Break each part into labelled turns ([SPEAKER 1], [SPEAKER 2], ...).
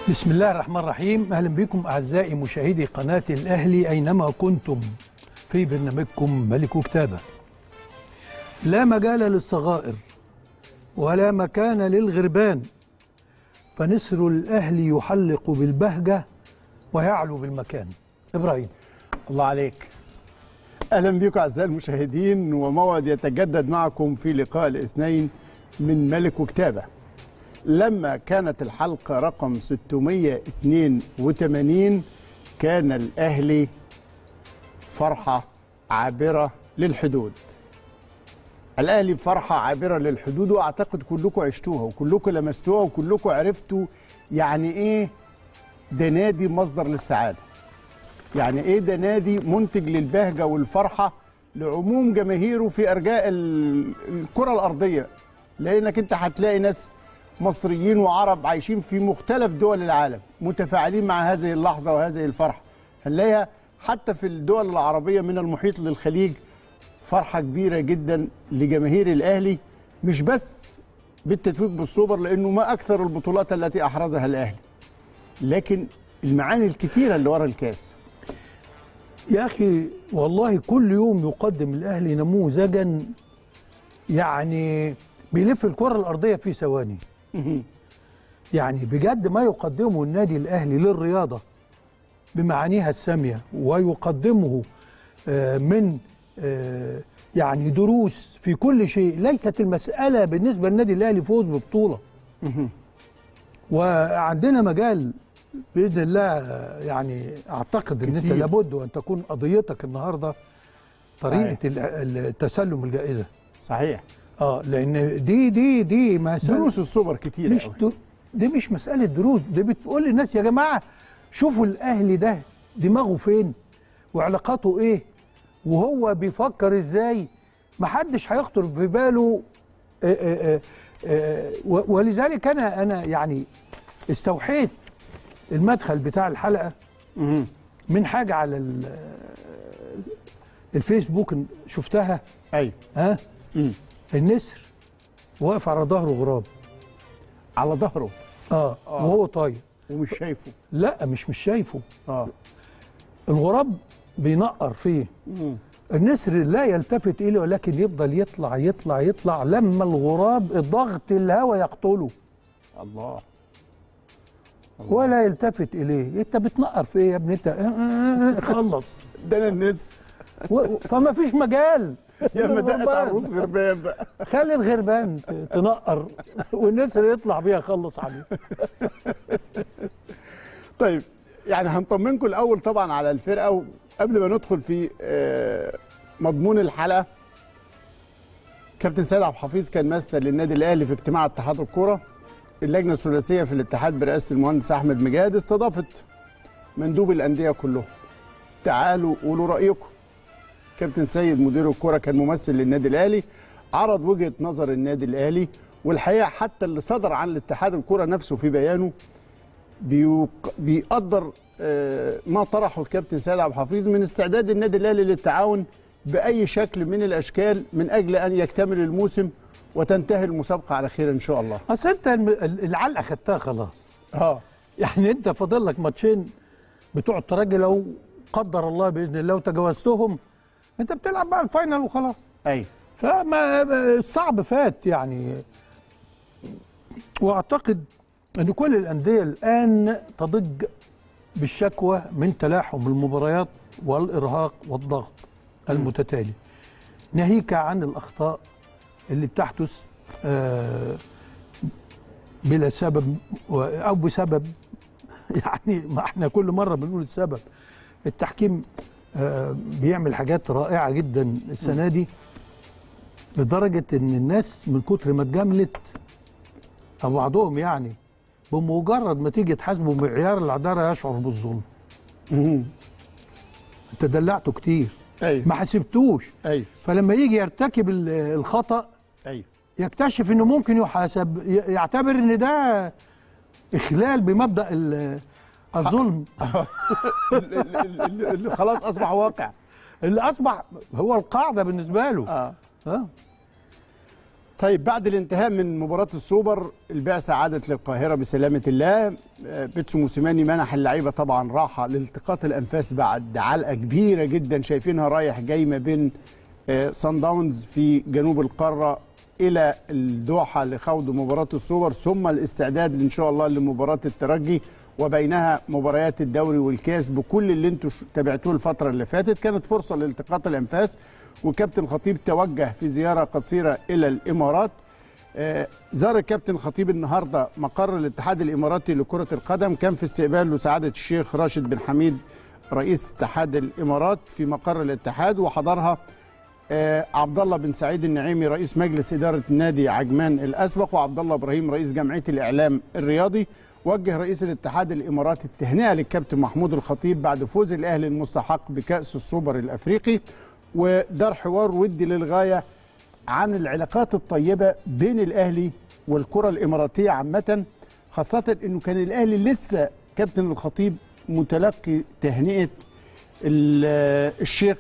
[SPEAKER 1] بسم الله الرحمن الرحيم اهلا بكم اعزائي مشاهدي قناه الاهلي اينما كنتم في برنامجكم ملك كتابه لا مجال للصغائر ولا مكان للغربان فنسر الاهلي يحلق بالبهجه ويعلو بالمكان ابراهيم
[SPEAKER 2] الله عليك اهلا بكم اعزائي المشاهدين وموعد يتجدد معكم في لقاء الاثنين من ملك وكتابه لما كانت الحلقه رقم 682 كان الاهلي فرحه عابره للحدود الاهلي فرحه عابره للحدود واعتقد كلكم عشتوها وكلكم لمستوها وكلكم عرفتوا يعني ايه ده نادي مصدر للسعاده يعني ايه ده نادي منتج للبهجه والفرحه لعموم جماهيره في ارجاء ال- الكره الارضيه لانك انت هتلاقي ناس مصريين وعرب عايشين في مختلف دول العالم متفاعلين مع هذه اللحظه وهذه الفرحه هنلاقيها حتى في الدول العربيه من المحيط للخليج فرحه كبيره جدا لجماهير الاهلي مش بس بالتتويج بالسوبر لانه ما اكثر البطولات التي احرزها الاهلي لكن المعاني الكثيره اللي ورا الكاس
[SPEAKER 1] يا اخي والله كل يوم يقدم الاهلي نموذجا يعني بيلف الكره الارضيه في ثواني يعني بجد ما يقدمه النادي الاهلي للرياضه بمعانيها الساميه ويقدمه آه، من آه، يعني دروس في كل شيء ليست المساله بالنسبه للنادي الاهلي فوز ببطوله وعندنا مجال باذن الله آه، يعني اعتقد ان انت
[SPEAKER 2] كتير.
[SPEAKER 1] لابد وان تكون قضيتك النهارده طريقه
[SPEAKER 2] صحيح.
[SPEAKER 1] ال- التسلم الجائزه
[SPEAKER 2] صحيح
[SPEAKER 1] اه لان دي دي دي مساله
[SPEAKER 2] دروس السوبر كتير
[SPEAKER 1] مش
[SPEAKER 2] قوي.
[SPEAKER 1] دو دي مش مسألة دروس دي بتقول للناس يا جماعة شوفوا الأهلي ده دماغه فين وعلاقاته إيه وهو بيفكر إزاي محدش هيخطر في باله آه، آه، آه، آه، و- ولذلك أنا أنا يعني استوحيت المدخل بتاع الحلقة
[SPEAKER 2] مهم.
[SPEAKER 1] من حاجة على ال- الفيسبوك شفتها
[SPEAKER 2] ايوه
[SPEAKER 1] ها
[SPEAKER 2] مم.
[SPEAKER 1] النسر واقف على ظهره غراب
[SPEAKER 2] على ظهره
[SPEAKER 1] اه وهو طاير
[SPEAKER 2] ومش شايفه
[SPEAKER 1] لا مش مش شايفه
[SPEAKER 2] اه
[SPEAKER 1] الغراب بينقر فيه
[SPEAKER 2] مم.
[SPEAKER 1] النسر لا يلتفت إليه ولكن يفضل يطلع يطلع يطلع لما الغراب الضغط الهواء يقتله
[SPEAKER 2] الله
[SPEAKER 1] ولا يلتفت إليه انت بتنقر في ايه يا ابني انت آه، آه، آه، خلص
[SPEAKER 2] ده انا الناس
[SPEAKER 1] و- فما فيش مجال
[SPEAKER 2] يا اما دقت
[SPEAKER 1] الغربان.
[SPEAKER 2] عروس غربان بقى
[SPEAKER 1] خلي الغربان ت- تنقر والنسر يطلع بيها يخلص عليه
[SPEAKER 2] طيب يعني هنطمنكم الاول طبعا على الفرقه وقبل ما ندخل في آه، مضمون الحلقه كابتن سيد عبد الحفيظ كان مثل للنادي الاهلي في اجتماع اتحاد الكوره اللجنه الثلاثيه في الاتحاد برئاسه المهندس احمد مجاهد استضافت مندوب الانديه كلهم تعالوا قولوا رايكم كابتن سيد مدير الكوره كان ممثل للنادي الاهلي عرض وجهه نظر النادي الاهلي والحقيقه حتى اللي صدر عن الاتحاد الكوره نفسه في بيانه بيوق- بيقدر آه، ما طرحه الكابتن سيد عبد الحفيظ من استعداد النادي الاهلي للتعاون باي شكل من الاشكال من اجل ان يكتمل الموسم وتنتهي المسابقه على خير ان شاء الله.
[SPEAKER 1] اصل انت الم- ال- العلقه خدتها خلاص
[SPEAKER 2] اه
[SPEAKER 1] يعني انت فاضل لك ماتشين بتوع الترجي لو قدر الله باذن الله وتجاوزتهم انت بتلعب بقى الفاينل وخلاص
[SPEAKER 2] ايوه
[SPEAKER 1] فما الصعب فات يعني واعتقد ان كل الانديه الان تضج بالشكوى من تلاحم المباريات والارهاق والضغط المتتالي ناهيك عن الاخطاء اللي بتحدث آه، بلا سبب و- او بسبب يعني ما احنا كل مره بنقول السبب التحكيم آه، بيعمل حاجات رائعه جدا السنه دي لدرجه ان الناس من كتر ما اتجاملت او بعضهم يعني بمجرد ما تيجي تحاسبه معيار العداله يشعر بالظلم
[SPEAKER 2] مهم.
[SPEAKER 1] انت دلعته كتير
[SPEAKER 2] ايوه
[SPEAKER 1] ما حسبتوش
[SPEAKER 2] ايوه
[SPEAKER 1] فلما يجي يرتكب ال- الخطا
[SPEAKER 2] ايوه
[SPEAKER 1] يكتشف انه ممكن يحاسب ي- يعتبر ان ده اخلال بمبدا ال- الظلم
[SPEAKER 2] ال- ال- ال- اللي خلاص اصبح واقع.
[SPEAKER 1] اللي اصبح هو القاعده بالنسبه له
[SPEAKER 2] اه
[SPEAKER 1] ها
[SPEAKER 2] طيب بعد الانتهاء من مباراة السوبر البعثة عادت للقاهرة بسلامة الله آه، بيتسو موسيماني منح اللعيبة طبعا راحة لالتقاط الأنفاس بعد علقة كبيرة جدا شايفينها رايح جاي ما بين آه، صن داونز في جنوب القارة إلى الدوحة لخوض مباراة السوبر ثم الاستعداد إن شاء الله لمباراة الترجي وبينها مباريات الدوري والكاس بكل اللي انتم ش- تابعتوه الفترة اللي فاتت كانت فرصة لالتقاط الأنفاس وكابتن خطيب توجه في زيارة قصيرة إلى الإمارات آه، زار الكابتن خطيب النهارده مقر الاتحاد الاماراتي لكره القدم كان في استقبال لسعاده الشيخ راشد بن حميد رئيس اتحاد الامارات في مقر الاتحاد وحضرها آه، عبد الله بن سعيد النعيمي رئيس مجلس اداره نادي عجمان الاسبق وعبد الله ابراهيم رئيس جمعيه الاعلام الرياضي وجه رئيس الاتحاد الاماراتي التهنئه للكابتن محمود الخطيب بعد فوز الاهلي المستحق بكاس السوبر الافريقي ودار حوار ودي للغايه عن العلاقات الطيبة بين الأهلي والكرة الإماراتية عامة خاصة أنه كان الأهلي لسه كابتن الخطيب متلقي تهنئة ال- الشيخ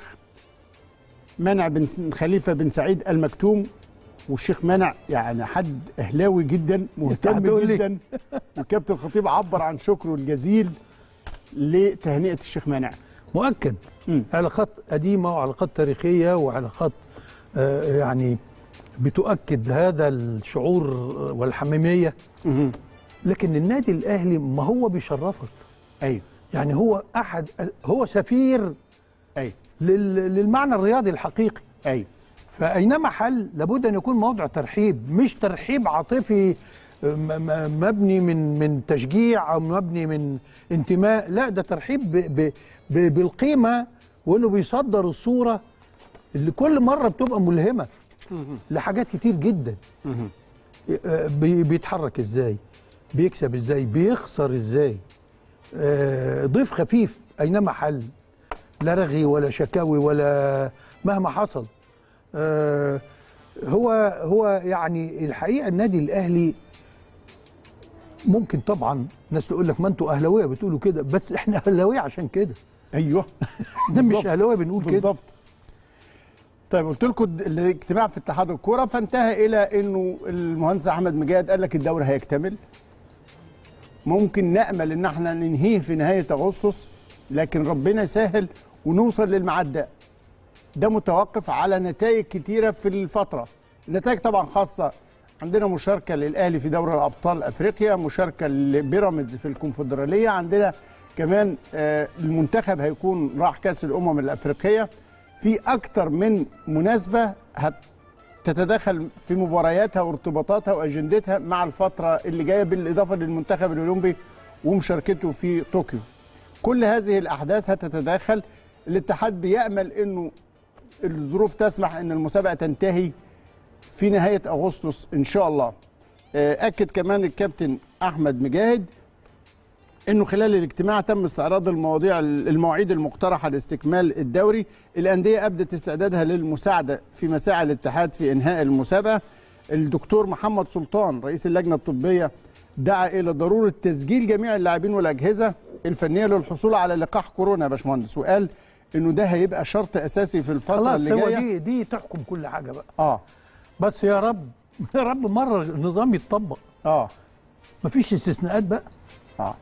[SPEAKER 2] منع بن خليفة بن سعيد المكتوم والشيخ منع يعني حد أهلاوي جدا مهتم
[SPEAKER 1] هتقول لي.
[SPEAKER 2] جدا والكابتن الخطيب عبر عن شكره الجزيل لتهنئة الشيخ منع
[SPEAKER 1] مؤكد
[SPEAKER 2] مم.
[SPEAKER 1] علاقات قديمه وعلاقات تاريخيه وعلاقات آه، يعني بتؤكد هذا الشعور والحميميه
[SPEAKER 2] مهم.
[SPEAKER 1] لكن النادي الاهلي ما هو بيشرفك
[SPEAKER 2] أيوه
[SPEAKER 1] يعني هو احد هو سفير
[SPEAKER 2] أيوه
[SPEAKER 1] لل- للمعنى الرياضي الحقيقي
[SPEAKER 2] أيوه
[SPEAKER 1] فاينما حل لابد ان يكون موضع ترحيب مش ترحيب عاطفي م- م- مبني من من تشجيع او مبني من انتماء لا ده ترحيب ب ب ب بالقيمه وانه بيصدر الصوره اللي كل مره بتبقى ملهمه لحاجات كتير جدا
[SPEAKER 2] مهم.
[SPEAKER 1] آه، بي- بيتحرك ازاي بيكسب ازاي بيخسر ازاي آه، ضيف خفيف اينما حل لا رغي ولا شكاوي ولا مهما حصل آه، هو هو يعني الحقيقه النادي الاهلي ممكن طبعا ناس تقول لك ما انتوا اهلاويه بتقولوا كده بس احنا اهلاويه عشان كده
[SPEAKER 2] أيوه
[SPEAKER 1] احنا مش
[SPEAKER 2] بالظبط.
[SPEAKER 1] اهلاويه بنقول كده
[SPEAKER 2] بالظبط طيب قلت لكم د- الاجتماع في اتحاد الكوره فانتهى الى انه المهندس احمد مجاهد قال لك الدوري هيكتمل ممكن نامل ان احنا ننهيه في نهايه اغسطس لكن ربنا يسهل ونوصل للميعاد ده ده متوقف على نتائج كتيره في الفتره النتائج طبعا خاصه عندنا مشاركه للاهلي في دوري الابطال افريقيا مشاركه لبيراميدز في الكونفدراليه عندنا كمان آه، المنتخب هيكون راح كاس الامم الافريقيه في اكتر من مناسبه هتتداخل في مبارياتها وارتباطاتها واجندتها مع الفتره اللي جايه بالاضافه للمنتخب الاولمبي ومشاركته في طوكيو كل هذه الاحداث هتتداخل الاتحاد بيامل انه الظروف تسمح ان المسابقه تنتهي في نهايه اغسطس ان شاء الله آه، اكد كمان الكابتن احمد مجاهد انه خلال الاجتماع تم استعراض المواضيع المواعيد المقترحه لاستكمال الدوري الانديه ابدت استعدادها للمساعده في مساعي الاتحاد في انهاء المسابقه الدكتور محمد سلطان رئيس اللجنه الطبيه دعا الى ضروره تسجيل جميع اللاعبين والاجهزه الفنيه للحصول على لقاح كورونا يا باشمهندس وقال انه ده هيبقى شرط اساسي في الفتره
[SPEAKER 1] خلاص
[SPEAKER 2] اللي
[SPEAKER 1] هو
[SPEAKER 2] جايه
[SPEAKER 1] دي دي تحكم كل حاجه بقى
[SPEAKER 2] اه
[SPEAKER 1] بس يا رب يا رب مره النظام يتطبق
[SPEAKER 2] اه
[SPEAKER 1] مفيش استثناءات بقى
[SPEAKER 2] اه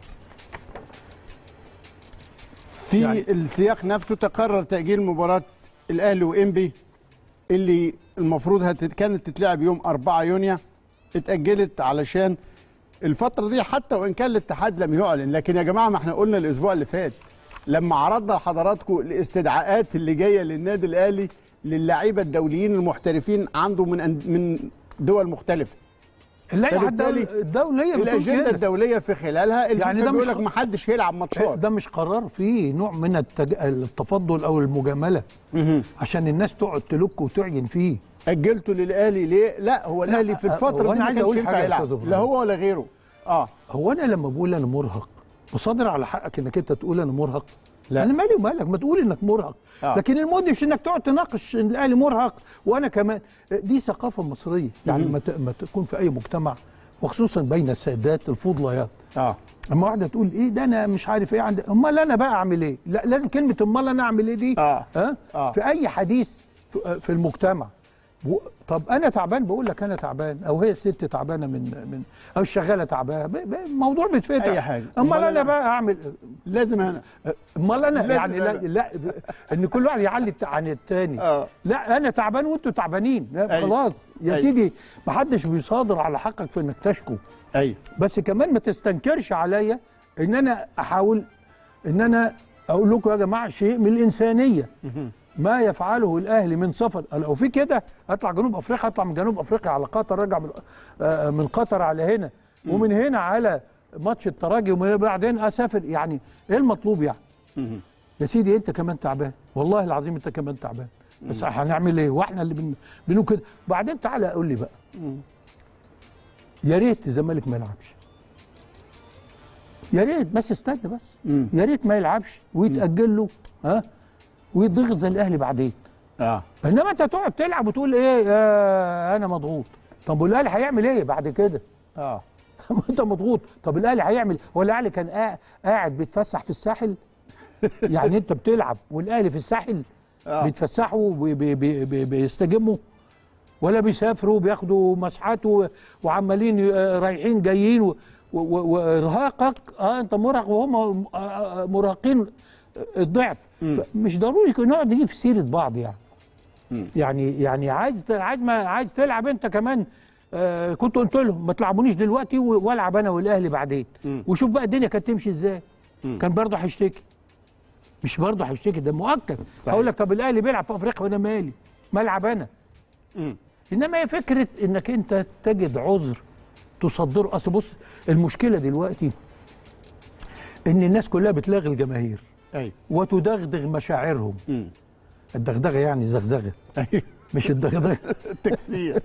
[SPEAKER 2] في
[SPEAKER 1] يعني-
[SPEAKER 2] يعني السياق نفسه تقرر تأجيل مباراة الأهلي وإنبي اللي المفروض هت... كانت تتلعب يوم 4 يونيو اتأجلت علشان الفترة دي حتى وإن كان الاتحاد لم يعلن لكن يا جماعة ما احنا قلنا الأسبوع اللي فات لما عرضنا لحضراتكم الاستدعاءات اللي جاية للنادي الأهلي للعيبة الدوليين المحترفين عنده من أن- من دول مختلفة
[SPEAKER 1] اللائحه
[SPEAKER 2] فبالتالي
[SPEAKER 1] الدول- الدوليه بتقول
[SPEAKER 2] الأجندة
[SPEAKER 1] كده
[SPEAKER 2] الدولية في خلالها
[SPEAKER 1] يعني
[SPEAKER 2] يعني
[SPEAKER 1] ده
[SPEAKER 2] ده
[SPEAKER 1] مش
[SPEAKER 2] بيقول لك
[SPEAKER 1] خ-
[SPEAKER 2] ما حدش هيلعب ماتشات
[SPEAKER 1] ده مش قرار فيه نوع من التج... التفضل او المجامله
[SPEAKER 2] مهم.
[SPEAKER 1] عشان الناس تقعد تلك وتعجن فيه
[SPEAKER 2] اجلته للاهلي ليه؟ لا هو الاهلي في
[SPEAKER 1] أ-
[SPEAKER 2] الفتره
[SPEAKER 1] هو
[SPEAKER 2] دي
[SPEAKER 1] أنا
[SPEAKER 2] ما
[SPEAKER 1] عايز
[SPEAKER 2] كانش
[SPEAKER 1] أقول
[SPEAKER 2] ينفع
[SPEAKER 1] حاجة يا
[SPEAKER 2] يلعب
[SPEAKER 1] أستاذ إبراهيم.
[SPEAKER 2] لا هو ولا غيره اه
[SPEAKER 1] هو انا لما بقول انا مرهق بصادر على حقك انك انت تقول انا مرهق
[SPEAKER 2] لا.
[SPEAKER 1] انا مالي ومالك ما تقول انك مرهق
[SPEAKER 2] آه.
[SPEAKER 1] لكن المهم مش انك تقعد تناقش ان الاهلي مرهق وانا كمان دي ثقافه مصريه يعني
[SPEAKER 2] مم.
[SPEAKER 1] ما ت- ما تكون في اي مجتمع وخصوصا بين السادات الفضليات
[SPEAKER 2] اه
[SPEAKER 1] اما واحده تقول ايه ده انا مش عارف ايه عندي امال انا بقى اعمل ايه لا لازم كلمه امال انا اعمل ايه دي
[SPEAKER 2] اه
[SPEAKER 1] ها
[SPEAKER 2] آه.
[SPEAKER 1] في اي حديث في- في المجتمع و... طب انا تعبان بقول لك انا تعبان او هي الست تعبانه من من او الشغاله تعبانه ب... ب... الموضوع بيتفتح
[SPEAKER 2] أي حاجة.
[SPEAKER 1] امال
[SPEAKER 2] أمال
[SPEAKER 1] انا
[SPEAKER 2] أنا-
[SPEAKER 1] بقى اعمل
[SPEAKER 2] لازم انا
[SPEAKER 1] امال انا
[SPEAKER 2] لازم
[SPEAKER 1] يعني لا,
[SPEAKER 2] أنا.
[SPEAKER 1] لا ان كل واحد يعلي الت- عن التاني
[SPEAKER 2] اه
[SPEAKER 1] لا انا تعبان وانتوا تعبانين لا،
[SPEAKER 2] أيوة.
[SPEAKER 1] خلاص يا
[SPEAKER 2] أيوة.
[SPEAKER 1] سيدي ما حدش بيصادر على حقك في انك تشكو
[SPEAKER 2] ايوه
[SPEAKER 1] بس كمان ما تستنكرش عليا ان انا احاول ان انا اقول لكم يا جماعه شيء من الانسانيه ما يفعله الاهلي من سفر لو في كده اطلع جنوب افريقيا اطلع من جنوب افريقيا على قطر ارجع من آه، من قطر على هنا ومن هنا على ماتش الترجي وبعدين اسافر يعني ايه المطلوب يعني يا سيدي انت كمان تعبان والله العظيم انت كمان تعبان بس هنعمل ايه واحنا اللي بن... بنقول كده بعدين تعالى قول لي بقى يا ريت الزمالك ما يلعبش يا ريت بس استنى بس
[SPEAKER 2] مم.
[SPEAKER 1] يا ريت ما يلعبش ويتاجل له ها ويضغط زي الاهلي بعدين
[SPEAKER 2] اه
[SPEAKER 1] انما انت تقعد تلعب وتقول ايه آه انا مضغوط طب والاهلي هيعمل ايه بعد كده
[SPEAKER 2] اه
[SPEAKER 1] انت مضغوط طب الاهلي هيعمل هو الاهلي كان قاع- قاعد بيتفسح في الساحل يعني انت بتلعب والاهلي في الساحل
[SPEAKER 2] آه.
[SPEAKER 1] بيتفسحوا وبي- بي- بي- بي- بيستجموا ولا بيسافروا بياخدوا مسحات و- وعمالين آه، رايحين جايين و- و- و- وارهاقك اه انت مرهق وهم آه، آه، مرهقين الضعف مش ضروري نقعد نجيب في سيره بعض يعني يعني يعني عايز عايز ما عايز تلعب انت كمان آه كنت قلت لهم ما تلعبونيش دلوقتي و- والعب انا والاهلي بعدين
[SPEAKER 2] مم.
[SPEAKER 1] وشوف بقى الدنيا كانت تمشي ازاي
[SPEAKER 2] مم.
[SPEAKER 1] كان برضه هيشتكي مش برضه هيشتكي ده مؤكد
[SPEAKER 2] صحيح.
[SPEAKER 1] هقول لك طب الاهلي بيلعب في افريقيا وانا مالي ما العب انا
[SPEAKER 2] مم.
[SPEAKER 1] انما هي فكره انك انت تجد عذر تصدره اصل بص المشكله دلوقتي ان الناس كلها بتلاغي الجماهير
[SPEAKER 2] ايوه
[SPEAKER 1] وتدغدغ مشاعرهم
[SPEAKER 2] مم.
[SPEAKER 1] الدغدغه يعني زغزغه
[SPEAKER 2] ايوه
[SPEAKER 1] مش الدغدغه
[SPEAKER 2] التكسير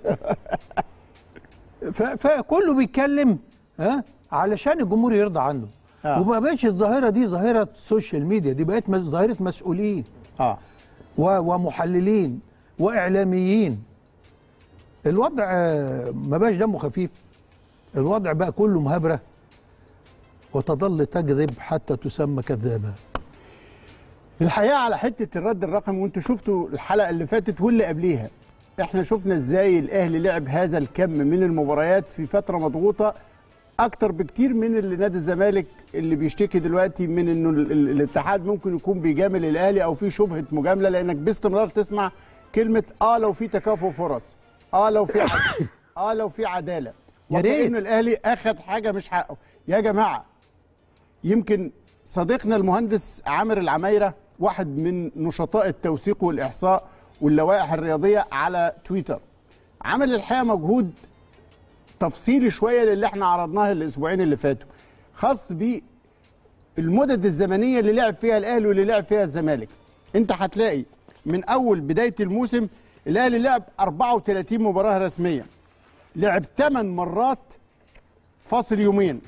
[SPEAKER 1] ف- فكله بيتكلم ها علشان الجمهور يرضى عنه
[SPEAKER 2] آه.
[SPEAKER 1] وما بقتش الظاهره دي ظاهره السوشيال ميديا دي بقت مس- ظاهره مسؤولين
[SPEAKER 2] اه
[SPEAKER 1] و- ومحللين واعلاميين الوضع آه، ما بقاش دمه خفيف الوضع بقى كله مهابره وتظل تكذب حتى تسمى كذابه
[SPEAKER 2] الحقيقه على حته الرد الرقمي وانتوا شفتوا الحلقه اللي فاتت واللي قبليها احنا شفنا ازاي الاهلي لعب هذا الكم من المباريات في فتره مضغوطه اكتر بكتير من اللي نادي الزمالك اللي بيشتكي دلوقتي من انه ال- ال- الاتحاد ممكن يكون بيجامل الاهلي او في شبهه مجامله لانك باستمرار تسمع كلمه اه لو في تكافؤ فرص اه لو في عدل اه لو في عداله
[SPEAKER 1] يا ريت.
[SPEAKER 2] وكأن الاهلي اخذ حاجه مش حقه يا جماعه يمكن صديقنا المهندس عامر العمايرة واحد من نشطاء التوثيق والإحصاء واللوائح الرياضية على تويتر عمل الحقيقة مجهود تفصيلي شوية للي احنا عرضناه الأسبوعين اللي فاتوا خاص بالمدد الزمنية اللي لعب فيها الأهلي واللي لعب فيها الزمالك انت هتلاقي من أول بداية الموسم الأهلي لعب 34 مباراة رسمية لعب 8 مرات فاصل يومين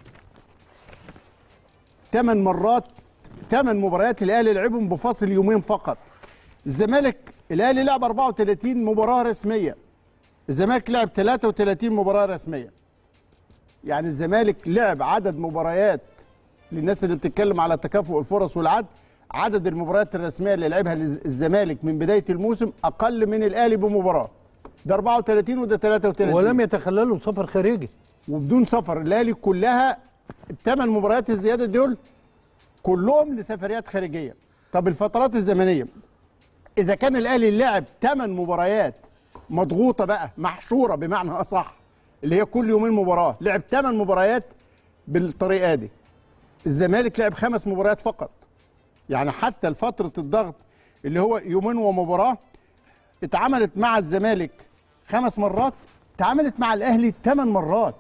[SPEAKER 2] ثمان مرات ثمان مباريات الاهلي لعبهم بفاصل يومين فقط الزمالك الاهلي لعب 34 مباراه رسميه الزمالك لعب 33 مباراه رسميه يعني الزمالك لعب عدد مباريات للناس اللي بتتكلم على تكافؤ الفرص والعدل عدد المباريات الرسميه اللي لعبها الز- الزمالك من بدايه الموسم اقل من الاهلي بمباراه ده 34 وده 33
[SPEAKER 1] ولم يتخللوا سفر خارجي
[SPEAKER 2] وبدون سفر الاهلي كلها الثمان مباريات الزياده دول كلهم لسفريات خارجيه طب الفترات الزمنيه اذا كان الاهلي لعب ثمان مباريات مضغوطه بقى محشوره بمعنى اصح اللي هي كل يومين مباراه لعب ثمان مباريات بالطريقه دي الزمالك لعب خمس مباريات فقط يعني حتى فتره الضغط اللي هو يومين ومباراه اتعملت مع الزمالك خمس مرات اتعملت مع الاهلي ثمان مرات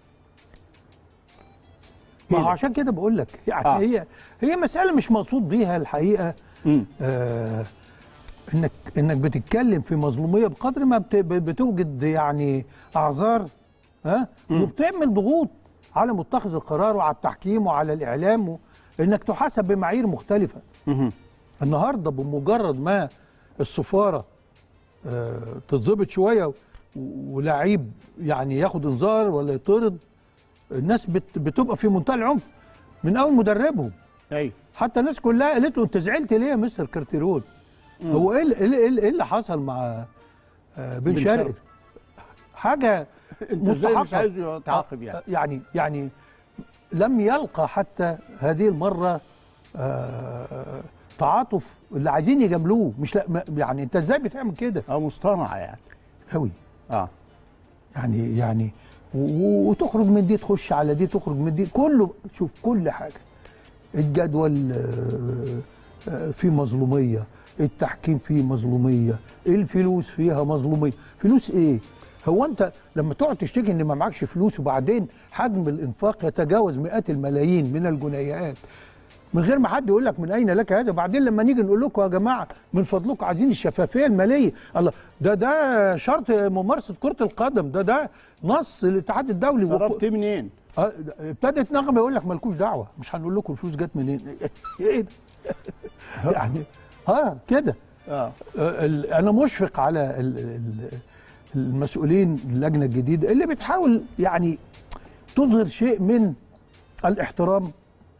[SPEAKER 1] ما هو عشان كده بقول لك يعني
[SPEAKER 2] آه.
[SPEAKER 1] هي هي مساله مش مقصود بيها الحقيقه
[SPEAKER 2] مم.
[SPEAKER 1] آه انك انك بتتكلم في مظلوميه بقدر ما بت- بتوجد يعني اعذار ها وبتعمل ضغوط على متخذ القرار وعلى التحكيم وعلى الاعلام و- انك تحاسب بمعايير مختلفه
[SPEAKER 2] مهم.
[SPEAKER 1] النهارده بمجرد ما السفاره آه، تتظبط شويه و- ولاعيب يعني ياخد انذار ولا يطرد الناس بت- بتبقى في منتهى العنف من اول مدربهم
[SPEAKER 2] ايوه
[SPEAKER 1] حتى الناس كلها قالت له انت زعلت ليه يا مستر كارتيرون هو ايه اللي, إيه اللي, إيه اللي حصل مع آه،
[SPEAKER 2] بن
[SPEAKER 1] بن
[SPEAKER 2] شرقي.
[SPEAKER 1] شرقي حاجه
[SPEAKER 2] انت ازاي مش
[SPEAKER 1] مستحقة.
[SPEAKER 2] عايزه يتعاقب يعني
[SPEAKER 1] يعني يعني لم يلقى حتى هذه المره آه، تعاطف اللي عايزين يجاملوه مش لا ما- يعني انت ازاي بتعمل كده
[SPEAKER 2] اه مصطنعه يعني
[SPEAKER 1] قوي
[SPEAKER 2] اه
[SPEAKER 1] يعني يعني و- وتخرج من دي تخش على دي تخرج من دي كله شوف كل حاجه الجدول آه، آه، فيه مظلوميه التحكيم فيه مظلوميه الفلوس فيها مظلوميه فلوس ايه هو انت لما تقعد تشتكي ان ما معكش فلوس وبعدين حجم الانفاق يتجاوز مئات الملايين من الجنيهات من غير ما حد يقول لك من اين لك هذا بعدين لما نيجي نقول لكم يا جماعه من فضلكم عايزين الشفافيه الماليه الله ده ده شرط ممارسه كره القدم ده ده نص الاتحاد الدولي
[SPEAKER 2] صرفت منين؟
[SPEAKER 1] آه، ابتدت نغمه يقول لك مالكوش دعوه مش هنقول لكم الفلوس جت منين ايه ده يعني اه كده
[SPEAKER 2] اه
[SPEAKER 1] آه، ال- انا مشفق على ال- ال- المسؤولين اللجنه الجديده اللي بتحاول يعني تظهر شيء من الاحترام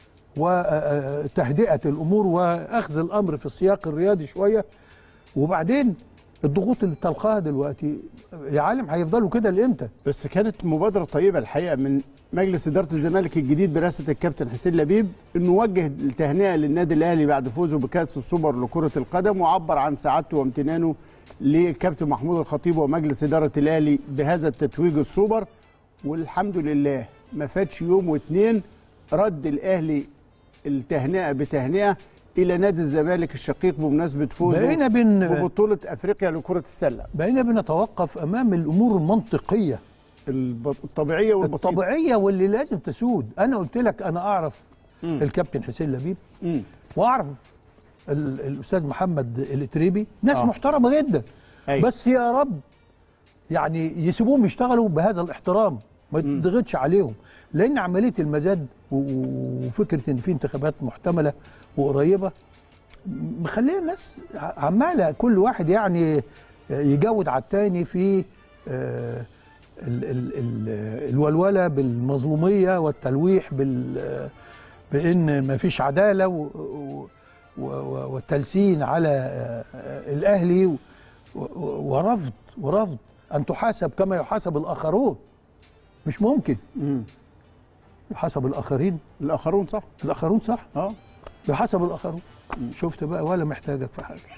[SPEAKER 1] وتهدئه الامور واخذ الامر في السياق الرياضي شويه وبعدين الضغوط اللي تلقاها دلوقتي يا عالم هيفضلوا كده لامتى؟
[SPEAKER 2] بس كانت مبادره طيبه الحقيقه من مجلس اداره الزمالك الجديد برئاسه الكابتن حسين لبيب انه وجه التهنئه للنادي الاهلي بعد فوزه بكاس السوبر لكره القدم وعبر عن سعادته وامتنانه للكابتن محمود الخطيب ومجلس اداره الاهلي بهذا التتويج السوبر والحمد لله ما فاتش يوم واتنين رد الاهلي التهنئه بتهنئه الى نادي الزمالك الشقيق بمناسبه فوزه
[SPEAKER 1] بقينا بن
[SPEAKER 2] ببطوله افريقيا لكره السله
[SPEAKER 1] بقينا بنتوقف امام الامور المنطقيه
[SPEAKER 2] الب- الطبيعيه والبسيطه
[SPEAKER 1] الطبيعيه واللي لازم تسود انا قلت لك انا اعرف
[SPEAKER 2] مم.
[SPEAKER 1] الكابتن حسين لبيب
[SPEAKER 2] مم.
[SPEAKER 1] واعرف ال- الاستاذ محمد الاتريبي ناس
[SPEAKER 2] آه.
[SPEAKER 1] آه. محترمه جدا
[SPEAKER 2] أيوة.
[SPEAKER 1] بس يا رب يعني يسيبوهم يشتغلوا بهذا الاحترام ما
[SPEAKER 2] مم.
[SPEAKER 1] يضغطش عليهم لان عمليه المزاد و- وفكره ان في انتخابات محتمله وقريبه مخليه الناس ع- عماله كل واحد يعني يجود على التاني في آه، ال- ال- ال- الولوله بالمظلوميه والتلويح بال بان ما فيش عداله و- و- و- والتلسين على آه، آه، الاهلي و- و- ورفض ورفض ان تحاسب كما يحاسب الاخرون مش ممكن
[SPEAKER 2] مم.
[SPEAKER 1] يحاسب الاخرين
[SPEAKER 2] الاخرون صح
[SPEAKER 1] الاخرون صح
[SPEAKER 2] اه
[SPEAKER 1] يحاسب الاخرون شفت بقى ولا محتاجك في حاجه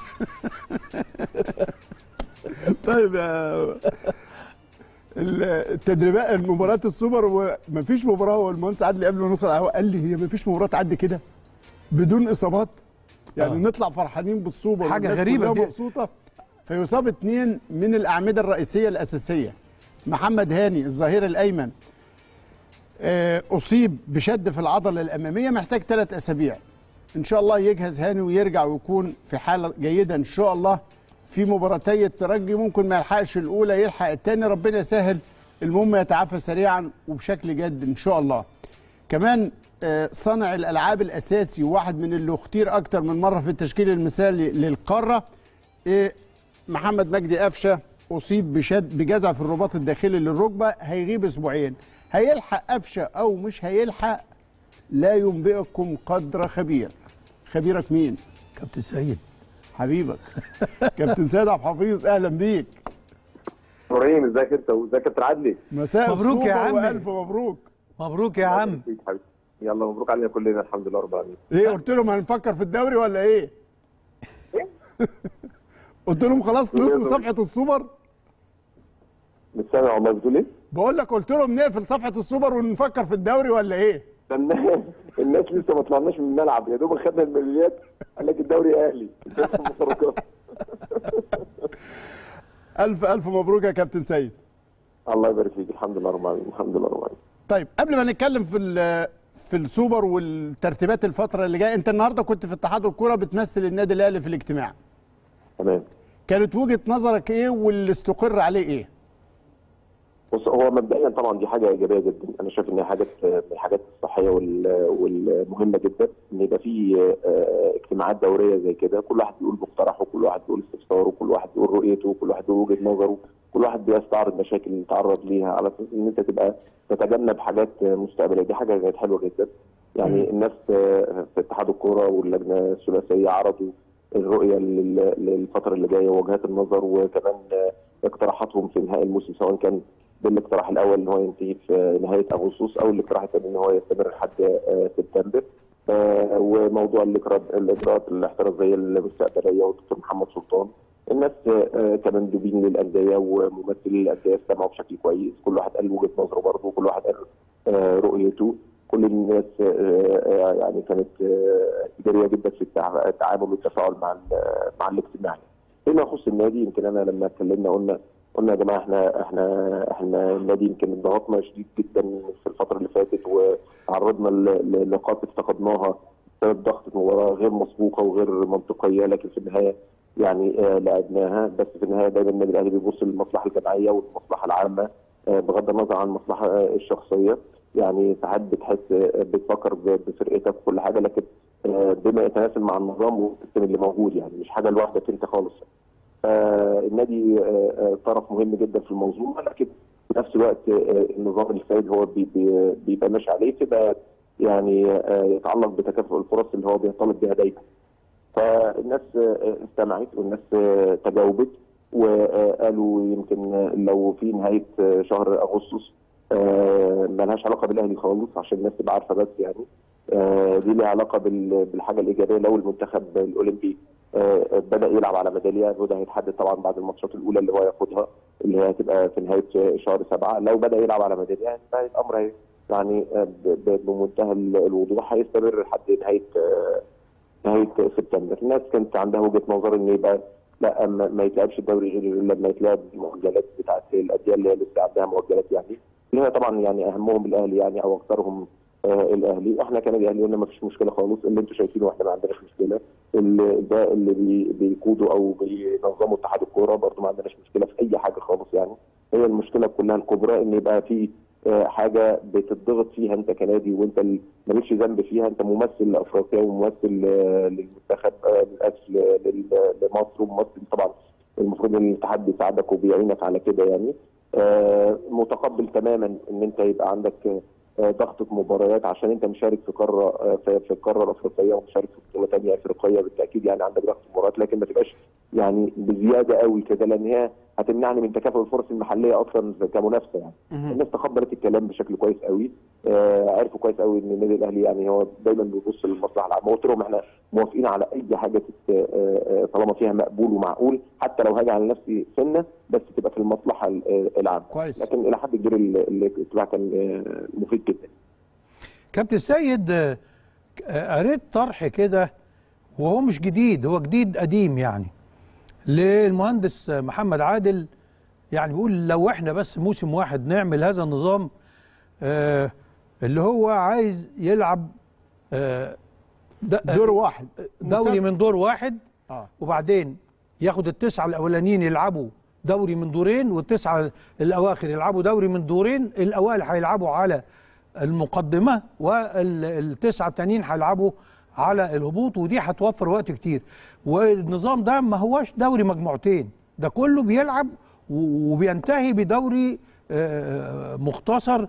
[SPEAKER 2] طيب يا- ال- التدريبات المباريات السوبر ومفيش مباراه هو المهندس عادل قبل ما ندخل على الهواء قال لي هي مفيش مباراه تعدي كده بدون اصابات يعني
[SPEAKER 1] آه.
[SPEAKER 2] نطلع فرحانين بالسوبر
[SPEAKER 1] حاجة
[SPEAKER 2] والناس
[SPEAKER 1] غريبة
[SPEAKER 2] كلها
[SPEAKER 1] دي.
[SPEAKER 2] مبسوطه فيصاب اثنين من الاعمده الرئيسيه الاساسيه محمد هاني الظهير الايمن آه، اصيب بشد في العضله الاماميه محتاج ثلاث اسابيع ان شاء الله يجهز هاني ويرجع ويكون في حاله جيده ان شاء الله في مباراتي الترجي ممكن ما يلحقش الاولى يلحق الثاني ربنا يسهل المهم يتعافى سريعا وبشكل جد ان شاء الله كمان آه، صانع الالعاب الاساسي وواحد من اللي اختير اكتر من مره في التشكيل المثالي للقاره آه، محمد مجدي قفشه اصيب بشد بجزع في الرباط الداخلي للركبه هيغيب اسبوعين هيلحق قفشه او مش هيلحق لا ينبئكم قدر خبير خبيرك مين
[SPEAKER 1] كابتن سيد
[SPEAKER 2] حبيبك كابتن سيد عبد الحفيظ اهلا بيك
[SPEAKER 3] ابراهيم ازيك انت وازيك يا كابتن عدلي
[SPEAKER 2] مساء
[SPEAKER 1] مبروك يا
[SPEAKER 2] السوبر
[SPEAKER 1] عمي.
[SPEAKER 2] والف مبروك
[SPEAKER 1] مبروك يا عم
[SPEAKER 3] فيك حبيبي. يلا مبروك علينا كلنا الحمد لله رب العالمين
[SPEAKER 2] ايه قلت لهم هنفكر في الدوري ولا ايه قلت لهم خلاص نطوي صفحه السوبر
[SPEAKER 3] مش سامع والله بتقول ايه؟
[SPEAKER 2] بقول لك قلت لهم نقفل صفحه السوبر ونفكر في الدوري ولا ايه
[SPEAKER 3] ده الناس الناس لسه ما طلعناش من الملعب يا دوب خدنا الميداليات قال لك الدوري اهلي الدوري المفرقات.
[SPEAKER 2] الف الف مبروك يا كابتن سيد
[SPEAKER 3] الله يبارك فيك الحمد لله رب العالمين الحمد لله رب العالمين
[SPEAKER 2] طيب قبل ما نتكلم في ال- في السوبر والترتيبات الفتره اللي جايه انت النهارده كنت في اتحاد الكوره بتمثل النادي الاهلي في الاجتماع
[SPEAKER 3] تمام
[SPEAKER 2] كانت وجهه نظرك ايه واللي استقر عليه ايه
[SPEAKER 3] بص هو مبدئيا طبعا دي حاجه ايجابيه جدا انا شايف ان هي حاجه من الحاجات الصحيه وال- والمهمه جدا ان يبقى في آه، اجتماعات دوريه زي كده كل واحد بيقول مقترحه كل واحد بيقول استفساره كل واحد بيقول رؤيته كل واحد بيقول وجهه نظره كل واحد بيستعرض مشاكل اللي تعرض ليها على اساس ان انت تبقى تتجنب حاجات مستقبليه دي حاجه كانت حلوه جدا يعني الناس آه، في اتحاد الكوره واللجنه الثلاثيه عرضوا الرؤيه لل- للفتره اللي جايه ووجهات النظر وكمان آه، اقتراحاتهم في نهاية الموسم سواء كان بالاقتراح الاول ان هو ينتهي في نهايه اغسطس او الاقتراح الثاني ان هو يستمر لحد آه، سبتمبر آه، وموضوع الإجراءات- الاجراءات الاحترازيه المستقبليه والدكتور محمد سلطان الناس آه، كمندوبين للانديه وممثلين الانديه استمعوا بشكل كويس كل واحد قال وجهه نظره برضه وكل واحد قال آه، رؤيته كل الناس آه، آه، يعني كانت آه، ايجابيه جدا في التع- التعامل والتفاعل مع ال- مع الاجتماع فيما يخص النادي يمكن انا لما اتكلمنا قلنا قلنا يا جماعه احنا احنا احنا النادي يمكن ضغطنا شديد جدا في الفتره اللي فاتت وعرضنا ل- لنقاط افتقدناها بسبب ضغط مباراه غير مسبوقه وغير منطقيه لكن في النهايه يعني آه لعبناها بس في النهايه دايما النادي الاهلي بيبص للمصلحه الجماعيه والمصلحه العامه آه بغض النظر عن المصلحه آه الشخصيه يعني ساعات بتحس آه بتفكر ب- بفرقتك وكل حاجه لكن آه بما يتناسب مع النظام والسيستم اللي موجود يعني مش حاجه لوحدك انت خالص آه، النادي آه، آه، طرف مهم جدا في المنظومه لكن في نفس الوقت آه، النظام السائد هو بي- بي- بيبقى ماشي عليه تبقى يعني آه، يتعلق بتكافؤ الفرص اللي هو بيطالب بها دايما. فالناس آه، استمعت والناس آه، تجاوبت وقالوا يمكن آه، لو في نهايه آه، شهر اغسطس آه، ملهاش علاقه بالاهلي خالص عشان الناس تبقى عارفه بس يعني آه، دي ليها علاقه بال- بالحاجه الايجابيه لو المنتخب الاولمبي آه، بدا يلعب على ميداليه وده هيتحدد طبعا بعد الماتشات الاولى اللي هو ياخدها اللي هي هتبقى في نهايه شهر سبعه لو بدا يلعب على ميداليه هيبقى الامر هي- يعني آه، ب- ب- بمنتهى الوضوح هيستمر لحد نهايه آه، نهايه سبتمبر الناس كانت عندها وجهه نظر ان يبقى لا ما ما يتلعبش الدوري غير لما يتلعب المؤجلات بتاعت الانديه اللي هي لسه عندها مؤجلات يعني اللي هي طبعا يعني اهمهم الاهلي يعني او اكثرهم آه الاهلي احنا كنادي اهلي قلنا ما فيش مشكله خالص اللي انتم شايفينه واحنا ما عندناش مشكله اللي ده اللي بي بيقودوا او بينظموا اتحاد الكوره برضه ما عندناش مشكله في اي حاجه خالص يعني هي المشكله كلها الكبرى ان يبقى في آه، حاجه بتضغط فيها انت كنادي وانت ال- مالكش ذنب فيها انت ممثل لافريقيا وممثل آه، للمنتخب آه، للاسف ل- لل- لمصر وممثل طبعا المفروض ان الاتحاد بيساعدك وبيعينك على كده يعني آه، متقبل تماما ان انت يبقى عندك آه، ضغطة مباريات عشان انت مشارك في قاره آه، في في القاره الافريقيه ومشارك في بطوله ثانيه افريقيه بالتاكيد يعني عندك ضغط مباريات لكن ما تبقاش يعني بزياده قوي كده لان هي هتمنعني من تكافؤ الفرص المحليه اصلا كمنافسه يعني الناس تقبلت الكلام بشكل كويس قوي آه عرفوا كويس قوي ان النادي الاهلي يعني هو دايما بيبص للمصلحه العامه قلت لهم احنا موافقين على اي حاجه تت- آه، آه، طالما فيها مقبول ومعقول حتى لو هاجي على نفسي سنه بس تبقى في المصلحه ال- آه، العامه
[SPEAKER 2] كويس.
[SPEAKER 3] لكن الى حد كبير ال- الاجتماع كان آه، مفيد جدا
[SPEAKER 1] كابتن سيد آه، آه، قريت طرح كده وهو مش جديد هو جديد قديم يعني للمهندس محمد عادل يعني بيقول لو احنا بس موسم واحد نعمل هذا النظام آه، اللي هو عايز يلعب آه، د-
[SPEAKER 2] دور واحد
[SPEAKER 1] دوري
[SPEAKER 2] مسابقة.
[SPEAKER 1] من دور واحد
[SPEAKER 2] اه
[SPEAKER 1] وبعدين ياخد التسعه الاولانيين يلعبوا دوري من دورين والتسعه الاواخر يلعبوا دوري من دورين الاوائل هيلعبوا على المقدمه والتسعه التانيين هيلعبوا على الهبوط ودي هتوفر وقت كتير والنظام ده ما هوش دوري مجموعتين ده كله بيلعب و- وبينتهي بدوري آه، مختصر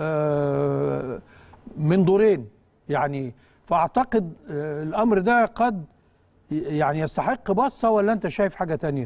[SPEAKER 1] آه، من دورين يعني فاعتقد آه، الامر ده قد يعني يستحق بصه ولا انت شايف حاجه تانية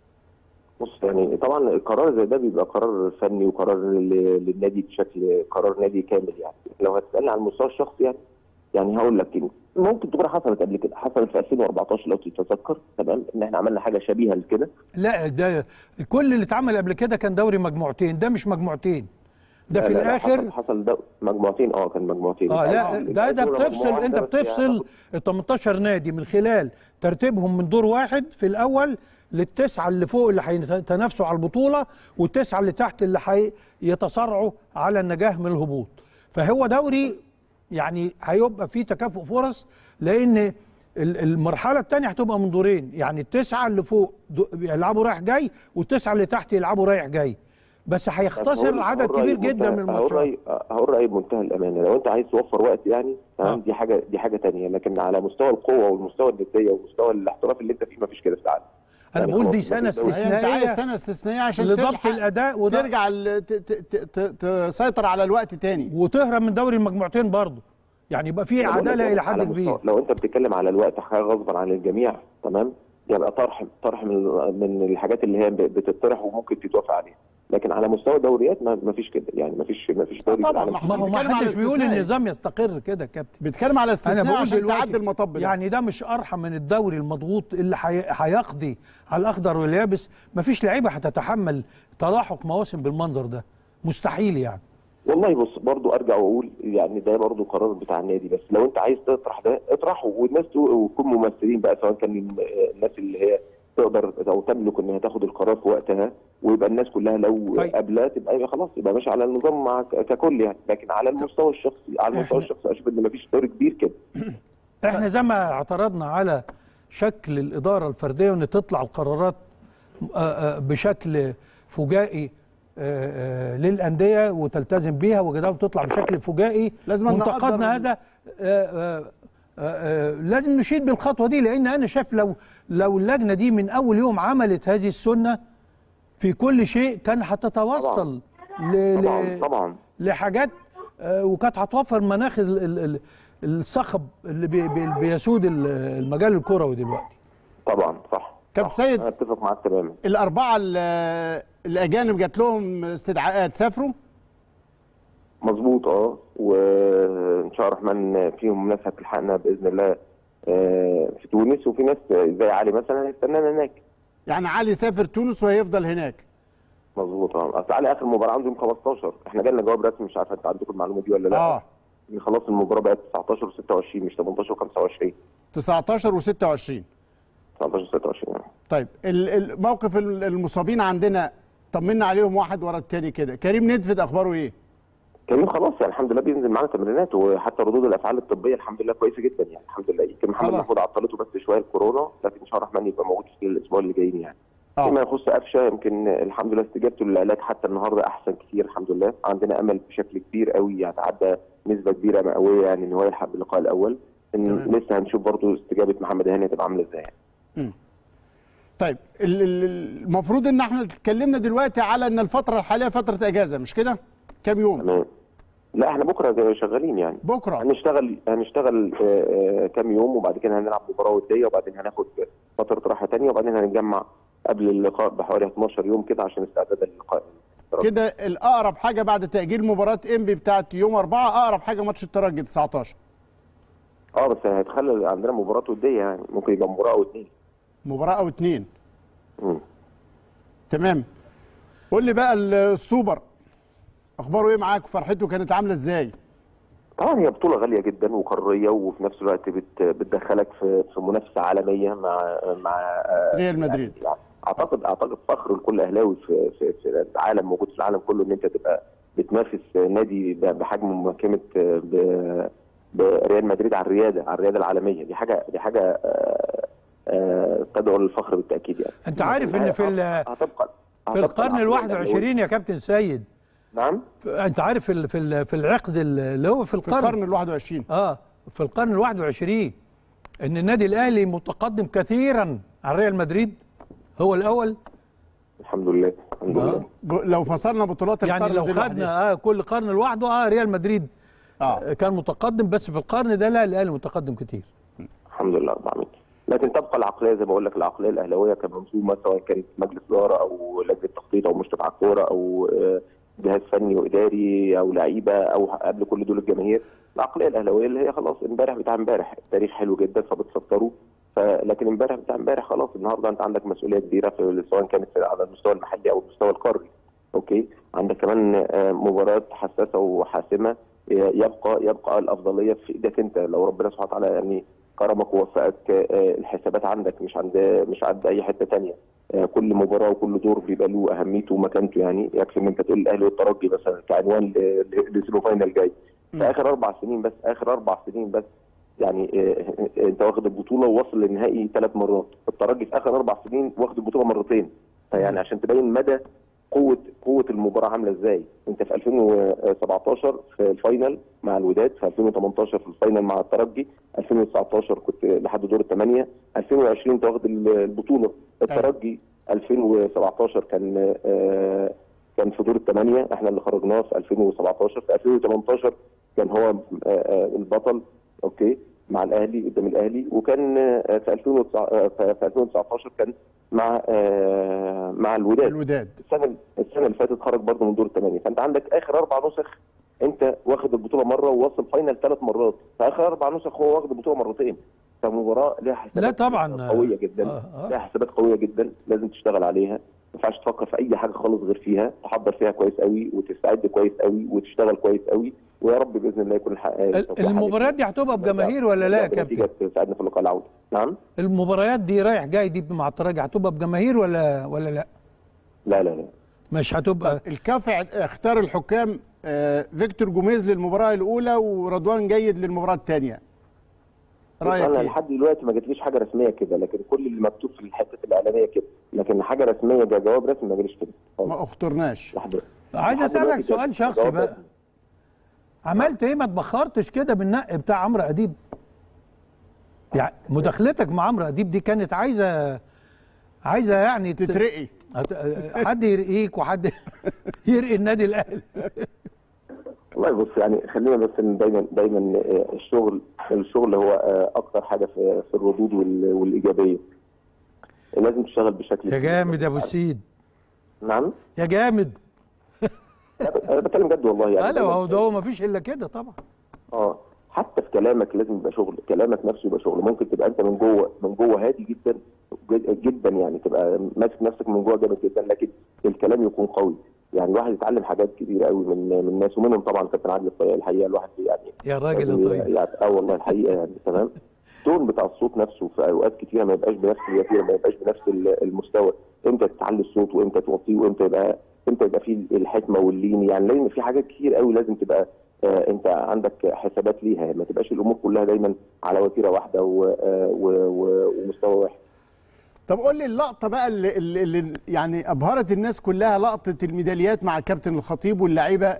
[SPEAKER 3] بص يعني طبعا القرار زي ده بيبقى قرار فني وقرار ل- للنادي بشكل قرار نادي كامل يعني لو هتسالني على المستوى الشخصي يعني يعني هقول لك إن ممكن تكون حصلت قبل كده حصلت في 2014 لو تتذكر تمام ان احنا عملنا حاجه شبيهه لكده
[SPEAKER 1] لا ده كل اللي اتعمل قبل كده كان دوري مجموعتين ده مش مجموعتين ده
[SPEAKER 3] لا
[SPEAKER 1] في
[SPEAKER 3] لا لا،
[SPEAKER 1] الاخر
[SPEAKER 3] حصل, حصل ده مجموعتين اه كان مجموعتين
[SPEAKER 1] اه لا
[SPEAKER 3] آه،
[SPEAKER 1] ده ده
[SPEAKER 3] الأول
[SPEAKER 1] بتفصل
[SPEAKER 3] مجموعة
[SPEAKER 1] انت
[SPEAKER 3] واحدة بس
[SPEAKER 1] بتفصل
[SPEAKER 3] يعني
[SPEAKER 1] ال 18 نادي من خلال ترتيبهم من دور واحد في الاول للتسعه اللي فوق اللي هيتنافسوا على البطوله والتسعه اللي تحت اللي هيتصارعوا على النجاح من الهبوط فهو دوري يعني هيبقى فيه تكافؤ فرص لان ال- المرحله الثانيه هتبقى من دورين يعني التسعه اللي فوق دو- يلعبوا رايح جاي والتسعه اللي تحت يلعبوا رايح جاي بس
[SPEAKER 3] طب
[SPEAKER 1] هيختصر
[SPEAKER 3] هقول-
[SPEAKER 1] عدد
[SPEAKER 3] هقول
[SPEAKER 1] كبير
[SPEAKER 3] رأيي
[SPEAKER 1] جدا من
[SPEAKER 3] بمنتهى- هقول
[SPEAKER 1] الماتشات
[SPEAKER 3] رأيي هقول رأيي بمنتهى الأمانة لو أنت عايز توفر وقت يعني تمام
[SPEAKER 1] آه.
[SPEAKER 3] دي حاجة دي حاجة تانية لكن على مستوى القوة والمستوى الندية ومستوى الاحتراف اللي أنت فيه مفيش كده في العالم
[SPEAKER 1] انا
[SPEAKER 3] يعني
[SPEAKER 1] بقول
[SPEAKER 3] خلاص
[SPEAKER 1] دي
[SPEAKER 3] مفيش
[SPEAKER 1] سنه
[SPEAKER 3] دوري.
[SPEAKER 2] هي انت عايز
[SPEAKER 1] استثنائيه
[SPEAKER 2] سنه استثنائيه عشان
[SPEAKER 1] لضبط
[SPEAKER 2] تلحق
[SPEAKER 1] الاداء وده
[SPEAKER 2] ترجع ال- ت- ت- ت- ت- تسيطر على الوقت تاني
[SPEAKER 1] وتهرب من دوري المجموعتين برضه يعني يبقى في
[SPEAKER 3] أنا بقول لك
[SPEAKER 1] عداله
[SPEAKER 3] يعني
[SPEAKER 1] الى
[SPEAKER 3] على
[SPEAKER 1] حد كبير
[SPEAKER 3] مستوى- لو أنت بتتكلم على الوقت حاجة غصبا عن الجميع تمام يبقى طرح طرح من من الحاجات اللي هي بتطرح وممكن تتوافق عليها لكن على مستوى الدوريات ما ما فيش كده يعني ما فيش ما فيش دوري في
[SPEAKER 2] طبعاً،
[SPEAKER 3] العالم
[SPEAKER 2] ما
[SPEAKER 1] ما هو ما
[SPEAKER 2] بنتكلم على
[SPEAKER 1] حدش بيقول
[SPEAKER 2] الاستثناء.
[SPEAKER 1] النظام يستقر كده يا كابتن
[SPEAKER 2] بيتكلم على
[SPEAKER 1] انا
[SPEAKER 2] استثناء
[SPEAKER 1] بقول
[SPEAKER 2] عشان
[SPEAKER 1] دلوقتي
[SPEAKER 2] تعدي المطب ده
[SPEAKER 1] يعني ده مش ارحم من الدوري المضغوط اللي حي- هيقضي على الاخضر واليابس مفيش لعيبه هتتحمل تلاحق مواسم بالمنظر ده مستحيل يعني
[SPEAKER 3] والله بص برضو ارجع واقول يعني ده برضو قرار بتاع النادي بس لو انت عايز تطرح ده اطرحه والناس تو- ويكون ممثلين بقى سواء كان الناس اللي هي تقدر او تملك انها تاخد القرار في وقتها ويبقى الناس كلها لو
[SPEAKER 1] طيب.
[SPEAKER 3] قابله تبقى يبقى خلاص يبقى ماشي على النظام مع ك- ككل يعني لكن على المستوى الشخصي على المستوى
[SPEAKER 1] إحنا-
[SPEAKER 3] الشخصي اشوف ان مفيش دوري كبير كده
[SPEAKER 1] احنا زي ما اعترضنا على شكل الاداره الفرديه وان تطلع القرارات آه، آه، بشكل فجائي آه، آه، للانديه وتلتزم بيها وكده وتطلع بشكل فجائي
[SPEAKER 2] لازم نقدر
[SPEAKER 1] منتقدنا
[SPEAKER 2] ال-
[SPEAKER 1] هذا آه، آه، آه، آه، لازم نشيد بالخطوه دي لان انا شايف لو لو اللجنه دي من اول يوم عملت هذه السنه في كل شيء كان هتتوصل ل-
[SPEAKER 3] طبعا
[SPEAKER 1] ل-
[SPEAKER 3] طبعا
[SPEAKER 1] لحاجات آه، وكانت هتوفر مناخ ال- ال- ال- الصخب اللي بي- بي- بيسود ال- المجال الكروي دلوقتي
[SPEAKER 3] طبعا صح
[SPEAKER 2] كابتن
[SPEAKER 3] صح.
[SPEAKER 2] سيد.
[SPEAKER 3] انا اتفق معاك تماما
[SPEAKER 2] الاربعه ال- الاجانب جات لهم استدعاءات سافروا
[SPEAKER 3] مظبوط اه وان شاء الله الرحمن فيهم ناس هتلحقنا باذن الله آه، في تونس وفي ناس زي علي مثلا هيستنانا هناك
[SPEAKER 2] يعني علي سافر تونس وهيفضل هناك
[SPEAKER 3] مظبوط اه اصل علي اخر مباراه عنده يوم 15 احنا جالنا جواب رسمي مش عارف انت عندكم المعلومه دي ولا لا
[SPEAKER 2] اه
[SPEAKER 3] ان خلاص المباراه بقت 19 و26 مش 18 و25
[SPEAKER 2] 19 و26
[SPEAKER 3] 19 و26 يعني.
[SPEAKER 2] طيب ال- الموقف ال- المصابين عندنا طمنا عليهم واحد ورا التاني كده كريم ندفد اخباره ايه
[SPEAKER 3] كريم خلاص يعني الحمد لله بينزل معانا تمرينات وحتى ردود الافعال الطبيه الحمد لله كويسه جدا يعني الحمد لله يمكن محمد
[SPEAKER 2] خلاص.
[SPEAKER 3] محمود عطلته بس شويه الكورونا لكن ان شاء الله الرحمن يبقى موجود في الاسبوع اللي جايين يعني
[SPEAKER 2] اه
[SPEAKER 3] فيما يخص قفشه يمكن الحمد لله استجابته للعلاج حتى النهارده احسن كتير الحمد لله عندنا امل بشكل كبير قوي يتعدى نسبه كبيره مئويه يعني ان هو يلحق باللقاء الاول ان
[SPEAKER 2] تمام.
[SPEAKER 3] لسه هنشوف برضه استجابه محمد هاني هتبقى عامله ازاي يعني.
[SPEAKER 2] طيب ال- ال- المفروض ان احنا اتكلمنا دلوقتي على ان الفتره الحاليه فتره اجازه مش كده كام يوم
[SPEAKER 3] تمام لا احنا بكره زي شغالين يعني
[SPEAKER 2] بكره
[SPEAKER 3] هنشتغل هنشتغل آه، آه، كام يوم وبعد كده هنلعب مباراه وديه وبعدين هناخد فتره راحه ثانيه وبعدين هنتجمع قبل اللقاء بحوالي 12 يوم كده عشان استعداد للقاء
[SPEAKER 2] كده الاقرب حاجه بعد تاجيل مباراه انبي بتاعت يوم 4 اقرب حاجه ماتش الترجي 19
[SPEAKER 3] اه بس هيتخلى عندنا مباراه وديه يعني ممكن يبقى مباراه او اثنين
[SPEAKER 2] مباراه او اتنين
[SPEAKER 3] مم.
[SPEAKER 2] تمام قول لي بقى السوبر اخباره ايه معاك وفرحته كانت عامله ازاي
[SPEAKER 3] طبعا هي بطوله غاليه جدا وقاريه وفي نفس الوقت بت بتدخلك في في منافسه عالميه مع مع آه،
[SPEAKER 2] ريال مدريد.
[SPEAKER 3] يعني اعتقد اعتقد فخر لكل اهلاوي في, في, في العالم موجود في العالم كله ان انت تبقى بتنافس نادي ب- بحجم محكمه ب- بريال مدريد على الرياده على الرياده العالميه دي حاجه دي حاجه آه، آه، تدعو للفخر بالتاكيد يعني
[SPEAKER 1] انت عارف ان في ال-
[SPEAKER 3] هتبقى
[SPEAKER 1] في القرن ال 21 يا كابتن سيد
[SPEAKER 3] نعم
[SPEAKER 1] انت عارف في ال- في ال- في العقد اللي هو في
[SPEAKER 2] في
[SPEAKER 1] القرن
[SPEAKER 2] القرن ال 21
[SPEAKER 1] اه في القرن ال 21 ان النادي الاهلي متقدم كثيرا عن ريال مدريد هو الاول
[SPEAKER 3] الحمد لله الحمد
[SPEAKER 1] آه.
[SPEAKER 3] لله
[SPEAKER 2] ب- لو فصلنا بطولات
[SPEAKER 1] يعني
[SPEAKER 2] القرن
[SPEAKER 1] لو
[SPEAKER 2] دي لوحدها.
[SPEAKER 1] خدنا آه كل قرن لوحده اه ريال مدريد
[SPEAKER 2] اه
[SPEAKER 1] كان متقدم بس في القرن ده لا الاهلي متقدم كتير
[SPEAKER 3] الحمد لله رب العالمين لكن تبقى العقليه زي ما بقول لك العقليه الاهلاويه كمنظومه سواء كانت مجلس اداره او لجنه تخطيط او مشرف على الكوره او آه، جهاز فني واداري او لعيبه او قبل كل دول الجماهير العقليه الاهلاويه اللي هي خلاص امبارح بتاع امبارح التاريخ حلو جدا فبتسطره ف- لكن امبارح بتاع امبارح خلاص النهارده انت عندك مسؤوليه كبيره في سواء كانت على المستوى المحلي او المستوى القاري اوكي عندك كمان آه، مباراه حساسه وحاسمه آه، يبقى يبقى الافضليه في ايدك انت لو ربنا سبحانه وتعالى يعني كرمك ووفقك آه، الحسابات عندك مش عند مش عند اي حته تانية آه، كل مباراه وكل دور بيبقى له اهميته ومكانته يعني يكفي ان انت تقول الاهلي والترجي مثلا كعنوان ل- ل- للسيمي فاينال جاي في اخر اربع سنين بس اخر اربع سنين بس يعني آه، آه، انت واخد البطوله وواصل للنهائي ثلاث مرات الترجي في اخر اربع سنين واخد البطوله مرتين فيعني عشان تبين مدى قوه قوه المباراه عامله ازاي انت في 2017 في الفاينل مع الوداد في 2018 في الفاينل مع الترجي 2019 كنت لحد دور الثمانيه 2020 انت واخد البطوله الترجي 2017 كان آه، كان في دور الثمانيه احنا اللي خرجناه في 2017 في 2018 كان هو آه، آه، البطل اوكي مع الاهلي قدام الاهلي وكان آه، في 2009 آه، في في 2019 كان مع آه، مع الوداد
[SPEAKER 2] الوداد
[SPEAKER 3] السنه السنه اللي فاتت خرج برضه من دور الثمانيه فانت عندك اخر اربع نسخ انت واخد البطوله مره وواصل فاينل ثلاث مرات في اخر اربع نسخ هو واخد البطوله مرتين فمباراه لها حسابات
[SPEAKER 1] لا طبعاً.
[SPEAKER 3] قويه جدا
[SPEAKER 1] آه، آه.
[SPEAKER 3] لها حسابات قويه جدا لازم تشتغل عليها ما ينفعش تفكر في اي حاجه خالص غير فيها تحضر فيها كويس قوي وتستعد كويس قوي وتشتغل كويس قوي ويا رب باذن الله يكون الحق
[SPEAKER 1] المباريات دي هتبقى بجماهير ولا لا يا كابتن؟
[SPEAKER 3] كابتن تساعدنا في اللقاء العوده نعم
[SPEAKER 1] المباريات دي رايح جاي دي مع الترجي هتبقى بجماهير ولا ولا لا؟
[SPEAKER 3] لا لا لا
[SPEAKER 1] مش هتبقى
[SPEAKER 2] الكاف اختار الحكام آه، فيكتور جوميز للمباراه الاولى ورضوان جيد للمباراه الثانيه رايك
[SPEAKER 3] انا
[SPEAKER 2] ايه
[SPEAKER 3] لحد دلوقتي ما جاتليش حاجه رسميه كده لكن كل اللي مكتوب في الحته الاعلاميه كده لكن حاجه رسميه ده جواب رسمي ما جاليش كده خالص.
[SPEAKER 2] ما اخترناش
[SPEAKER 3] لحد
[SPEAKER 1] عايز
[SPEAKER 3] لحد
[SPEAKER 1] اسالك
[SPEAKER 3] دلوقتي
[SPEAKER 1] سؤال
[SPEAKER 3] جاب
[SPEAKER 1] شخصي
[SPEAKER 3] جواب
[SPEAKER 1] بقى
[SPEAKER 3] رسمي.
[SPEAKER 1] عملت ايه ما اتبخرتش كده بالنق بتاع عمرو اديب يعني مداخلتك مع عمرو اديب دي كانت عايزه عايزه يعني ت-
[SPEAKER 2] تترقي
[SPEAKER 1] هت- حد يرقيك وحد يرقي النادي الاهلي
[SPEAKER 3] والله بص يعني خلينا بس إن دايما دايما آه، الشغل الشغل هو آه، اكتر حاجه في في الردود وال- والايجابيه لازم تشتغل بشكل
[SPEAKER 1] يا جامد يا ابو سيد
[SPEAKER 3] نعم
[SPEAKER 1] يا جامد
[SPEAKER 3] انا بتكلم جد والله يعني
[SPEAKER 1] هلا هو ده هو ما فيش الا كده طبعا
[SPEAKER 3] اه حتى في كلامك لازم يبقى شغل كلامك نفسه يبقى شغل ممكن تبقى انت من جوه من جوه هادي جدا جد- جدا يعني تبقى ماسك نفسك من جوه جامد جدا لكن الكلام يكون قوي يعني الواحد يتعلم حاجات كتير قوي من من الناس ومنهم طبعا كابتن عادل الطيب الحقيقه الواحد يعني
[SPEAKER 1] يا راجل يا طيب
[SPEAKER 3] يعني اه والله الحقيقه يعني تمام التون بتاع الصوت نفسه في اوقات كتيره ما يبقاش بنفس الوتيره ما يبقاش بنفس ال- المستوى امتى تعلي الصوت وامتى توطيه وامتى يبقى امتى يبقى فيه الحكمه واللين يعني لازم في حاجات كتير قوي لازم تبقى آه انت عندك حسابات ليها ما تبقاش الامور كلها دايما على وتيره واحده و- آه، و- و- ومستوى واحد
[SPEAKER 2] طب قول لي اللقطه بقى اللي, اللي, اللي يعني ابهرت الناس كلها لقطه الميداليات مع كابتن الخطيب واللعيبه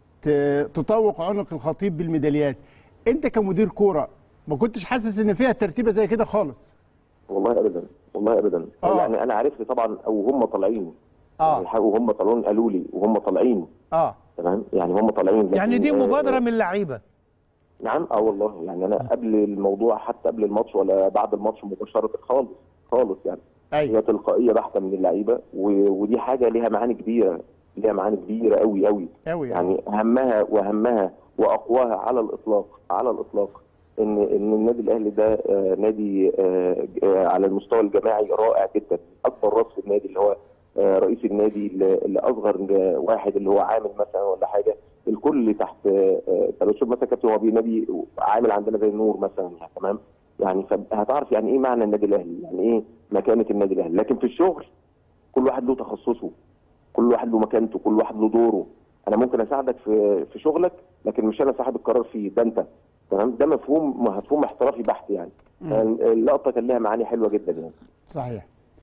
[SPEAKER 2] ت- تطوق عنق الخطيب بالميداليات انت كمدير كوره ما كنتش حاسس ان فيها ترتيبه زي كده خالص
[SPEAKER 3] والله ابدا والله ابدا
[SPEAKER 2] آه.
[SPEAKER 3] يعني انا عرفت طبعا او هم طالعين
[SPEAKER 2] اه
[SPEAKER 3] يعني وهم طالعين قالوا لي وهم طالعين
[SPEAKER 2] اه
[SPEAKER 3] تمام يعني هم طالعين لكن-
[SPEAKER 1] يعني دي
[SPEAKER 3] آه،
[SPEAKER 1] مبادره من اللعيبه
[SPEAKER 3] نعم اه والله يعني انا قبل الموضوع حتى قبل الماتش ولا بعد الماتش مباشره خالص خالص يعني
[SPEAKER 2] ايوه
[SPEAKER 3] هي تلقائيه بحته من اللعيبه و- ودي حاجه ليها معاني كبيره ليها معاني كبيره قوي قوي
[SPEAKER 2] قوي يعني
[SPEAKER 3] يعني اهمها واهمها واقواها على الاطلاق على الاطلاق ان ان النادي الاهلي ده آه، نادي آه، آه، على المستوى الجماعي رائع جدا اكبر راس في النادي اللي هو آه، رئيس النادي اللي اللي اصغر واحد اللي هو عامل مثلا ولا حاجه الكل تحت آه، آه، طب شوف مثلا كابتن هو نادي عامل عندنا زي النور مثلا يعني تمام يعني فهتعرف يعني ايه معنى النادي الاهلي يعني ايه مكانه النادي الاهلي لكن في الشغل كل واحد له تخصصه كل واحد له مكانته كل واحد له دوره انا ممكن اساعدك في في شغلك لكن مش انا صاحب القرار فيه ده انت تمام ده مفهوم مفهوم احترافي بحت يعني اللقطه كان لها معاني حلوه جدا يعني
[SPEAKER 2] صحيح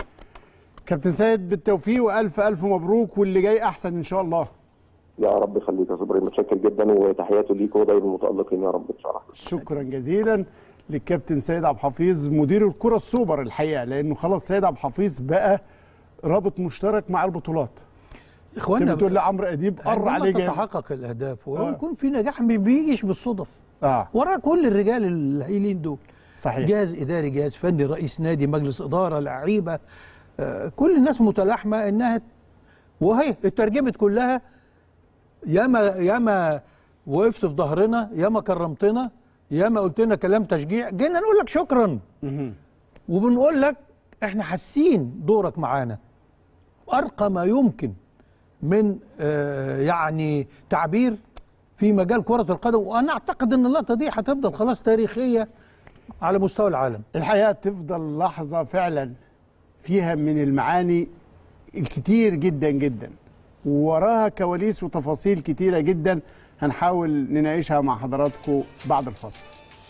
[SPEAKER 2] كابتن سيد بالتوفيق والف الف مبروك واللي جاي احسن ان شاء الله
[SPEAKER 3] يا رب يخليك يا صبري متشكر جدا وتحياتي ليك ودايما متالقين يا رب ان شاء الله
[SPEAKER 2] شكرا جزيلا للكابتن سيد عبد الحفيظ مدير الكره السوبر الحقيقه لانه خلاص سيد عبد الحفيظ بقى رابط مشترك مع البطولات انت
[SPEAKER 1] اخوانا
[SPEAKER 2] بتقول لعمرو اديب قر
[SPEAKER 1] عندما
[SPEAKER 2] عليه جامد
[SPEAKER 1] تتحقق الاهداف
[SPEAKER 2] آه.
[SPEAKER 1] ويكون في نجاح ما بيجيش بالصدف
[SPEAKER 2] اه
[SPEAKER 1] ورا كل الرجال الهايلين دول
[SPEAKER 2] صحيح
[SPEAKER 1] جهاز اداري جهاز فني رئيس نادي مجلس اداره لعيبه آه، كل الناس متلاحمه انها وهي اترجمت كلها ياما ياما وقفت في ظهرنا ياما كرمتنا ياما قلت لنا كلام تشجيع جينا نقول لك شكرا
[SPEAKER 2] مهم.
[SPEAKER 1] وبنقول لك احنا حاسين دورك معانا ارقى ما يمكن من آه، يعني تعبير في مجال كرة القدم وانا اعتقد ان اللقطة دي هتفضل خلاص تاريخية على مستوى العالم
[SPEAKER 2] الحقيقه تفضل لحظه فعلا فيها من المعاني الكتير جدا جدا ووراها كواليس وتفاصيل كتيره جدا هنحاول نناقشها مع حضراتكم بعد الفاصل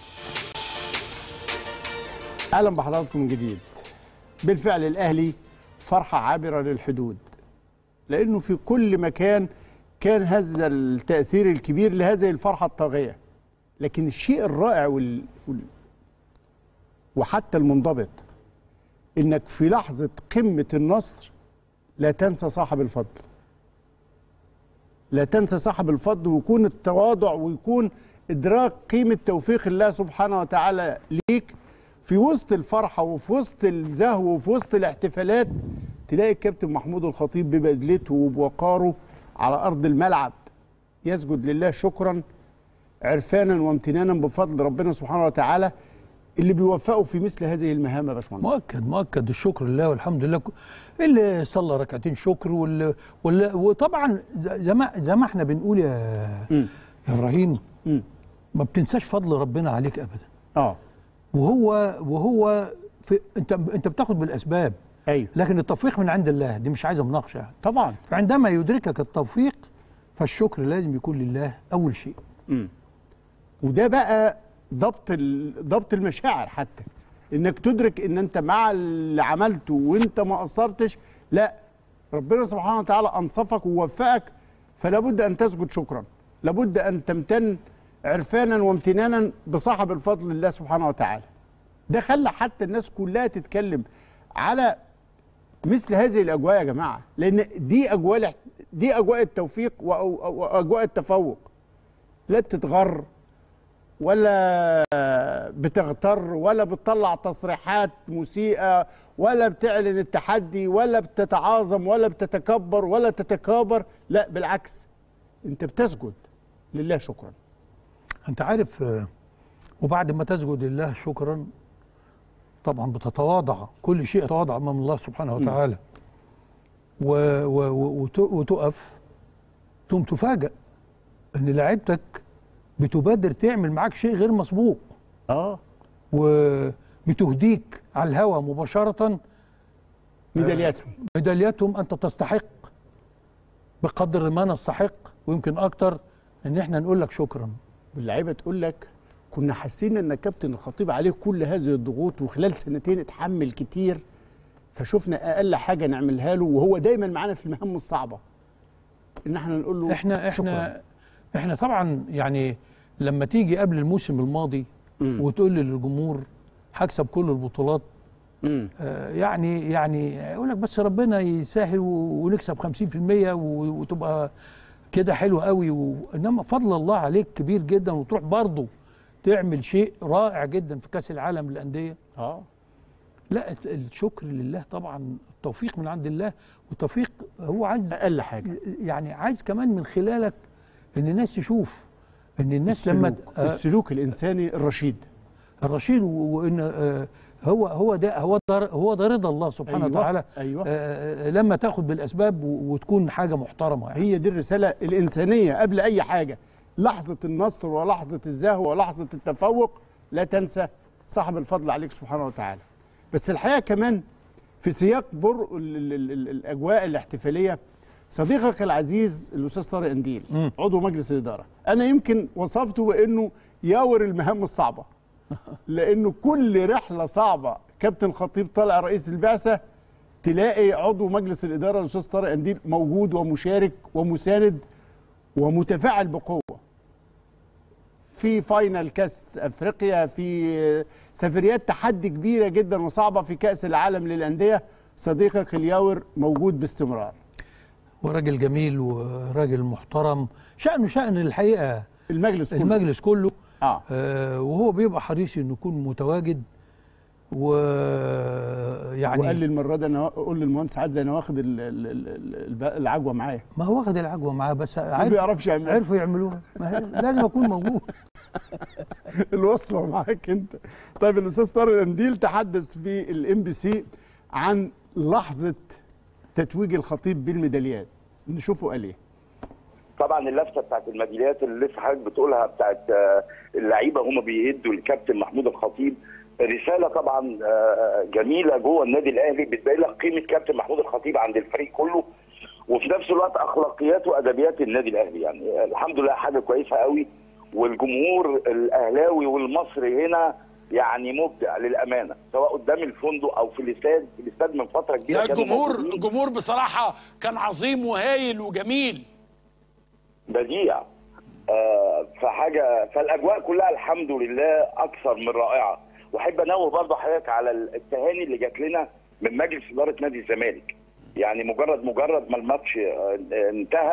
[SPEAKER 2] اهلا بحضراتكم من جديد بالفعل الاهلي فرحه عابره للحدود لانه في كل مكان كان هذا التاثير الكبير لهذه الفرحه الطاغيه لكن الشيء الرائع وال... وال... وحتى المنضبط انك في لحظه قمه النصر لا تنسى صاحب الفضل لا تنسى صاحب الفضل ويكون التواضع ويكون ادراك قيمه توفيق الله سبحانه وتعالى ليك في وسط الفرحه وفي وسط الزهو وفي وسط الاحتفالات تلاقي الكابتن محمود الخطيب ببدلته وبوقاره على ارض الملعب يسجد لله شكرا عرفانا وامتنانا بفضل ربنا سبحانه وتعالى اللي بيوفقه في مثل هذه المهام يا باشمهندس
[SPEAKER 1] مؤكد مؤكد الشكر لله والحمد لله اللي صلى ركعتين شكر واللي, واللي وطبعا زي ما زي ما احنا بنقول يا
[SPEAKER 2] مم.
[SPEAKER 1] يا ابراهيم
[SPEAKER 2] مم.
[SPEAKER 1] ما بتنساش فضل ربنا عليك ابدا
[SPEAKER 2] اه
[SPEAKER 1] وهو وهو في انت انت بتاخد بالاسباب
[SPEAKER 2] ايوه
[SPEAKER 1] لكن التوفيق من عند الله دي مش عايزه مناقشه يعني.
[SPEAKER 2] طبعا
[SPEAKER 1] فعندما يدركك التوفيق فالشكر لازم يكون لله اول شيء
[SPEAKER 2] مم. وده بقى ضبط ال- ضبط المشاعر حتى انك تدرك ان انت مع اللي عملته وانت ما قصرتش لا ربنا سبحانه وتعالى انصفك ووفقك فلا بد ان تسجد شكرا لابد ان تمتن عرفانا وامتنانا بصاحب الفضل الله سبحانه وتعالى ده خلى حتى الناس كلها تتكلم على مثل هذه الاجواء يا جماعه لان دي اجواء الاح- دي اجواء التوفيق وأو- واجواء التفوق لا تتغر ولا بتغتر ولا بتطلع تصريحات مسيئة ولا بتعلن التحدي ولا بتتعاظم ولا بتتكبر ولا تتكابر لا بالعكس انت بتسجد لله شكرا
[SPEAKER 1] انت عارف آه، وبعد ما تسجد لله شكرا طبعا بتتواضع كل شيء يتواضع امام الله سبحانه وتعالى و و و وت- وتقف ثم تفاجأ ان لعيبتك بتبادر تعمل معاك شيء غير مسبوق
[SPEAKER 2] اه
[SPEAKER 1] وبتهديك على الهوى مباشرة
[SPEAKER 2] ميدالياتهم
[SPEAKER 1] ميدالياتهم انت تستحق بقدر ما نستحق ويمكن اكتر ان احنا نقول لك شكرا
[SPEAKER 2] واللعيبه تقول لك كنا حاسين ان كابتن الخطيب عليه كل هذه الضغوط وخلال سنتين اتحمل كتير فشفنا اقل حاجه نعملها له وهو دايما معانا في المهام الصعبه ان احنا نقول له
[SPEAKER 1] احنا
[SPEAKER 2] شكرا.
[SPEAKER 1] احنا احنا طبعا يعني لما تيجي قبل الموسم الماضي
[SPEAKER 2] مم.
[SPEAKER 1] وتقول للجمهور هكسب كل البطولات
[SPEAKER 2] مم.
[SPEAKER 1] آه، يعني يعني يقول لك بس ربنا يسهل و- ونكسب 50% و- وتبقى كده حلو قوي و... انما فضل الله عليك كبير جدا وتروح برضه تعمل شيء رائع جدا في كاس العالم للانديه
[SPEAKER 2] اه
[SPEAKER 1] لا الت- الشكر لله طبعا التوفيق من عند الله والتوفيق هو عايز
[SPEAKER 2] اقل حاجه
[SPEAKER 1] يعني عايز كمان من خلالك ان الناس تشوف ان الناس لما
[SPEAKER 2] السلوك,
[SPEAKER 1] آه،
[SPEAKER 2] السلوك الانساني الرشيد
[SPEAKER 1] الرشيد و- وان آه، هو هو ده هو ده هو ده رضا الله سبحانه
[SPEAKER 2] أيوة،
[SPEAKER 1] وتعالى
[SPEAKER 2] أيوة.
[SPEAKER 1] آه، آه، لما تاخد بالاسباب و- وتكون حاجه محترمه يعني
[SPEAKER 2] هي دي الرساله الانسانيه قبل اي حاجه لحظه النصر ولحظه الزهو ولحظه التفوق لا تنسى صاحب الفضل عليك سبحانه وتعالى بس الحقيقه كمان في سياق برء ال- ال- ال- ال- الاجواء الاحتفاليه صديقك العزيز الاستاذ طارق انديل
[SPEAKER 1] مم.
[SPEAKER 2] عضو مجلس الاداره انا يمكن وصفته بانه ياور المهام الصعبه لانه كل رحله صعبه كابتن خطيب طالع رئيس البعثه تلاقي عضو مجلس الاداره الاستاذ طارق انديل موجود ومشارك ومساند ومتفاعل بقوه في فاينل كاس افريقيا في سفريات تحدي كبيره جدا وصعبه في كاس العالم للانديه صديقك الياور موجود باستمرار
[SPEAKER 1] وراجل جميل وراجل محترم شأنه شأن الحقيقه
[SPEAKER 2] المجلس كله
[SPEAKER 1] المجلس كله
[SPEAKER 2] اه
[SPEAKER 1] آه، وهو بيبقى حريص انه يكون متواجد ويعني
[SPEAKER 2] وقال لي المره دي انا قول للمهندس عادل انا واخد ال- ال- ال- ال- العجوه معايا
[SPEAKER 1] ما هو واخد العجوه معاه بس
[SPEAKER 2] ما
[SPEAKER 1] عارف
[SPEAKER 2] بيعرفش يعمل
[SPEAKER 1] عرفوا يعملوها ما هي لازم اكون موجود
[SPEAKER 2] الوصفه معاك انت طيب الاستاذ طارق انديل تحدث في الام بي سي عن لحظه تتويج الخطيب بالميداليات نشوفه قال ايه
[SPEAKER 4] طبعا اللفته بتاعت الميداليات اللي لسه حضرتك بتقولها بتاعت آه، اللعيبه هم بيدوا الكابتن محمود الخطيب رساله طبعا آه، جميله جوه النادي الاهلي بتبين لك قيمه كابتن محمود الخطيب عند الفريق كله وفي نفس الوقت اخلاقيات وادبيات النادي الاهلي يعني الحمد لله حاجه كويسه قوي والجمهور الاهلاوي والمصري هنا يعني مبدع للامانه سواء قدام الفندق او في الاستاد الاستاد من فتره كبيره
[SPEAKER 5] لا
[SPEAKER 4] كانوا
[SPEAKER 5] الجمهور
[SPEAKER 4] موجودين.
[SPEAKER 5] الجمهور بصراحه كان عظيم وهايل وجميل
[SPEAKER 4] بديع آه فحاجه فالاجواء كلها الحمد لله اكثر من رائعه واحب انوه برضه حضرتك على التهاني اللي جات لنا من مجلس اداره نادي الزمالك يعني مجرد مجرد ما الماتش آه، انتهى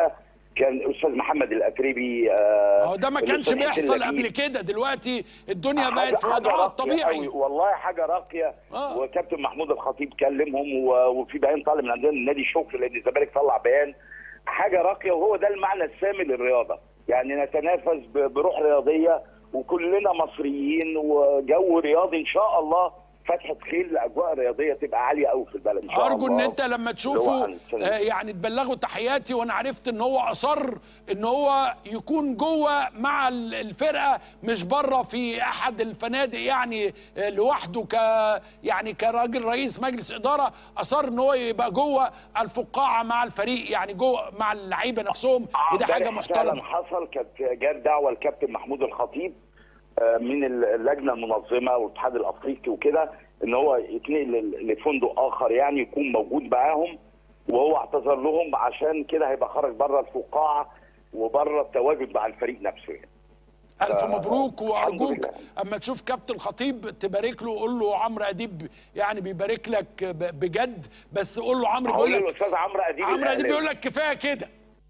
[SPEAKER 4] كان الاستاذ محمد الاتربي
[SPEAKER 5] هو ده ما كانش
[SPEAKER 4] الأستاذ حسين
[SPEAKER 5] بيحصل
[SPEAKER 4] لبيب.
[SPEAKER 5] قبل كده دلوقتي الدنيا
[SPEAKER 4] حاجة-
[SPEAKER 5] بقت في
[SPEAKER 4] حاجة
[SPEAKER 5] وضعها
[SPEAKER 4] راقية
[SPEAKER 5] الطبيعي
[SPEAKER 4] قوي. والله حاجه راقيه
[SPEAKER 5] آه.
[SPEAKER 4] وكابتن محمود الخطيب كلمهم و- وفي بيان طالع من عندنا النادي شكر لان الزمالك طلع بيان حاجه راقيه وهو ده المعنى السامي للرياضه يعني نتنافس ب- بروح رياضيه وكلنا مصريين وجو رياضي ان شاء الله فتحه خيل الاجواء الرياضيه تبقى عاليه قوي في البلد ان شاء
[SPEAKER 5] ارجو ان
[SPEAKER 4] الله.
[SPEAKER 5] انت لما
[SPEAKER 4] اللي هو
[SPEAKER 5] تشوفه
[SPEAKER 4] عن السنة
[SPEAKER 5] آه، يعني تبلغوا تحياتي وانا عرفت ان هو اصر ان هو يكون جوه مع ال- الفرقه مش بره في احد الفنادق يعني آه، لوحده ك يعني كراجل رئيس مجلس اداره اصر ان هو يبقى جوه الفقاعه مع الفريق يعني جوه مع اللعيبه نفسهم ودي حاجه
[SPEAKER 4] امبارح
[SPEAKER 5] محترمه
[SPEAKER 4] فعلا حصل كانت جات دعوه الكابتن محمود الخطيب آه، من اللجنه المنظمه والاتحاد الافريقي وكده ان هو يتنقل لفندق اخر يعني يكون موجود معاهم وهو اعتذر لهم عشان كده هيبقى خرج بره الفقاعه وبره التواجد مع الفريق نفسه يعني.
[SPEAKER 5] الف
[SPEAKER 4] آه،
[SPEAKER 5] مبروك
[SPEAKER 4] الحمد
[SPEAKER 5] وارجوك
[SPEAKER 4] لله.
[SPEAKER 5] اما تشوف كابتن خطيب تبارك له وقول له عمرو اديب يعني بيبارك لك ب- بجد بس قول له عمرو
[SPEAKER 4] هقول
[SPEAKER 5] بيقول لك
[SPEAKER 4] للاستاذ عمرو اديب
[SPEAKER 5] عمرو اديب
[SPEAKER 4] الأهلاوي.
[SPEAKER 5] بيقول لك كفايه كده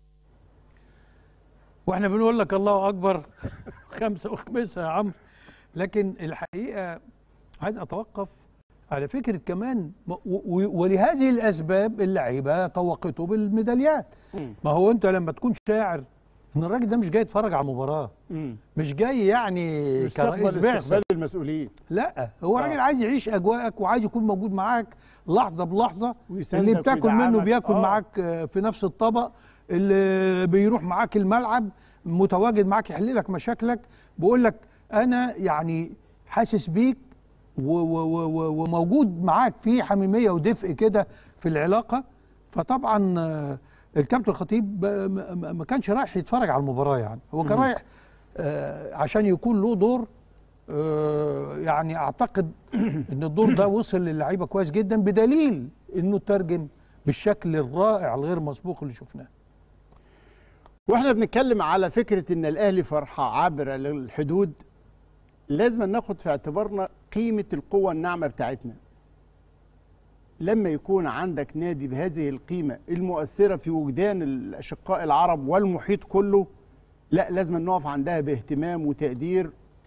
[SPEAKER 1] واحنا بنقول لك الله اكبر خمسه وخمسه يا عم لكن الحقيقه عايز اتوقف على فكره كمان م- و- و- ولهذه الاسباب اللعيبه طوقته بالميداليات ما هو انت لما تكون شاعر ان الراجل ده مش جاي يتفرج على المباراه
[SPEAKER 2] مم.
[SPEAKER 1] مش جاي يعني كرئيس
[SPEAKER 2] يستقبل
[SPEAKER 1] بعثه
[SPEAKER 2] استقبال المسؤولين
[SPEAKER 1] لا هو راجل عايز يعيش اجواءك وعايز يكون موجود معاك لحظه بلحظه
[SPEAKER 2] ويساندك
[SPEAKER 1] اللي بتاكل منه
[SPEAKER 2] ويدعمك.
[SPEAKER 1] بياكل
[SPEAKER 2] آه.
[SPEAKER 1] معاك آه، في نفس الطبق اللي بيروح معاك الملعب متواجد معاك يحل لك مشاكلك بيقول لك انا يعني حاسس بيك و- و- و- و- وموجود معاك في حميميه ودفء كده في العلاقه فطبعا آه، الكابتن الخطيب آه، ما- ما ما كانش رايح يتفرج على المباراه يعني هو كان رايح آه، عشان يكون له دور آه، يعني اعتقد ان الدور ده وصل للعيبه كويس جدا بدليل انه ترجم بالشكل الرائع الغير مسبوق اللي شفناه
[SPEAKER 2] واحنا بنتكلم على فكره ان الاهلي فرحه عابره للحدود لازم ناخد في اعتبارنا قيمه القوه الناعمه بتاعتنا لما يكون عندك نادي بهذه القيمه المؤثره في وجدان الاشقاء العرب والمحيط كله لا لازم نقف عندها باهتمام وتقدير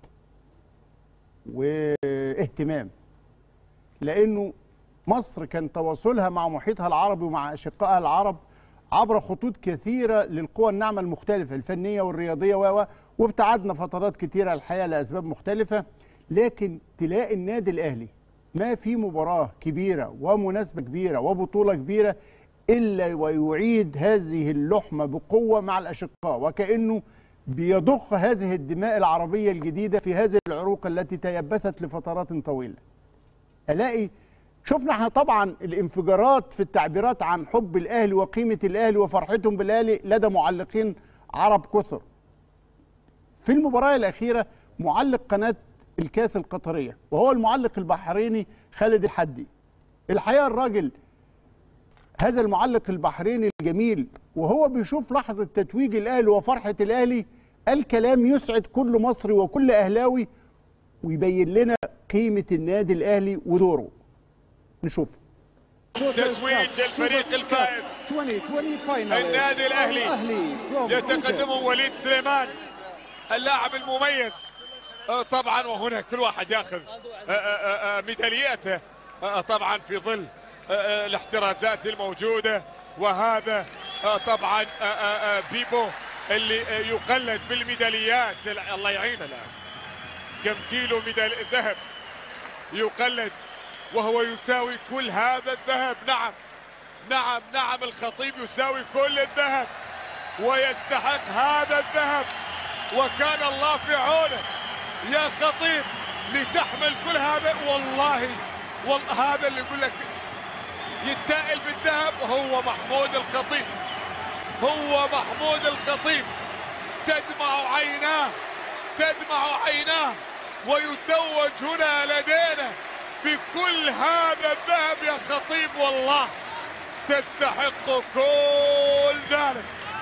[SPEAKER 2] واهتمام لانه مصر كان تواصلها مع محيطها العربي ومع اشقائها العرب عبر خطوط كثيره للقوى الناعمه المختلفه الفنيه والرياضيه و و- وابتعدنا فترات كثيره الحقيقه لاسباب مختلفه لكن تلاقي النادي الاهلي ما في مباراه كبيره ومناسبه كبيره وبطوله كبيره الا ويعيد هذه اللحمه بقوه مع الاشقاء وكانه بيضخ هذه الدماء العربيه الجديده في هذه العروق التي تيبست لفترات طويله الاقي شفنا احنا طبعا الانفجارات في التعبيرات عن حب الاهلي وقيمه الاهلي وفرحتهم بالاهلي لدى معلقين عرب كثر في المباراه الاخيره معلق قناه الكاس القطريه وهو المعلق البحريني خالد الحدي الحقيقه الراجل هذا المعلق البحريني الجميل وهو بيشوف لحظه تتويج الاهلي وفرحه الاهلي الكلام يسعد كل مصري وكل اهلاوي ويبين لنا قيمه النادي الاهلي ودوره نشوف
[SPEAKER 6] تتويج الفريق الفائز
[SPEAKER 7] 2020 فاينل
[SPEAKER 6] النادي الأهلي يتقدم وليد سليمان اللاعب المميز آه، طبعا وهنا كل واحد ياخذ آه، آه، آه، ميداليته آه، طبعا في ظل آه، آه، الاحترازات الموجوده وهذا آه، طبعا آه، آه، آه، بيبو اللي آه، يقلد بالميداليات الله يعينه الان كم كيلو ميدال ذهب يقلد وهو يساوي كل هذا الذهب نعم نعم نعم الخطيب يساوي كل الذهب ويستحق هذا الذهب وكان الله في عونه يا خطيب لتحمل كل هذا والله والله هذا اللي يقول لك يتائل بالذهب هو محمود الخطيب هو محمود الخطيب تدمع عيناه تدمع عيناه ويتوج هنا لدينا بكل هذا الذهب يا خطيب والله تستحق كل ذلك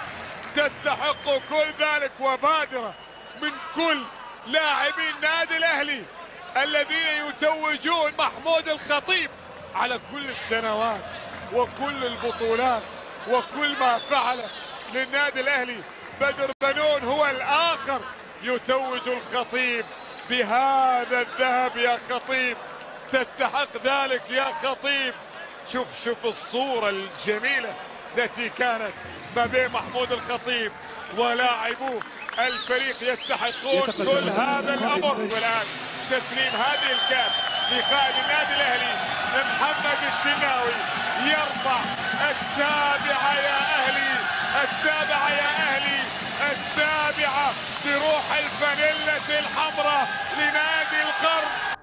[SPEAKER 6] تستحق كل ذلك وبادرة من كل لاعبي النادي الأهلي الذين يتوجون محمود الخطيب على كل السنوات وكل البطولات وكل ما فعله للنادي الاهلي بدر بنون هو الاخر يتوج الخطيب بهذا الذهب يا خطيب تستحق ذلك يا خطيب شوف شوف الصورة الجميلة التي كانت ما بين محمود الخطيب ولاعبوه الفريق يستحقون كل هذا الامر والان تسليم هذه الكاس لقائد النادي الاهلي محمد الشناوي يرفع السابعه يا اهلي السابعه يا اهلي السابعه بروح الفانيله الحمراء لنادي القرن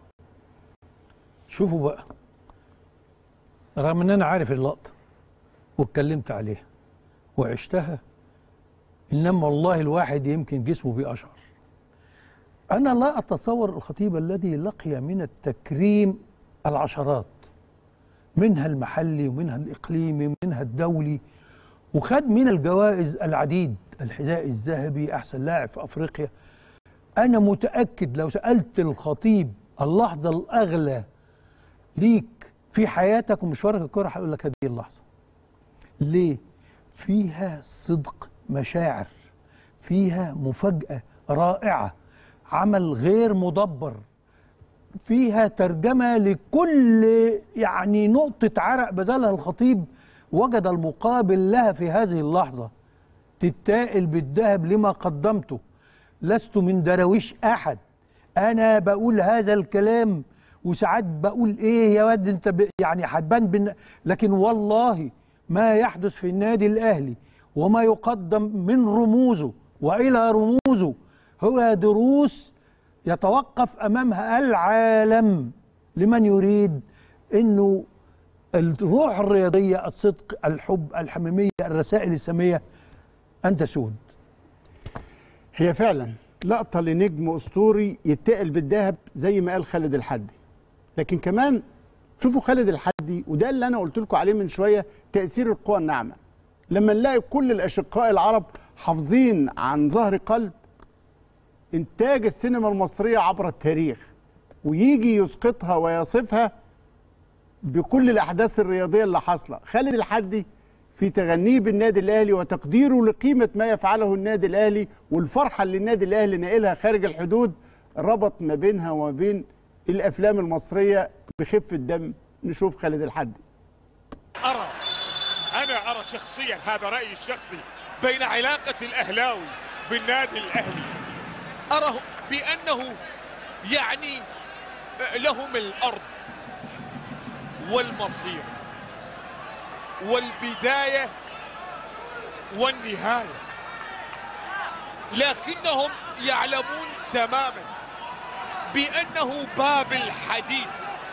[SPEAKER 1] شوفوا بقى رغم ان انا عارف اللقطه واتكلمت عليها وعشتها انما والله الواحد يمكن جسمه بيقشعر انا لا اتصور الخطيب الذي لقي من التكريم العشرات منها المحلي ومنها الاقليمي ومنها الدولي وخد من الجوائز العديد الحذاء الذهبي احسن لاعب في افريقيا انا متاكد لو سالت الخطيب اللحظه الاغلى ليك في حياتك ومشوارك الكوره هيقول لك هذه اللحظه ليه فيها صدق مشاعر فيها مفاجاه رائعه عمل غير مدبر فيها ترجمه لكل يعني نقطه عرق بذلها الخطيب وجد المقابل لها في هذه اللحظه تتائل بالذهب لما قدمته لست من دراويش احد انا بقول هذا الكلام وساعات بقول ايه يا واد انت ب... يعني هتبان بن... لكن والله ما يحدث في النادي الاهلي وما يقدم من رموزه والى رموزه هو دروس يتوقف امامها العالم لمن يريد انه الروح الرياضيه الصدق الحب الحميميه الرسائل الساميه ان تسود
[SPEAKER 2] هي فعلا لقطه لنجم اسطوري يتقل بالذهب زي ما قال خالد الحدي لكن كمان شوفوا خالد الحدي وده اللي انا قلت لكم عليه من شويه تاثير القوى الناعمه لما نلاقي كل الاشقاء العرب حافظين عن ظهر قلب انتاج السينما المصريه عبر التاريخ ويجي يسقطها ويصفها بكل الاحداث الرياضيه اللي حاصله خالد الحدي في تغنيه بالنادي الاهلي وتقديره لقيمه ما يفعله النادي الاهلي والفرحه اللي النادي الاهلي ناقلها خارج الحدود ربط ما بينها وما بين الافلام المصريه بخفه دم نشوف خالد الحدي
[SPEAKER 6] أرى أنا أرى شخصيا هذا رأيي الشخصي بين علاقة الأهلاوي بالنادي الأهلي أرى بأنه يعني لهم الأرض والمصير والبداية والنهاية لكنهم يعلمون تماما بأنه باب الحديد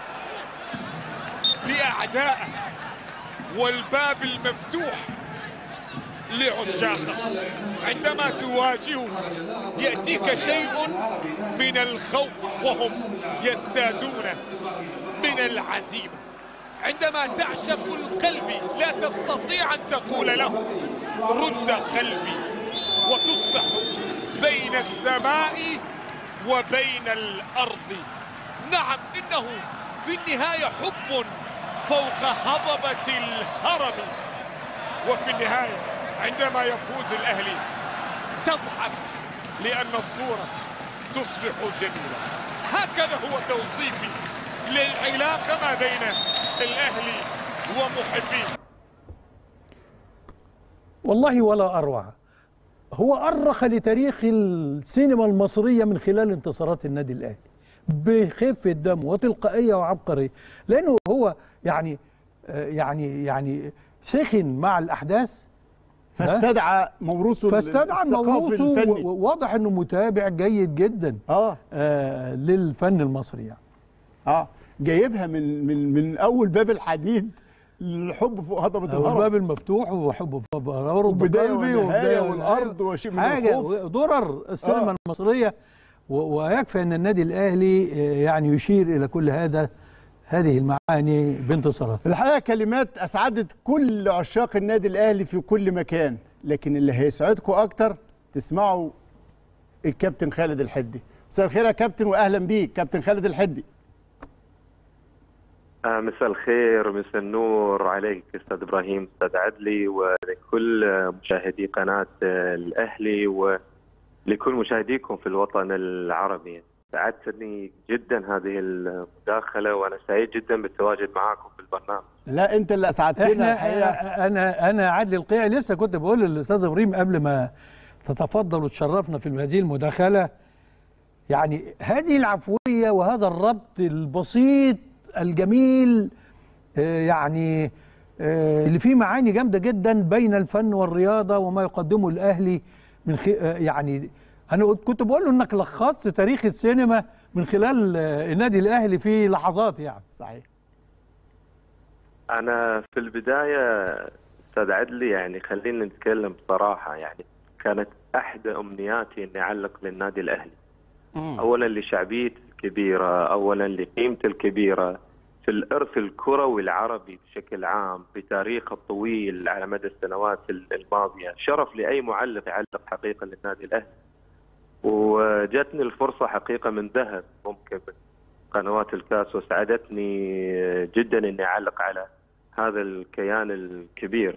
[SPEAKER 6] لأعدائه والباب المفتوح لعشاقه عندما تواجهه يأتيك شيء من الخوف وهم يزدادون من العزيمة عندما تعشق القلب لا تستطيع أن تقول له رد قلبي وتصبح بين السماء وبين الأرض نعم إنه في النهاية حب فوق هضبة الهرم وفي النهاية عندما يفوز الأهلي تضحك لأن الصورة تصبح جميلة هكذا هو توصيفي للعلاقة ما بين الأهلي ومحبيه
[SPEAKER 1] والله ولا اروع هو أرخ لتاريخ السينما المصرية من خلال انتصارات النادي الأهلي بخفة دم وتلقائية وعبقرية لأنه هو يعني آه، يعني يعني سخن مع الأحداث
[SPEAKER 2] فاستدعى موروثه
[SPEAKER 1] فاستدعى
[SPEAKER 2] الثقافي
[SPEAKER 1] موروثه
[SPEAKER 2] الفني
[SPEAKER 1] وواضح انه متابع جيد جدا
[SPEAKER 2] اه
[SPEAKER 1] آه للفن المصري يعني
[SPEAKER 2] اه جايبها من من من اول باب الحديد الحب فوق هضبه الهرم
[SPEAKER 1] الباب المفتوح وحب في الارض
[SPEAKER 2] وبداية
[SPEAKER 1] قلبي
[SPEAKER 2] ونهاية
[SPEAKER 1] وبداية
[SPEAKER 2] والأرض وشيء من
[SPEAKER 1] حاجه
[SPEAKER 2] الخوف.
[SPEAKER 1] درر السينما
[SPEAKER 2] آه.
[SPEAKER 1] المصريه و- ويكفي ان النادي الاهلي آه، يعني يشير الى كل هذا هذه المعاني بانتصارات
[SPEAKER 2] الحقيقه كلمات اسعدت كل عشاق النادي الاهلي في كل مكان لكن اللي هيسعدكم اكتر تسمعوا الكابتن خالد الحدي مساء الخير يا كابتن واهلا بيك كابتن خالد الحدي
[SPEAKER 7] آه، مساء الخير مساء النور عليك استاذ ابراهيم استاذ عدلي ولكل آه، مشاهدي قناه آه، الاهلي ولكل مشاهديكم في الوطن العربي سعدتني جدا هذه المداخله وانا سعيد جدا بالتواجد معكم في البرنامج
[SPEAKER 2] لا انت اللي اسعدتنا
[SPEAKER 1] احنا
[SPEAKER 2] الحقيقه
[SPEAKER 1] انا انا عادل القيعي لسه كنت بقول للاستاذ ابراهيم قبل ما تتفضل وتشرفنا في هذه المداخله يعني هذه العفويه وهذا الربط البسيط الجميل آه، يعني آه، اللي فيه معاني جامده جدا بين الفن والرياضه وما يقدمه الاهلي من خي... آه، يعني انا قلت- كنت بقول له انك لخصت تاريخ السينما من خلال آه، النادي الاهلي في لحظات يعني
[SPEAKER 2] صحيح
[SPEAKER 7] انا في البدايه استاذ عدلي يعني خلينا نتكلم بصراحه يعني كانت احدى امنياتي اني اعلق للنادي الاهلي اولا لشعبيته الكبيره اولا لقيمته الكبيره في الارث الكروي العربي بشكل عام في تاريخه الطويل على مدى السنوات الماضيه شرف لاي معلق يعلق حقيقه للنادي الاهلي وجاتني الفرصه حقيقه من ذهب ممكن من قنوات الكاس وسعدتني جدا اني اعلق على هذا الكيان الكبير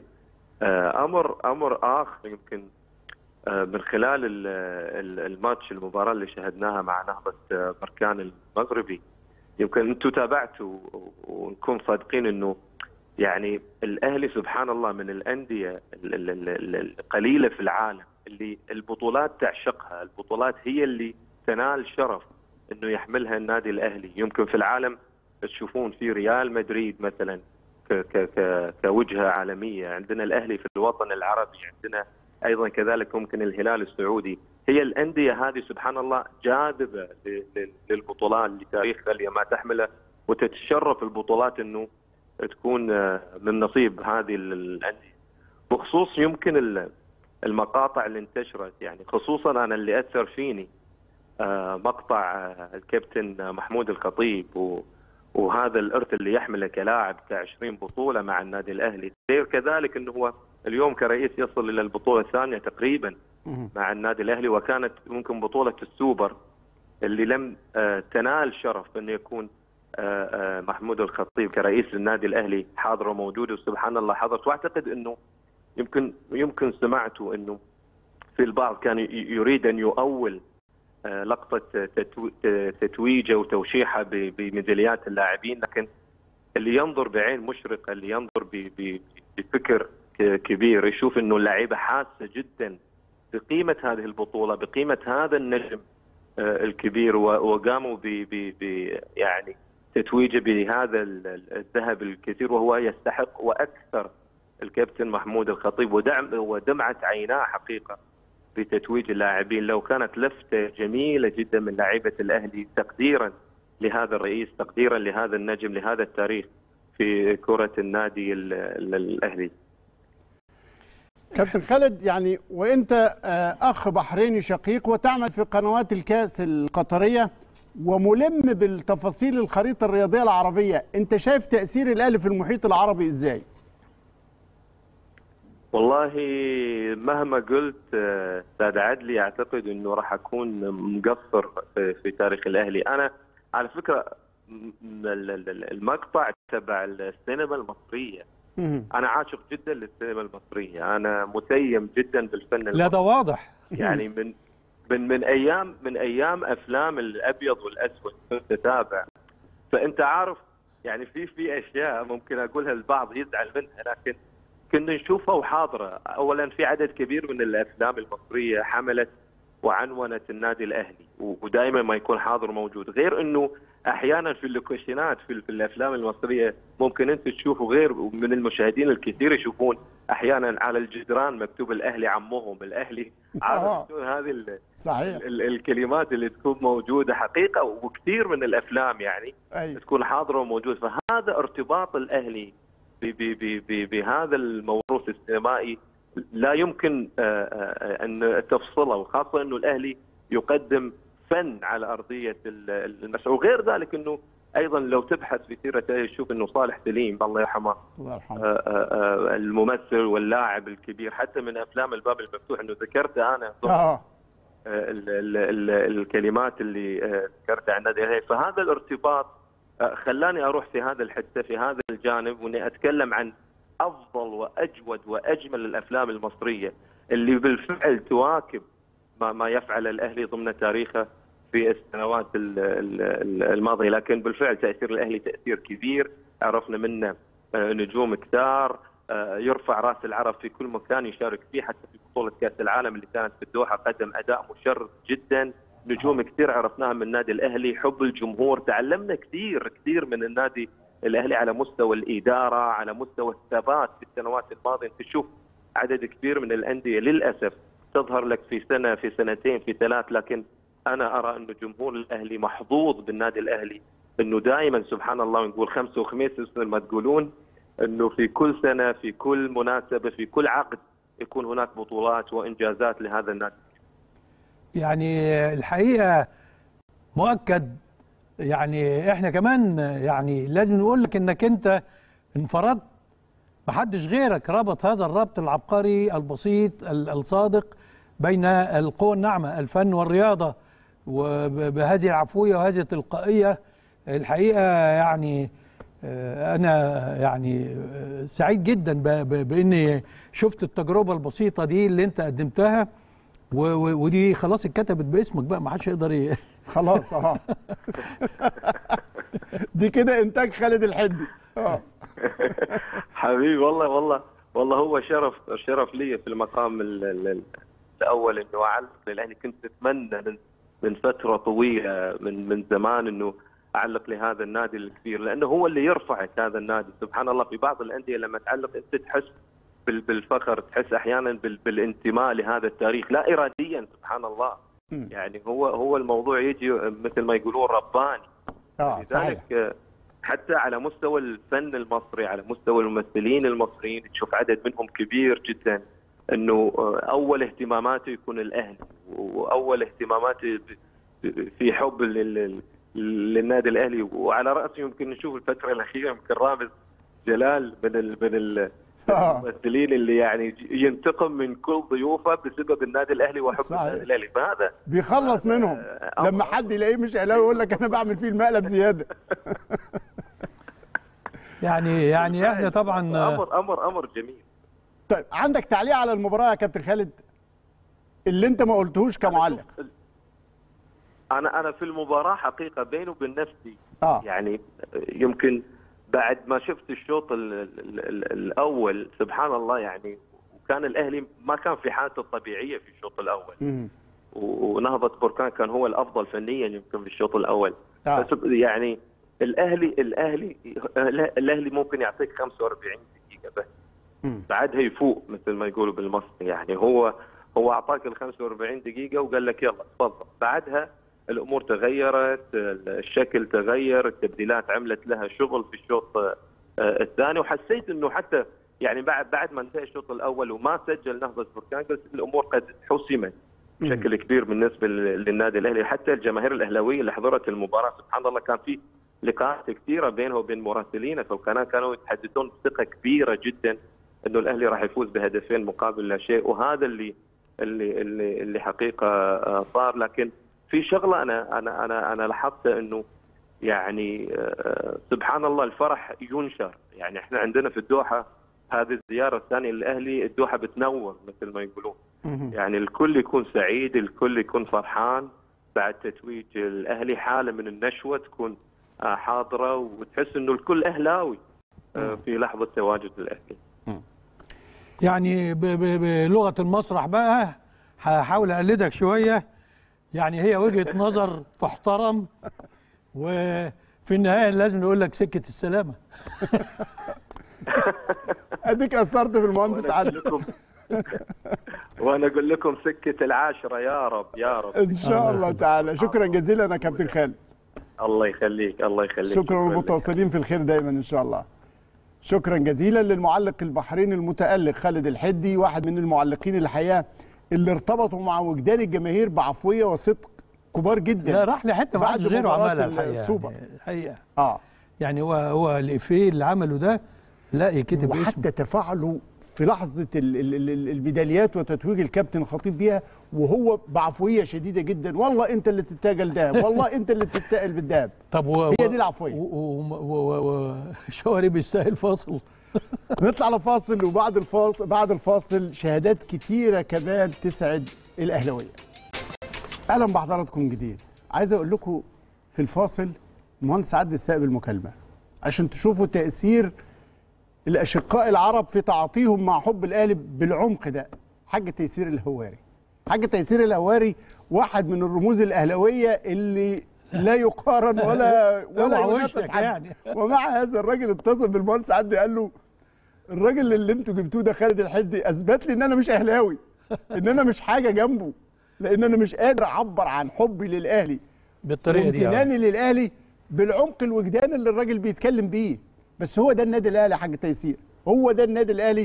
[SPEAKER 7] آه، امر امر اخر يمكن آه، من خلال ال- ال- الماتش المباراه اللي شاهدناها مع نهضه آه، بركان المغربي يمكن انتم تابعتوا ونكون صادقين انه يعني الاهلي سبحان الله من الانديه ال- ال- ال- ال- القليله في العالم اللي البطولات تعشقها، البطولات هي اللي تنال شرف انه يحملها النادي الاهلي، يمكن في العالم تشوفون في ريال مدريد مثلا ك ك ك كوجهه عالميه، عندنا الاهلي في الوطن العربي، عندنا ايضا كذلك ممكن الهلال السعودي، هي الانديه هذه سبحان الله جاذبه ل- ل- للبطولات لتاريخها لما تحمله وتتشرف البطولات انه تكون آه، من نصيب هذه ال- الانديه. بخصوص يمكن ال- المقاطع اللي انتشرت يعني خصوصا انا اللي اثر فيني آه، مقطع آه، الكابتن محمود الخطيب و- وهذا الارث اللي يحمله كلاعب ك20 بطوله مع النادي الاهلي، غير كذلك انه هو اليوم كرئيس يصل الى البطوله الثانيه تقريبا مع النادي الاهلي وكانت ممكن بطوله السوبر اللي لم آه، تنال شرف انه يكون آه، آه، محمود الخطيب كرئيس للنادي الاهلي حاضر وموجود وسبحان الله حضرت واعتقد انه يمكن يمكن سمعتوا انه في البعض كان ي- يريد ان يؤول آه، لقطه تتو- ت- تتويجه وتوشيحه ب- بميداليات اللاعبين لكن اللي ينظر بعين مشرقه اللي ينظر ب- ب- بفكر ك- كبير يشوف انه اللعيبه حاسه جدا بقيمه هذه البطوله بقيمه هذا النجم آه، الكبير و- وقاموا ب ب- ب يعني تتويجه بهذا ال- ال- الذهب الكثير وهو يستحق واكثر الكابتن محمود الخطيب ودعم ودمعت عيناه حقيقه بتتويج اللاعبين لو كانت لفته جميله جدا من لاعيبه الاهلي تقديرا لهذا الرئيس تقديرا لهذا النجم لهذا التاريخ في كره النادي ال- ال- الاهلي
[SPEAKER 2] كابتن خالد يعني وانت آه، اخ بحريني شقيق وتعمل في قنوات الكاس القطريه وملم بالتفاصيل الخريطه الرياضيه العربيه انت شايف تاثير الاهلي في المحيط العربي ازاي
[SPEAKER 7] والله مهما قلت آه، استاذ عدلي اعتقد انه راح اكون مقصر في في تاريخ الاهلي انا على فكره م- ال- ال- المقطع تبع السينما المصريه
[SPEAKER 2] مهم.
[SPEAKER 7] انا عاشق جدا للسينما المصريه انا متيم جدا بالفن
[SPEAKER 1] لا
[SPEAKER 7] المصري
[SPEAKER 1] ده واضح
[SPEAKER 7] يعني من من من ايام من ايام افلام الابيض والاسود كنت اتابع فانت عارف يعني في في اشياء ممكن اقولها البعض يزعل منها لكن كنا نشوفها وحاضره اولا في عدد كبير من الافلام المصريه حملت وعنونت النادي الاهلي ودائما ما يكون حاضر موجود غير انه احيانا في اللوكيشنات في, في الافلام المصريه ممكن انت تشوفوا غير من المشاهدين الكثير يشوفون احيانا على الجدران مكتوب الاهلي عمهم الاهلي
[SPEAKER 2] آه.
[SPEAKER 7] عارف شلون هذه ال-
[SPEAKER 2] صحيح
[SPEAKER 7] ال- الكلمات اللي تكون موجوده حقيقه وكثير من الافلام يعني
[SPEAKER 2] ايوه
[SPEAKER 7] تكون حاضره وموجود فهذا ارتباط الاهلي ب- ب- ب- ب- بهذا الموروث السينمائي لا يمكن آه، آه، ان تفصله وخاصه انه الاهلي يقدم فن على ارضيه ال- المسرح وغير ذلك انه ايضا لو تبحث في سيرته تشوف انه صالح سليم الله يرحمه
[SPEAKER 2] الله يرحمه
[SPEAKER 7] آه، آه، آه، الممثل واللاعب الكبير حتى من افلام الباب المفتوح انه ذكرته انا
[SPEAKER 2] اه
[SPEAKER 7] ال ال ال الكلمات اللي آه، ذكرتها عن النادي الاهلي فهذا الارتباط آه، خلاني اروح في هذا الحته في هذا الجانب واني اتكلم عن افضل واجود واجمل الافلام المصريه اللي بالفعل تواكب ما ما يفعل الاهلي ضمن تاريخه في السنوات ال- ال- ال- الماضيه لكن بالفعل تاثير الاهلي تاثير كبير عرفنا منه آه، نجوم كثار آه، يرفع راس العرب في كل مكان يشارك فيه حتى في بطوله كاس العالم اللي كانت في الدوحه قدم اداء مشرف جدا نجوم كثير عرفناها من النادي الاهلي حب الجمهور تعلمنا كثير كثير من النادي الاهلي على مستوى الاداره على مستوى الثبات في السنوات الماضيه انت تشوف عدد كبير من الانديه للاسف تظهر لك في سنه في سنتين في ثلاث لكن انا ارى انه جمهور الاهلي محظوظ بالنادي الاهلي انه دائما سبحان الله نقول خمس وخميس مثل ما تقولون انه في كل سنه في كل مناسبه في كل عقد يكون هناك بطولات وانجازات لهذا النادي
[SPEAKER 1] يعني الحقيقه مؤكد يعني احنا كمان يعني لازم نقول لك انك انت انفردت محدش غيرك ربط هذا الربط العبقري البسيط ال- الصادق بين القوى الناعمه الفن والرياضه وبهذه العفويه وهذه التلقائيه الحقيقه يعني آه، انا يعني آه، سعيد جدا ب- ب- باني شفت التجربه البسيطه دي اللي انت قدمتها و- و- ودي خلاص اتكتبت باسمك بقى ما حدش يقدر ي...
[SPEAKER 2] خلاص اه دي كده انتاج خالد الحدي اه
[SPEAKER 7] حبيبي والله والله والله هو شرف شرف لي في المقام ال- ال- الاول انه اعلق لاني كنت اتمنى من من فتره طويله من من زمان انه اعلق لهذا النادي الكبير لانه هو اللي يرفعك هذا النادي سبحان الله في بعض الانديه لما تعلق انت تحس بال- بالفخر تحس احيانا بال- بالانتماء لهذا التاريخ لا اراديا سبحان الله
[SPEAKER 2] مم.
[SPEAKER 7] يعني هو هو الموضوع يجي مثل ما يقولون رباني
[SPEAKER 2] اه صحيح
[SPEAKER 7] لذلك آه، حتى على مستوى الفن المصري على مستوى الممثلين المصريين تشوف عدد منهم كبير جدا انه آه، اول اهتماماته يكون الاهلي واول اهتماماته ب- ب- في حب لل- للنادي الاهلي وعلى راسه يمكن نشوف الفتره الاخيره يمكن رامز جلال من ال من ال
[SPEAKER 2] آه.
[SPEAKER 7] الممثلين اللي يعني ينتقم من كل ضيوفه بسبب النادي الاهلي وحب
[SPEAKER 2] صحيح.
[SPEAKER 7] النادي الاهلي فهذا
[SPEAKER 2] بيخلص منهم
[SPEAKER 7] آه،
[SPEAKER 2] لما
[SPEAKER 7] أمر-
[SPEAKER 2] حد يلاقيه مش اهلاوي يقول لك انا بعمل فيه المقلب زياده
[SPEAKER 1] يعني يعني احنا طبعا
[SPEAKER 7] امر امر امر جميل
[SPEAKER 2] طيب عندك تعليق على المباراه يا كابتن خالد اللي انت ما قلتهوش كمعلق
[SPEAKER 7] انا انا في المباراه حقيقه بيني وبين نفسي
[SPEAKER 2] اه
[SPEAKER 7] يعني يمكن بعد ما شفت الشوط ال ال ال الاول سبحان الله يعني وكان الاهلي ما كان في حالته الطبيعيه في الشوط الاول
[SPEAKER 2] مم.
[SPEAKER 7] و- ونهضه بركان كان هو الافضل فنيا يمكن في الشوط الاول
[SPEAKER 2] آه.
[SPEAKER 7] بس يعني الاهلي الاهلي الاهلي ممكن يعطيك 45 دقيقه بس
[SPEAKER 2] مم.
[SPEAKER 7] بعدها يفوق مثل ما يقولوا بالمصري يعني هو هو اعطاك ال 45 دقيقه وقال لك يلا تفضل بعدها الامور تغيرت الشكل تغير التبديلات عملت لها شغل في الشوط آه، الثاني وحسيت انه حتى يعني بعد بعد ما انتهى الشوط الاول وما سجل نهضه بركان قلت الامور قد حسمت بشكل كبير بالنسبه لل- للنادي الاهلي حتى الجماهير الاهلاويه اللي حضرت المباراه سبحان الله كان في لقاءات كثيره بينه وبين مراسلينه فكانوا كانوا يتحدثون بثقه كبيره جدا انه الاهلي راح يفوز بهدفين مقابل لا شيء وهذا اللي اللي اللي, اللي حقيقه آه، صار لكن في شغله انا انا انا انا لاحظت انه يعني آه، سبحان الله الفرح ينشر يعني احنا عندنا في الدوحه هذه الزياره الثانيه للاهلي الدوحه بتنور مثل ما يقولون
[SPEAKER 2] مم.
[SPEAKER 7] يعني الكل يكون سعيد الكل يكون فرحان بعد تتويج الاهلي حاله من النشوه تكون آه، حاضره وتحس انه الكل اهلاوي آه، في لحظه تواجد الاهلي
[SPEAKER 1] يعني ب- ب- بلغه المسرح بقى هحاول اقلدك شويه يعني هي وجهه نظر تحترم وفي النهايه لازم نقول لك سكه السلامه
[SPEAKER 2] اديك اثرت في المهندس
[SPEAKER 7] وانا اقول
[SPEAKER 2] عادل
[SPEAKER 7] لكم وانا اقول لكم سكه العاشره يا رب يا رب
[SPEAKER 2] ان شاء الله تعالى شكرا جزيلا يا كابتن خالد
[SPEAKER 7] الله يخليك الله يخليك
[SPEAKER 2] شكرا
[SPEAKER 7] لك.
[SPEAKER 2] ومتواصلين في الخير دايما ان شاء الله شكرا جزيلا للمعلق البحريني المتألق خالد الحدي واحد من المعلقين الحقيقه اللي ارتبطوا مع وجدان الجماهير بعفويه وصدق كبار جدا
[SPEAKER 1] لا راح لحته ما
[SPEAKER 2] بعد
[SPEAKER 1] حدش غيره
[SPEAKER 2] مباراة
[SPEAKER 1] عملها الحقيقه
[SPEAKER 2] السوبر.
[SPEAKER 1] يعني الحقيقه
[SPEAKER 2] اه
[SPEAKER 1] يعني هو هو الافيه اللي عمله ده لا يكتب اسمه
[SPEAKER 2] وحتى تفاعله في في لحظه ال- ال- ال- الميداليات وتتويج الكابتن الخطيب بيها وهو بعفويه شديده جدا والله انت اللي تتاجل دهب والله انت اللي تتقل بالدهب
[SPEAKER 1] طب و...
[SPEAKER 2] هي دي العفويه
[SPEAKER 1] وشوارب يستاهل فاصل
[SPEAKER 2] نطلع لفاصل وبعد الفاصل بعد الفاصل شهادات كتيره كمان تسعد الاهلاويه اهلا بحضراتكم جديد عايز اقول لكم في الفاصل المهندس عدلي استقبل مكالمه عشان تشوفوا تاثير الاشقاء العرب في تعاطيهم مع حب الاهلي بالعمق ده حاج تيسير الهواري حاج تيسير الهواري واحد من الرموز الاهلاويه اللي لا يقارن ولا ولا
[SPEAKER 1] اوعى
[SPEAKER 2] ينافس
[SPEAKER 1] وشك
[SPEAKER 2] حد
[SPEAKER 1] يعني.
[SPEAKER 2] ومع هذا الراجل اتصل بالمهندس عدلي قال له الراجل اللي انتوا جبتوه ده خالد الحدي اثبت لي ان انا مش اهلاوي ان انا مش حاجه جنبه لان انا مش قادر اعبر عن حبي للاهلي
[SPEAKER 1] بالطريقه دي يعني.
[SPEAKER 2] وامتناني للاهلي بالعمق الوجدان اللي الراجل بيتكلم بيه بس هو ده النادي الاهلي يا حاج تيسير هو ده النادي الاهلي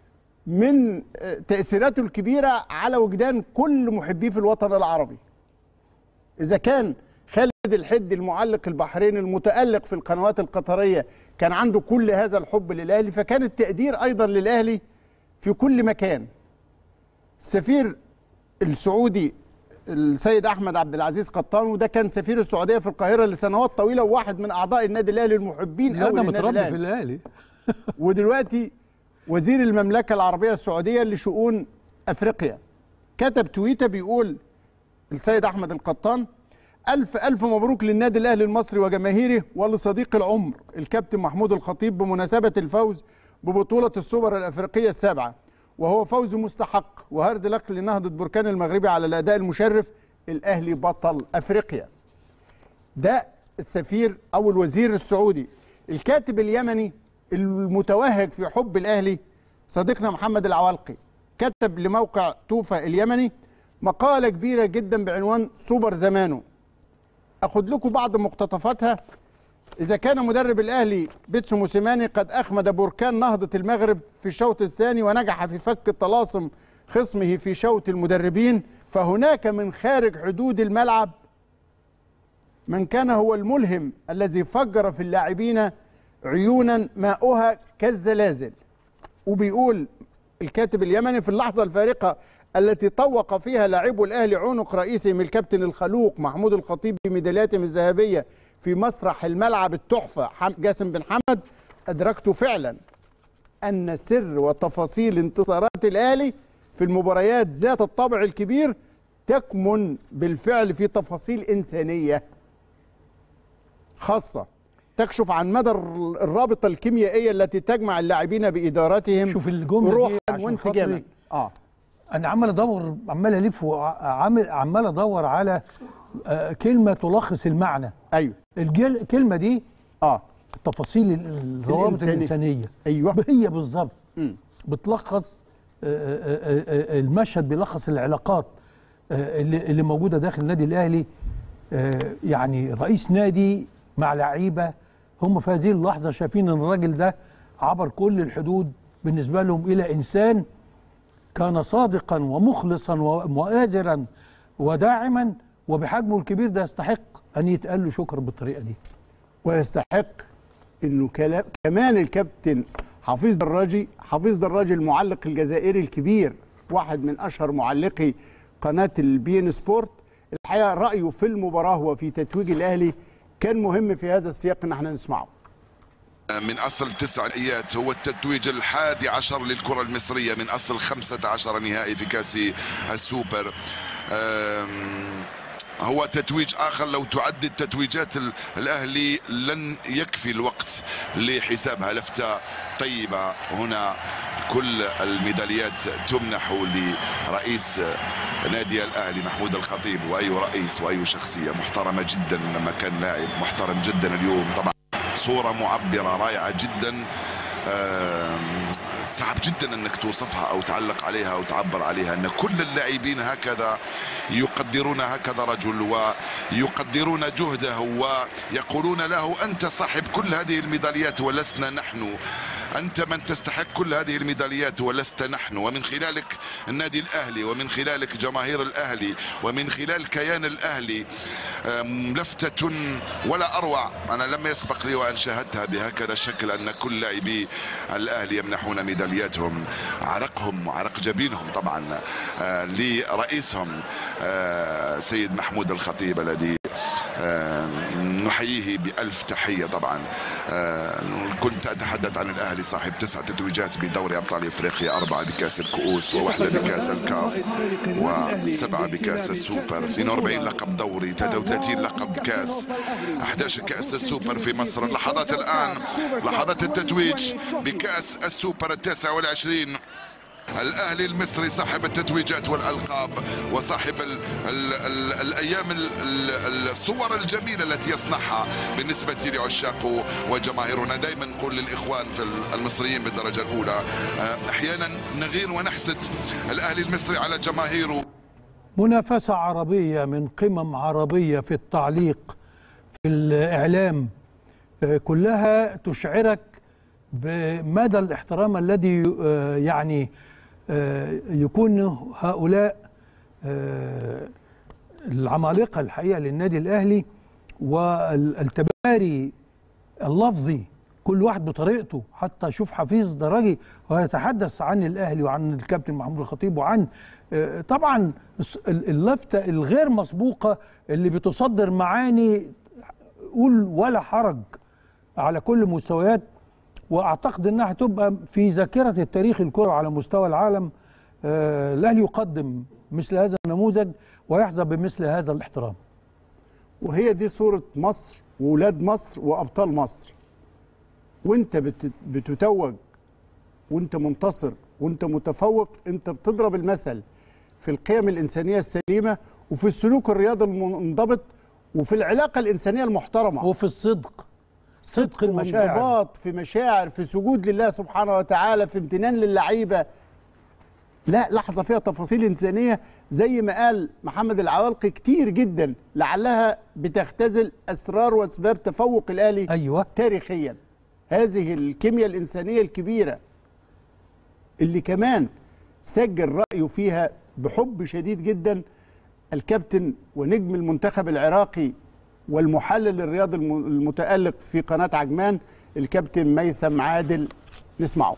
[SPEAKER 2] من آه، تاثيراته الكبيره على وجدان كل محبيه في الوطن العربي اذا كان خالد الحدي المعلق البحريني المتالق في القنوات القطريه كان عنده كل هذا الحب للاهلي فكان التقدير ايضا للاهلي في كل مكان السفير السعودي السيد احمد عبد العزيز قطان وده كان سفير السعوديه في القاهره لسنوات طويله وواحد من اعضاء النادي الاهلي المحبين
[SPEAKER 1] لا
[SPEAKER 2] قوي
[SPEAKER 1] ده
[SPEAKER 2] للنادي
[SPEAKER 1] متربي في
[SPEAKER 2] الاهلي
[SPEAKER 1] الاهلي
[SPEAKER 2] ودلوقتي وزير المملكه العربيه السعوديه لشؤون افريقيا كتب تويته بيقول السيد احمد القطان الف الف مبروك للنادي الاهلي المصري وجماهيره ولصديق العمر الكابتن محمود الخطيب بمناسبه الفوز ببطوله السوبر الافريقيه السابعه وهو فوز مستحق وهارد لك لنهضه بركان المغربي على الاداء المشرف الاهلي بطل افريقيا ده السفير او الوزير السعودي الكاتب اليمني المتوهج في حب الاهلي صديقنا محمد العوالقي كتب لموقع توفى اليمني مقاله كبيره جدا بعنوان سوبر زمانه اخد لكم بعض مقتطفاتها اذا كان مدرب الاهلي بيتسو موسيماني قد اخمد بركان نهضه المغرب في الشوط الثاني ونجح في فك طلاسم خصمه في شوط المدربين فهناك من خارج حدود الملعب من كان هو الملهم الذي فجر في اللاعبين عيونا ماؤها كالزلازل وبيقول الكاتب اليمني في اللحظة الفارقة التي طوق فيها لاعبو الأهلي عنق رئيسهم الكابتن الخلوق محمود الخطيب بميدالياتهم الذهبية في مسرح الملعب التحفة حم- جاسم بن حمد أدركت فعلا أن سر وتفاصيل انتصارات الأهلي في المباريات ذات الطابع الكبير تكمن بالفعل في تفاصيل إنسانية خاصة تكشف عن مدى الر- الرابطة الكيميائية التي تجمع اللاعبين بإدارتهم
[SPEAKER 1] شوف الجمله
[SPEAKER 2] روحا
[SPEAKER 1] دي عشان
[SPEAKER 2] وانسجاما
[SPEAKER 1] خاطري
[SPEAKER 2] اه
[SPEAKER 1] انا عمال ادور عمال الف وعامل عمال ادور على آه، كلمه تلخص المعنى
[SPEAKER 2] ايوه
[SPEAKER 1] الجل- الكلمه دي
[SPEAKER 2] اه
[SPEAKER 1] تفاصيل ال- الروابط
[SPEAKER 2] الإنسانية.
[SPEAKER 1] الانسانيه
[SPEAKER 2] ايوه
[SPEAKER 1] هي بالظبط
[SPEAKER 2] مم.
[SPEAKER 1] بتلخص آه، آه، آه، آه، المشهد بيلخص العلاقات آه، اللي اللي موجوده داخل النادي الاهلي آه، يعني رئيس نادي مع لعيبه هم في هذه اللحظه شايفين ان الراجل ده عبر كل الحدود بالنسبه لهم الى انسان كان صادقا ومخلصا ومؤازرا وداعما وبحجمه الكبير ده يستحق ان يتقال له شكر بالطريقه دي
[SPEAKER 2] ويستحق انه كلام كمان الكابتن حفيظ دراجي حفيظ دراجي المعلق الجزائري الكبير واحد من اشهر معلقي قناه البي ان سبورت الحقيقه رايه في المباراه وفي تتويج الاهلي كان مهم في هذا السياق ان احنا نسمعه
[SPEAKER 8] من أصل تسعيات هو التتويج الحادي عشر للكرة المصرية من أصل خمسة عشر نهائي في كأس السوبر أم، هو تتويج آخر لو تعدد تتويجات ال- الأهلي لن يكفي الوقت لحسابها لفتة طيبة هنا كل الميداليات تمنح لرئيس نادي الأهلي محمود الخطيب وأي رئيس وأي شخصية محترمة جدا لما كان لاعب محترم جدا اليوم طبعا صورة معبرة رائعة جدا آم، صعب جدا انك توصفها او تعلق عليها او تعبر عليها ان كل اللاعبين هكذا يقدرون هكذا رجل ويقدرون جهده ويقولون له انت صاحب كل هذه الميداليات ولسنا نحن انت من تستحق كل هذه الميداليات ولست نحن ومن خلالك النادي الاهلي ومن خلالك جماهير الاهلي ومن خلال كيان الاهلي أم، لفتة ولا اروع انا لم يسبق لي وان شاهدتها بهكذا الشكل ان كل لاعبي الاهلي يمنحون ميدالياتهم عرقهم وعرق جبينهم طبعا آه، لرئيسهم آه، سيد محمود الخطيب الذي آه، نحييه بألف تحية طبعا آه، كنت أتحدث عن الأهلي صاحب تسع تتويجات بدوري أبطال إفريقيا أربعة بكأس الكؤوس وواحدة بكأس الكاف وسبعة بكأس السوبر 42 لقب دوري 33 لقب كأس 11 كأس السوبر في مصر اللحظات الآن لحظات التتويج بكأس السوبر التاسع والعشرين الاهلي المصري صاحب التتويجات والالقاب وصاحب ال ال ال الايام ال ال الصور الجميله التي يصنعها بالنسبه لعشاقه وجماهيرنا دائما نقول للاخوان في المصريين بالدرجه الاولى آه، احيانا نغير ونحسد الاهلي المصري على جماهيره
[SPEAKER 1] منافسة عربية من قمم عربية في التعليق في الإعلام آه، كلها تشعرك بمدى الاحترام الذي آه، يعني آه، يكون هؤلاء آه، العمالقة الحقيقة للنادي الأهلي والتباري اللفظي كل واحد بطريقته حتى شوف حفيظ دراجي وهو يتحدث عن الاهلي وعن الكابتن محمود الخطيب وعن آه، طبعا الس- ال- اللفته الغير مسبوقه اللي بتصدر معاني قول ولا حرج على كل المستويات واعتقد انها هتبقى في ذاكره التاريخ الكروي على مستوى العالم آه، الاهلي يقدم مثل هذا النموذج ويحظى بمثل هذا الاحترام
[SPEAKER 2] وهي دي صورة مصر وولاد مصر وأبطال مصر وانت بت- بتتوج وانت منتصر وانت متفوق انت بتضرب المثل في القيم الإنسانية السليمة وفي السلوك الرياضي المنضبط وفي العلاقة الإنسانية المحترمة
[SPEAKER 1] وفي الصدق صدق المشاعر
[SPEAKER 2] وانضباط في مشاعر في سجود لله سبحانه وتعالى في امتنان للعيبة لا لحظة فيها تفاصيل إنسانية زي ما قال محمد العوالقي كتير جدا لعلها بتختزل أسرار وأسباب تفوق الأهلي
[SPEAKER 1] ايوه
[SPEAKER 2] تاريخيا هذه الكيمياء الإنسانية الكبيرة اللي كمان سجل رأيه فيها بحب شديد جدا الكابتن ونجم المنتخب العراقي والمحلل الرياضي الم- المتألق في قناة عجمان الكابتن ميثم عادل نسمعه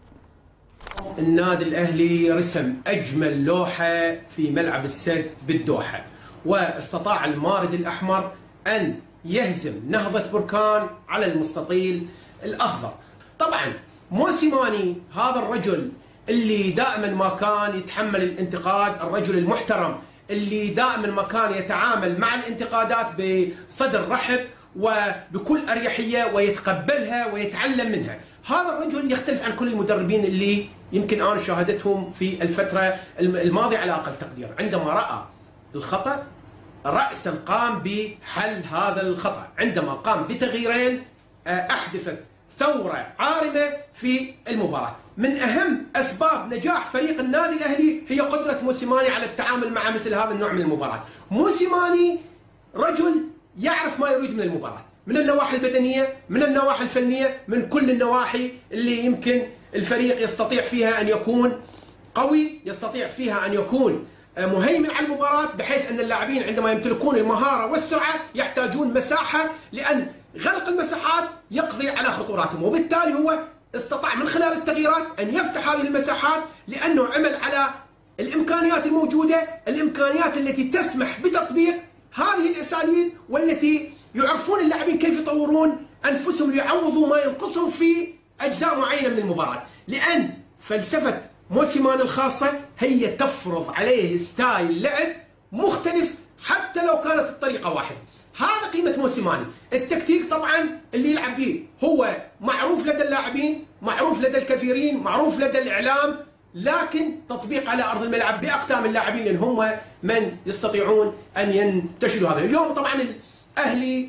[SPEAKER 9] النادي الاهلي رسم اجمل لوحه في ملعب السد بالدوحه واستطاع المارد الاحمر ان يهزم نهضه بركان على المستطيل الاخضر. طبعا موسيماني هذا الرجل اللي دائما ما كان يتحمل الانتقاد، الرجل المحترم اللي دائما ما كان يتعامل مع الانتقادات بصدر رحب وبكل اريحيه ويتقبلها ويتعلم منها. هذا الرجل يختلف عن كل المدربين اللي يمكن انا شاهدتهم في الفتره الماضيه على اقل تقدير، عندما راى الخطا راسا قام بحل هذا الخطا، عندما قام بتغييرين آه، احدثت ثوره عارمه في المباراه، من اهم اسباب نجاح فريق النادي الاهلي هي قدره موسيماني على التعامل مع مثل هذا النوع من المباراه، موسيماني رجل يعرف ما يريد من المباراة من النواحي البدنية من النواحي الفنية من كل النواحي اللي يمكن الفريق يستطيع فيها أن يكون قوي يستطيع فيها أن يكون آه، مهيمن على المباراة بحيث أن اللاعبين عندما يمتلكون المهارة والسرعة يحتاجون مساحة لأن غلق المساحات يقضي على خطوراتهم وبالتالي هو استطاع من خلال التغييرات أن يفتح هذه المساحات لأنه عمل على الامكانيات الموجوده، الامكانيات التي تسمح بتطبيق هذه الاساليب والتي يعرفون اللاعبين كيف يطورون انفسهم ليعوضوا ما ينقصهم في اجزاء معينه من المباراه، لان فلسفه موسيمان الخاصه هي تفرض عليه ستايل لعب مختلف حتى لو كانت الطريقه واحده. هذا قيمه موسيماني، التكتيك طبعا اللي يلعب به هو معروف لدى اللاعبين، معروف لدى الكثيرين، معروف لدى الاعلام، لكن تطبيق على ارض الملعب باقدام اللاعبين لان هم من يستطيعون ان ينتشلوا هذا، اليوم طبعا الاهلي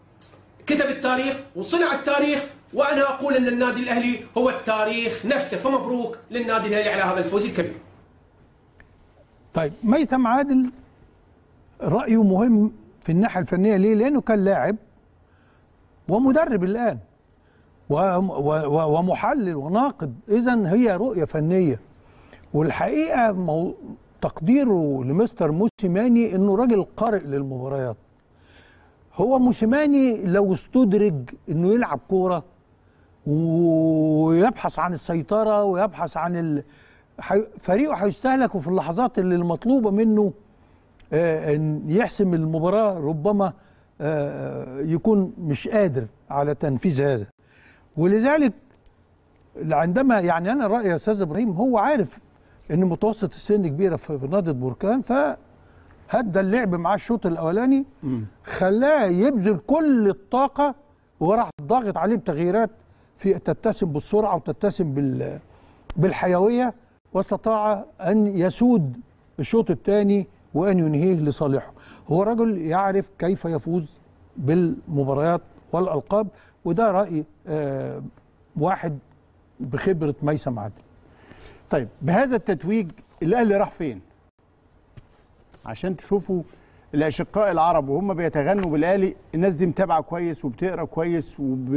[SPEAKER 9] كتب التاريخ وصنع التاريخ وانا اقول ان النادي الاهلي هو التاريخ نفسه فمبروك للنادي الاهلي على هذا الفوز الكبير.
[SPEAKER 1] طيب ميثم عادل رأيه مهم في الناحية الفنية ليه؟ لأنه كان لاعب ومدرب الآن وم- و- و- ومحلل وناقد اذا هي رؤيه فنيه والحقيقه مو تقديره لمستر موسيماني انه راجل قارئ للمباريات هو موسيماني لو استدرج انه يلعب كوره ويبحث عن السيطره ويبحث عن ال... حي... فريقه هيستهلك في اللحظات اللي المطلوبه منه آه، ان يحسم المباراه ربما آه، يكون مش قادر على تنفيذ هذا ولذلك عندما يعني انا رايي يا استاذ ابراهيم هو عارف ان متوسط السن كبيره في في نهضه بركان فهدى اللعب معاه الشوط الاولاني خلاه يبذل كل الطاقه وراح ضاغط عليه بتغييرات في تتسم بالسرعه وتتسم بال بالحيويه واستطاع ان يسود الشوط الثاني وان ينهيه لصالحه هو رجل يعرف كيف يفوز بالمباريات والالقاب وده راي آه واحد بخبره ميسم عادل
[SPEAKER 2] طيب بهذا التتويج الاهلي راح فين؟ عشان تشوفوا الاشقاء العرب وهم بيتغنوا بالاهلي الناس دي متابعه كويس وبتقرا كويس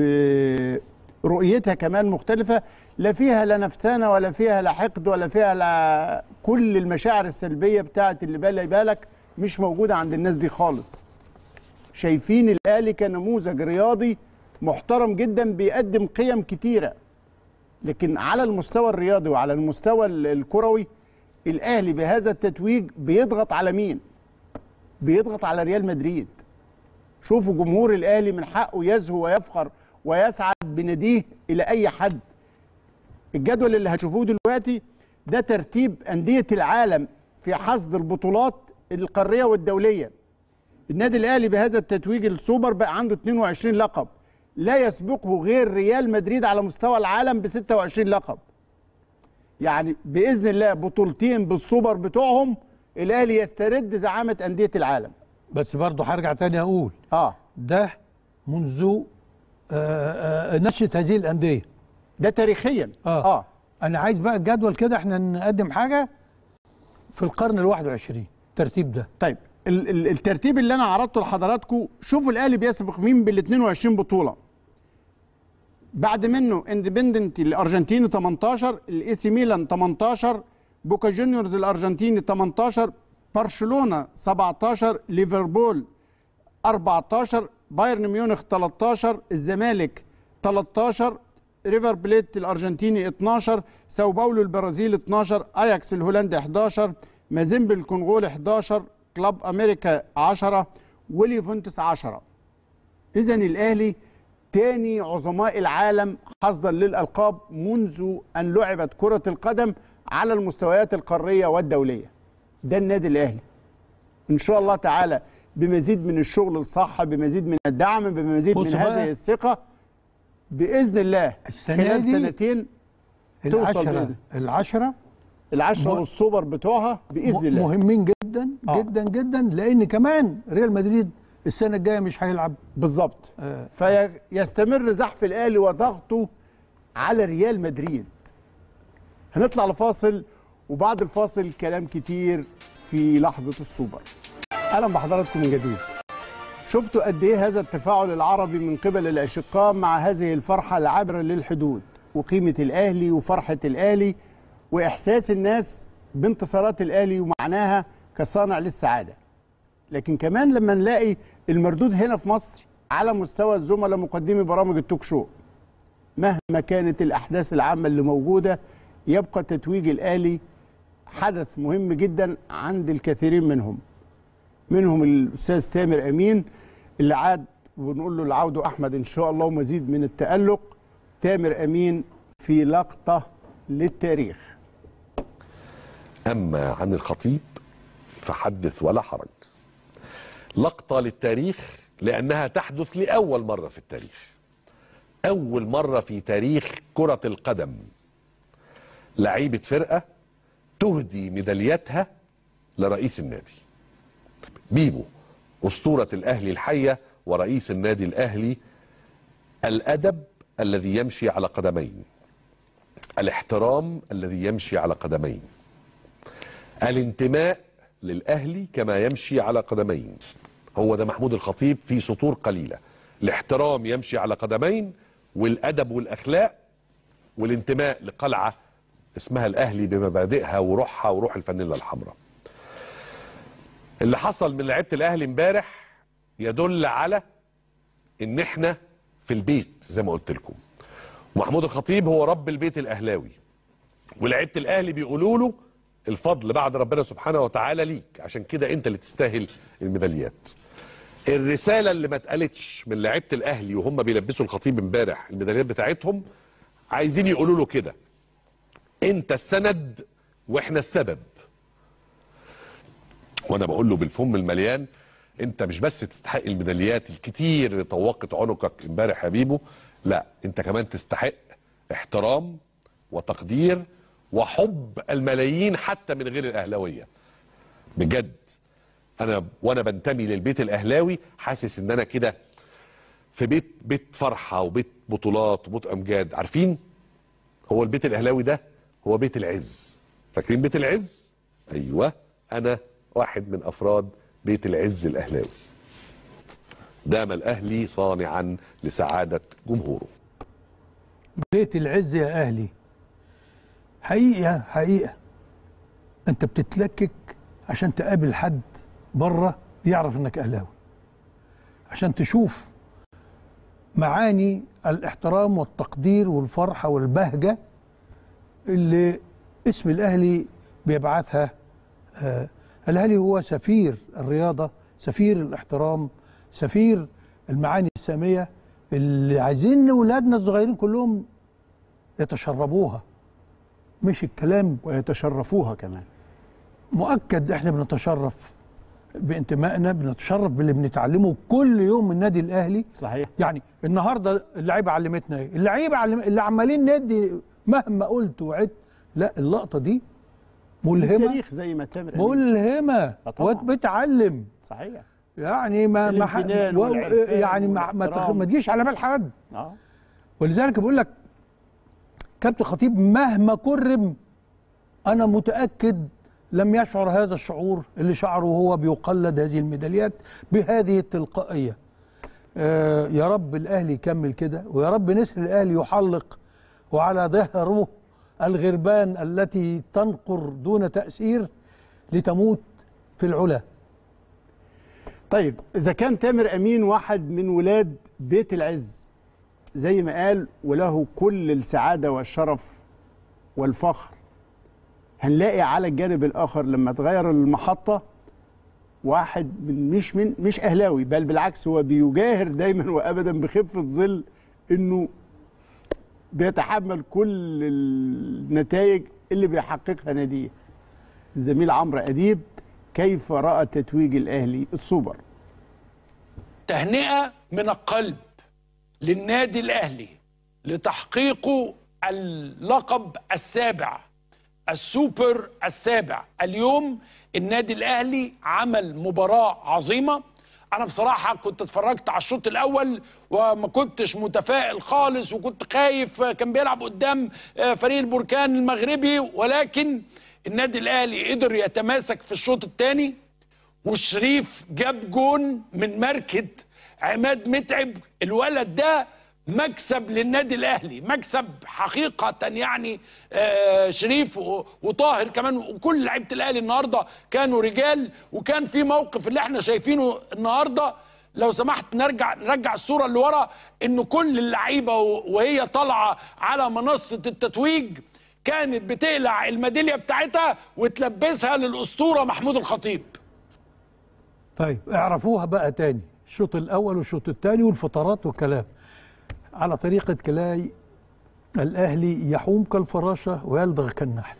[SPEAKER 2] وبرؤيتها كمان مختلفه لا فيها لا نفسانه ولا فيها لا حقد ولا فيها لا كل المشاعر السلبيه بتاعت اللي بالي بالك مش موجوده عند الناس دي خالص. شايفين الاهلي كنموذج رياضي محترم جدا بيقدم قيم كتيره لكن على المستوى الرياضي وعلى المستوى ال- الكروي الاهلي بهذا التتويج بيضغط على مين؟ بيضغط على ريال مدريد. شوفوا جمهور الاهلي من حقه يزهو ويفخر ويسعد بناديه الى اي حد. الجدول اللي هتشوفوه دلوقتي ده ترتيب انديه العالم في حصد البطولات القاريه والدوليه. النادي الاهلي بهذا التتويج السوبر بقى عنده 22 لقب لا يسبقه غير ريال مدريد على مستوى العالم ب 26 لقب يعني باذن الله بطولتين بالسوبر بتوعهم الاهلي يسترد زعامه انديه العالم
[SPEAKER 1] بس برضه هرجع تاني اقول
[SPEAKER 2] اه
[SPEAKER 1] ده منذ آه، آه، نشأة هذه الأندية
[SPEAKER 2] ده تاريخيا
[SPEAKER 1] آه.
[SPEAKER 2] اه
[SPEAKER 1] أنا عايز بقى الجدول كده احنا نقدم حاجة في القرن الواحد وعشرين الترتيب ده
[SPEAKER 2] طيب ال- ال- الترتيب اللي انا عرضته لحضراتكم شوفوا الاهلي بيسبق مين بال 22 بطوله بعد منه اندبندنت الارجنتيني 18 الاي سي ميلان 18 بوكا جونيورز الارجنتيني 18 برشلونه 17 ليفربول 14 بايرن ميونخ 13 الزمالك 13 ريفر بليت الارجنتيني 12 ساو باولو البرازيل 12 اياكس الهولندي 11 مازيمبي الكونغولي 11 كلاب امريكا 10 وليفونتس 10 اذا الاهلي تاني عظماء العالم حصدا للالقاب منذ ان لعبت كره القدم على المستويات القاريه والدوليه ده النادي الاهلي ان شاء الله تعالى بمزيد من الشغل الصح بمزيد من الدعم بمزيد من
[SPEAKER 1] بص بقى.
[SPEAKER 2] هذه الثقه باذن الله
[SPEAKER 1] السنة
[SPEAKER 2] خلال
[SPEAKER 1] دي
[SPEAKER 2] سنتين توصل
[SPEAKER 1] العشرة
[SPEAKER 2] بإذن
[SPEAKER 1] العشرة
[SPEAKER 2] العشرة
[SPEAKER 1] م-
[SPEAKER 2] والسوبر بتوعها باذن
[SPEAKER 1] م-
[SPEAKER 2] الله
[SPEAKER 1] مهمين جدا
[SPEAKER 2] آه.
[SPEAKER 1] جدا جدا لأن كمان ريال مدريد السنة الجاية مش هيلعب
[SPEAKER 2] بالظبط
[SPEAKER 1] آه.
[SPEAKER 2] فيستمر زحف الاهلي وضغطه على ريال مدريد هنطلع لفاصل وبعد الفاصل كلام كتير في لحظه السوبر اهلا بحضراتكم من جديد شفتوا قد ايه هذا التفاعل العربي من قبل الاشقاء مع هذه الفرحه العابره للحدود وقيمه الاهلي وفرحه الاهلي واحساس الناس بانتصارات الاهلي ومعناها كصانع للسعاده لكن كمان لما نلاقي المردود هنا في مصر على مستوى الزملاء مقدمي برامج التوك شو مهما كانت الاحداث العامه اللي موجوده يبقى تتويج الاهلي حدث مهم جدا عند الكثيرين منهم منهم الاستاذ تامر امين اللي عاد ونقول له العود احمد ان شاء الله ومزيد من التالق تامر امين في لقطه للتاريخ
[SPEAKER 10] أما عن الخطيب فحدث ولا حرج لقطة للتاريخ لأنها تحدث لأول مرة في التاريخ أول مرة في تاريخ كرة القدم لعيبة فرقة تهدي ميدالياتها لرئيس النادي بيبو أسطورة الأهلي الحية ورئيس النادي الأهلي الأدب الذي يمشي على قدمين الاحترام الذي يمشي على قدمين الانتماء للأهلي كما يمشي على قدمين هو ده محمود الخطيب في سطور قليلة الاحترام يمشي على قدمين والادب والاخلاق والانتماء لقلعه اسمها الاهلي بمبادئها وروحها وروح الفانيلا الحمراء اللي حصل من لعيبه الاهلي امبارح يدل على ان احنا في البيت زي ما قلت لكم ومحمود الخطيب هو رب البيت الاهلاوي ولعيبه الاهلي بيقولوا له الفضل بعد ربنا سبحانه وتعالى ليك عشان كده انت اللي تستاهل الميداليات الرساله اللي ما اتقالتش من لعيبه الاهلي وهم بيلبسوا الخطيب امبارح الميداليات بتاعتهم عايزين يقولوا له كده انت السند واحنا السبب وانا بقول له بالفم المليان انت مش بس تستحق الميداليات الكتير اللي طوقت عنقك امبارح يا بيبو لا انت كمان تستحق احترام وتقدير وحب الملايين حتى من غير الاهلاويه بجد انا وانا بنتمي للبيت الاهلاوي حاسس ان انا كده في بيت بيت فرحه وبيت بطولات وبيت امجاد عارفين هو البيت الاهلاوي ده هو بيت العز فاكرين بيت العز ايوه انا واحد من افراد بيت العز الاهلاوي دام الاهلي صانعا لسعاده جمهوره
[SPEAKER 1] بيت العز يا اهلي حقيقه حقيقه انت بتتلكك عشان تقابل حد بره يعرف انك اهلاوي عشان تشوف معاني الاحترام والتقدير والفرحه والبهجه اللي اسم الاهلي بيبعثها آه الاهلي هو سفير الرياضه سفير الاحترام سفير المعاني الساميه اللي عايزين اولادنا الصغيرين كلهم يتشربوها مش الكلام
[SPEAKER 2] ويتشرفوها كمان
[SPEAKER 1] مؤكد احنا بنتشرف بانتمائنا بنتشرف باللي بنتعلمه كل يوم من النادي الاهلي
[SPEAKER 2] صحيح
[SPEAKER 1] يعني النهارده اللعيبه علمتنا ايه اللعيبه علم... اللي عمالين ندي مهما قلت وعدت لا اللقطه دي ملهمه
[SPEAKER 2] التاريخ زي ما تامر قال.
[SPEAKER 1] ملهمه
[SPEAKER 2] آه طبعاً.
[SPEAKER 1] وبتعلم
[SPEAKER 2] صحيح
[SPEAKER 1] يعني ما ما ح-
[SPEAKER 2] الامتنان
[SPEAKER 1] و-
[SPEAKER 2] والعرفان
[SPEAKER 1] يعني ما ما, تخ...
[SPEAKER 2] والاحترام.
[SPEAKER 1] ما تجيش على بال حد
[SPEAKER 2] اه
[SPEAKER 1] ولذلك بقول لك كابتن خطيب مهما كرم انا متاكد لم يشعر هذا الشعور اللي شعره وهو بيقلد هذه الميداليات بهذه التلقائيه آه يا رب الاهلي يكمل كده ويا رب نسر الاهلي يحلق وعلى ظهره الغربان التي تنقر دون تاثير لتموت في العلا
[SPEAKER 2] طيب اذا كان تامر امين واحد من ولاد بيت العز زي ما قال وله كل السعاده والشرف والفخر هنلاقي على الجانب الاخر لما تغير المحطه واحد من مش من مش اهلاوي بل بالعكس هو بيجاهر دايما وابدا بخفه ظل انه بيتحمل كل النتائج اللي بيحققها ناديه الزميل عمرو اديب كيف راى تتويج الاهلي السوبر
[SPEAKER 5] تهنئه من القلب للنادي الاهلي لتحقيقه اللقب السابع السوبر السابع اليوم النادي الاهلي عمل مباراه عظيمه انا بصراحه كنت اتفرجت على الشوط الاول وما كنتش متفائل خالص وكنت خايف كان بيلعب قدام فريق البركان المغربي ولكن النادي الاهلي قدر يتماسك في الشوط الثاني وشريف جاب جون من ماركة عماد متعب الولد ده مكسب للنادي الاهلي مكسب حقيقه يعني آه شريف و- وطاهر كمان وكل لعيبه الاهلي النهارده كانوا رجال وكان في موقف اللي احنا شايفينه النهارده لو سمحت نرجع نرجع الصوره اللي ورا ان كل اللعيبه و- وهي طالعه على منصه التتويج كانت بتقلع الميداليه بتاعتها وتلبسها للاسطوره محمود الخطيب
[SPEAKER 1] طيب اعرفوها بقى تاني الشوط الاول والشوط الثاني والفترات والكلام على طريقه كلاي الاهلي يحوم كالفراشه ويلدغ كالنحل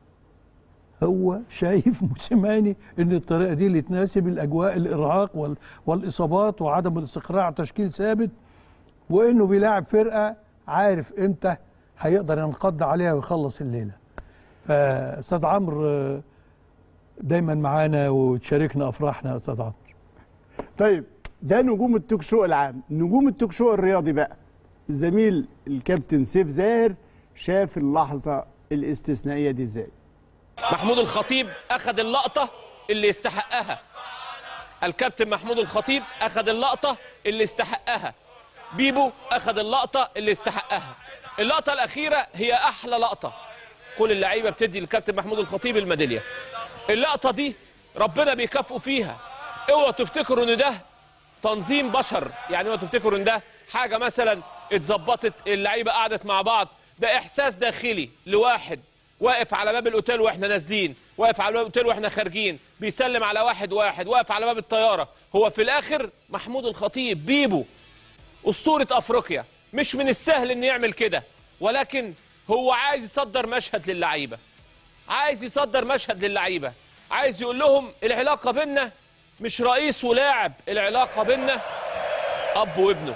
[SPEAKER 1] هو شايف موسيماني ان الطريقه دي اللي تناسب الاجواء الارهاق وال- والاصابات وعدم الاستقرار على تشكيل ثابت وانه بيلاعب فرقه عارف امتى هيقدر ينقض عليها ويخلص الليله فاستاذ عمرو آه، دايما معانا وتشاركنا افراحنا يا استاذ عمرو
[SPEAKER 2] طيب ده نجوم التوك شو العام نجوم التوك شو الرياضي بقى الزميل الكابتن سيف زاهر شاف اللحظه الاستثنائيه دي ازاي
[SPEAKER 11] محمود الخطيب اخذ اللقطه اللي يستحقها الكابتن محمود الخطيب اخذ اللقطه اللي يستحقها بيبو اخذ اللقطه اللي استحقها اللقطه الاخيره هي احلى لقطه كل اللعيبه بتدي للكابتن محمود الخطيب الميداليه اللقطه دي ربنا بيكافئوا فيها اوعوا تفتكروا ان ده تنظيم بشر يعني اوعوا تفتكروا ان ده حاجه مثلا اتظبطت اللعيبه قعدت مع بعض ده احساس داخلي لواحد واقف على باب الاوتيل واحنا نازلين واقف على باب الاوتيل واحنا خارجين بيسلم على واحد واحد واقف على باب الطياره هو في الاخر محمود الخطيب بيبو اسطوره افريقيا مش من السهل انه يعمل كده ولكن هو عايز يصدر مشهد للعيبه عايز يصدر مشهد للعيبه عايز يقول لهم العلاقه بينا مش رئيس ولاعب العلاقه بينا اب وابنه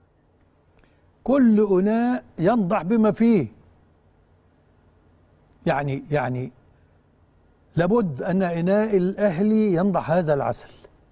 [SPEAKER 1] كل اناء ينضح بما فيه يعني يعني لابد ان اناء الاهلي ينضح هذا العسل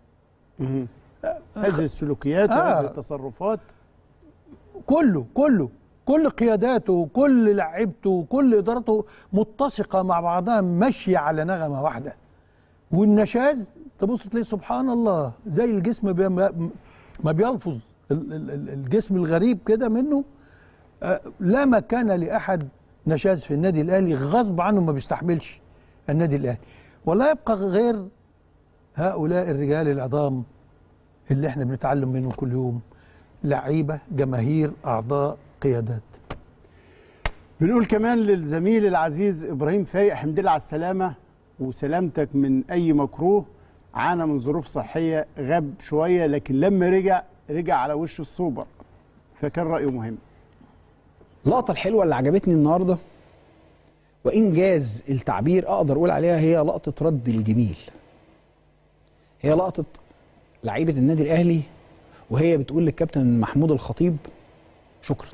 [SPEAKER 2] هذه السلوكيات
[SPEAKER 1] آه.
[SPEAKER 2] وهذه التصرفات
[SPEAKER 1] كله كله كل قياداته وكل لعيبته وكل ادارته متسقه مع بعضها ماشيه على نغمه واحده والنشاز تبص تلاقي سبحان الله زي الجسم بي ما بيلفظ ال- ال- ال- الجسم الغريب كده منه آه، لا مكان لاحد نشاز في النادي الاهلي غصب عنه ما بيستحملش النادي الاهلي ولا يبقى غير هؤلاء الرجال العظام اللي احنا بنتعلم منهم كل يوم لعيبه جماهير اعضاء قيادات
[SPEAKER 2] بنقول كمان للزميل العزيز ابراهيم فايق حمد لله على السلامه وسلامتك من اي مكروه عانى من ظروف صحيه غاب شويه لكن لما رجع رجع على وش السوبر فكان رايه مهم
[SPEAKER 12] اللقطة الحلوة اللي عجبتني النهاردة وإنجاز التعبير أقدر أقول عليها هي لقطة رد الجميل هي لقطة لعيبة النادي الأهلي وهي بتقول للكابتن محمود الخطيب شكرا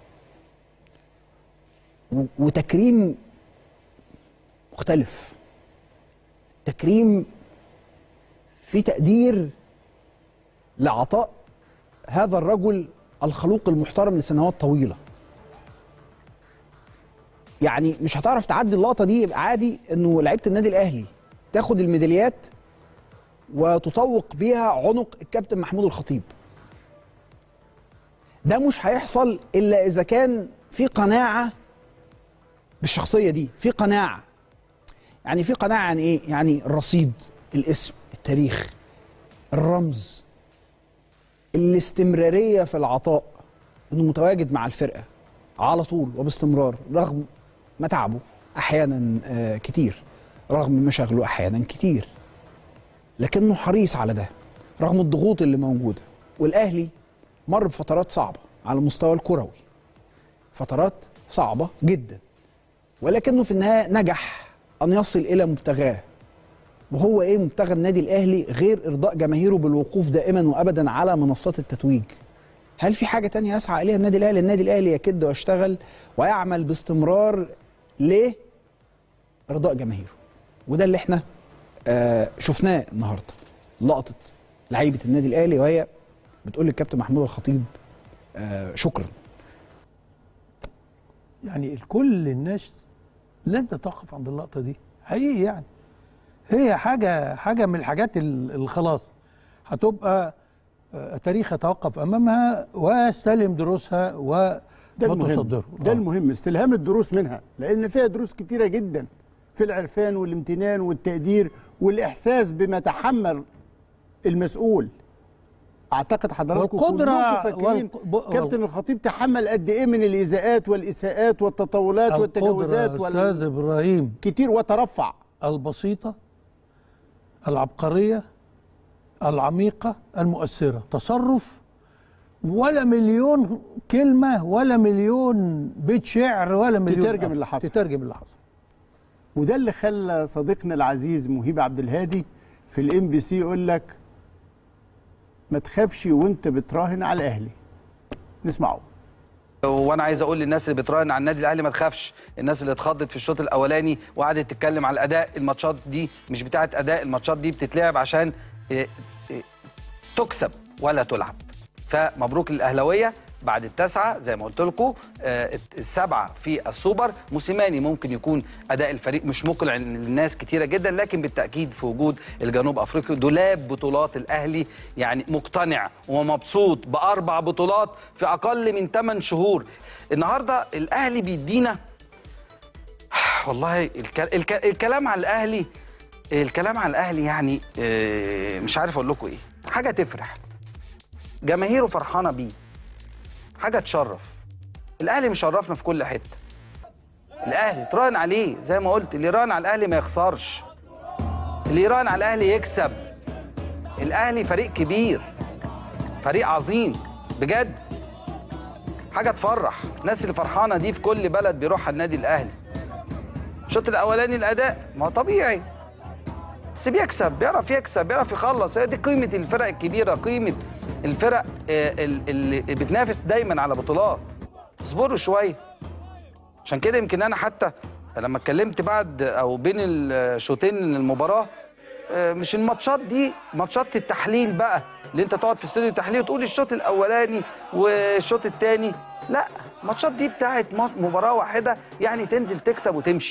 [SPEAKER 12] و- وتكريم مختلف تكريم في تقدير لعطاء هذا الرجل الخلوق المحترم لسنوات طويله يعني مش هتعرف تعدي اللقطه دي يبقى عادي انه لعيبه النادي الاهلي تاخد الميداليات وتطوق بيها عنق الكابتن محمود الخطيب ده مش هيحصل الا اذا كان في قناعه بالشخصيه دي في قناعه يعني في قناعه عن ايه يعني الرصيد الاسم التاريخ الرمز الاستمراريه في العطاء انه متواجد مع الفرقه على طول وباستمرار رغم متعبه احيانا آه، كتير رغم مشاغله احيانا كتير لكنه حريص على ده رغم الضغوط اللي موجوده والاهلي مر بفترات صعبه على المستوى الكروي فترات صعبه جدا ولكنه في النهايه نجح ان يصل الى مبتغاه وهو ايه مبتغى النادي الاهلي غير ارضاء جماهيره بالوقوف دائما وابدا على منصات التتويج هل في حاجه تانية يسعى اليها النادي الاهلي النادي الاهلي يكد ويشتغل ويعمل باستمرار لارضاء جماهيره وده اللي احنا آه شفناه النهارده لقطه لعيبه النادي الاهلي وهي بتقول للكابتن محمود الخطيب آه شكرا
[SPEAKER 1] يعني كل الناس لن تتوقف عند اللقطه دي حقيقي يعني هي حاجه حاجه من الحاجات ال- الخلاص هتبقى آه، تاريخ يتوقف امامها ويستلم دروسها
[SPEAKER 2] ده المهم
[SPEAKER 1] وتصدره
[SPEAKER 2] ده المهم استلهام الدروس منها لان فيها دروس كتيره جدا في العرفان والامتنان والتقدير والاحساس بما تحمل المسؤول اعتقد حضراتكم
[SPEAKER 1] والقدرة
[SPEAKER 2] كلكم فاكرين
[SPEAKER 1] والق- ب-
[SPEAKER 2] كابتن الخطيب تحمل قد ايه من الايذاءات والاساءات والتطاولات والتجاوزات
[SPEAKER 1] القدرة استاذ ابراهيم
[SPEAKER 2] كتير وترفع
[SPEAKER 1] البسيطه العبقريه العميقه المؤثره تصرف ولا مليون كلمه ولا مليون بيت شعر ولا مليون
[SPEAKER 2] تترجم اللي حصل.
[SPEAKER 1] تترجم اللي حصل
[SPEAKER 2] وده اللي خلى صديقنا العزيز مهيب عبد الهادي في الام بي سي يقول لك ما تخافش وانت بتراهن على الاهلي نسمعه
[SPEAKER 13] وانا عايز اقول للناس اللي بتراهن على النادي الاهلي ما تخافش الناس اللي اتخضت في الشوط الاولاني وقعدت تتكلم على الاداء الماتشات دي مش بتاعه اداء الماتشات دي بتتلعب عشان إيه، إيه، تكسب ولا تلعب فمبروك للاهلاويه بعد التاسعه زي ما قلت لكم آه، السبعه في السوبر موسيماني ممكن يكون اداء الفريق مش مقنع للناس كتيره جدا لكن بالتاكيد في وجود الجنوب افريقي دولاب بطولات الاهلي يعني مقتنع ومبسوط باربع بطولات في اقل من 8 شهور النهارده الاهلي بيدينا والله الك... الك... الكلام على الاهلي الكلام على الاهلي يعني آه، مش عارف اقول لكم ايه حاجه تفرح جماهيره فرحانه بيه حاجه تشرف الاهلي مشرفنا في كل حته الاهلي تراهن عليه زي ما قلت اللي يراهن على الاهلي ما يخسرش اللي يراهن على الاهلي يكسب الاهلي فريق كبير فريق عظيم بجد حاجه تفرح الناس اللي فرحانه دي في كل بلد بيروحها النادي الاهلي الشوط الاولاني الاداء ما هو طبيعي بس بيكسب بيعرف يكسب بيعرف يخلص هي دي قيمه الفرق الكبيره قيمه الفرق آه، ال- اللي بتنافس دايما على بطولات اصبروا شويه عشان كده يمكن انا حتى لما اتكلمت بعد او بين الشوطين المباراه آه، مش الماتشات دي ماتشات التحليل بقى اللي انت تقعد في استوديو التحليل وتقول الشوط الاولاني والشوط الثاني لا الماتشات دي بتاعت ما- مباراه واحده يعني تنزل تكسب وتمشي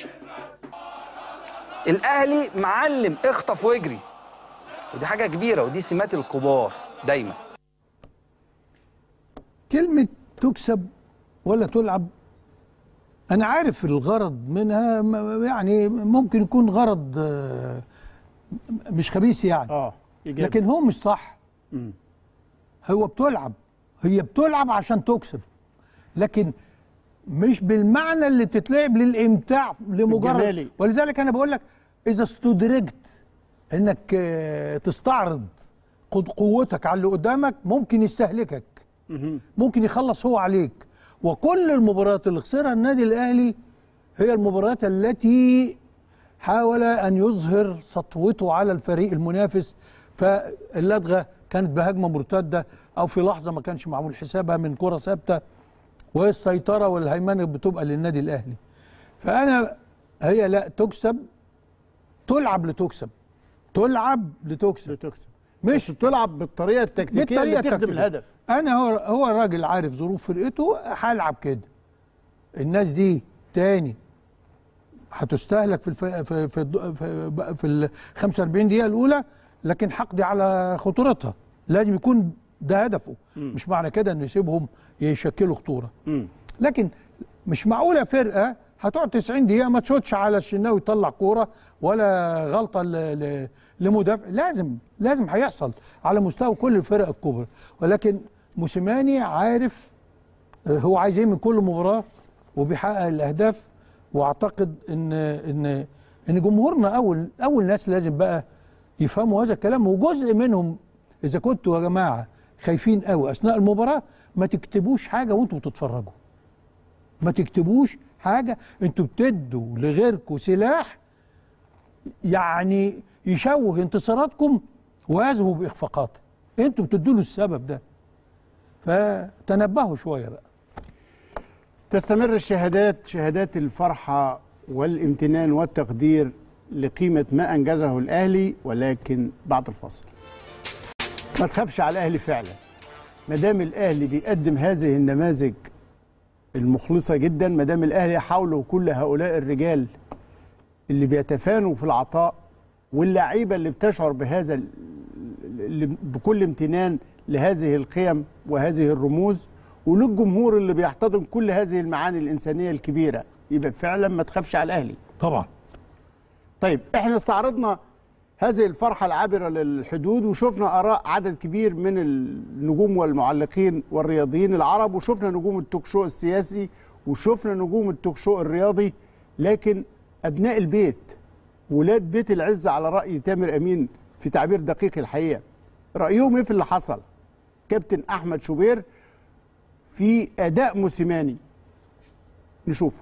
[SPEAKER 13] الاهلي معلم اخطف واجري ودي حاجه كبيره ودي سمات الكبار دايما
[SPEAKER 1] كلمة تكسب ولا تلعب أنا عارف الغرض منها م- يعني ممكن يكون غرض آه، مش خبيث يعني
[SPEAKER 2] اه إيجابي.
[SPEAKER 1] لكن هو مش صح
[SPEAKER 2] مم.
[SPEAKER 1] هو بتلعب هي بتلعب عشان تكسب لكن مش بالمعنى اللي تتلعب للامتاع لمجرد
[SPEAKER 2] الجمالي.
[SPEAKER 1] ولذلك انا بقول لك اذا استدرجت انك آه، تستعرض قد- قوتك على اللي قدامك ممكن يستهلكك
[SPEAKER 2] مهم.
[SPEAKER 1] ممكن يخلص هو عليك وكل المباريات اللي خسرها النادي الاهلي هي المباريات التي حاول ان يظهر سطوته على الفريق المنافس فاللدغه كانت بهجمه مرتده او في لحظه ما كانش معمول حسابها من كره ثابته والسيطره والهيمنه بتبقى للنادي الاهلي فانا هي لا تكسب تلعب لتكسب تلعب لتكسب
[SPEAKER 2] لتكسب
[SPEAKER 1] مش
[SPEAKER 2] تلعب بالطريقه التكتيكيه اللي تخدم
[SPEAKER 1] التكتيكية.
[SPEAKER 2] الهدف
[SPEAKER 1] انا هو هو الراجل عارف ظروف فرقته هلعب كده الناس دي تاني هتستهلك في الف... في في الد- في, في ال 45 دقيقه الاولى لكن حقدي على خطورتها لازم يكون ده هدفه
[SPEAKER 2] مم.
[SPEAKER 1] مش معنى كده ان يسيبهم يشكلوا خطوره
[SPEAKER 2] مم.
[SPEAKER 1] لكن مش معقوله فرقه هتقعد 90 دقيقه ما تشوتش على الشناوي يطلع كوره ولا غلطه ل... ل... لمدافع لازم لازم هيحصل على مستوى كل الفرق الكبرى ولكن موسيماني عارف آه، هو عايز ايه من كل مباراه وبيحقق الاهداف واعتقد ان ان ان جمهورنا اول اول ناس لازم بقى يفهموا هذا الكلام وجزء منهم اذا كنتوا يا جماعه خايفين قوي اثناء المباراه ما تكتبوش حاجه وانتوا بتتفرجوا ما تكتبوش حاجه انتوا بتدوا لغيركم سلاح يعني يشوه انتصاراتكم ويذهب باخفاقاته انتوا بتدوا له السبب ده فتنبهوا شويه بقى
[SPEAKER 2] تستمر الشهادات شهادات الفرحة والامتنان والتقدير لقيمة ما أنجزه الأهلي ولكن بعد الفصل ما تخافش على الأهلي فعلا ما دام الأهلي بيقدم هذه النماذج المخلصة جدا ما دام الأهلي حوله كل هؤلاء الرجال اللي بيتفانوا في العطاء واللعيبة اللي بتشعر بهذا ال- اللي بكل امتنان لهذه القيم وهذه الرموز وللجمهور اللي بيحتضن كل هذه المعاني الإنسانية الكبيرة يبقى فعلا ما تخافش على الأهلي
[SPEAKER 1] طبعا
[SPEAKER 2] طيب احنا استعرضنا هذه الفرحة العابرة للحدود وشفنا آراء عدد كبير من النجوم والمعلقين والرياضيين العرب وشفنا نجوم التوك شو السياسي وشفنا نجوم التوك شو الرياضي لكن أبناء البيت ولاد بيت العز على رأي تامر أمين في تعبير دقيق الحقيقة رأيهم إيه في اللي حصل كابتن أحمد شوبير في أداء موسيماني نشوفه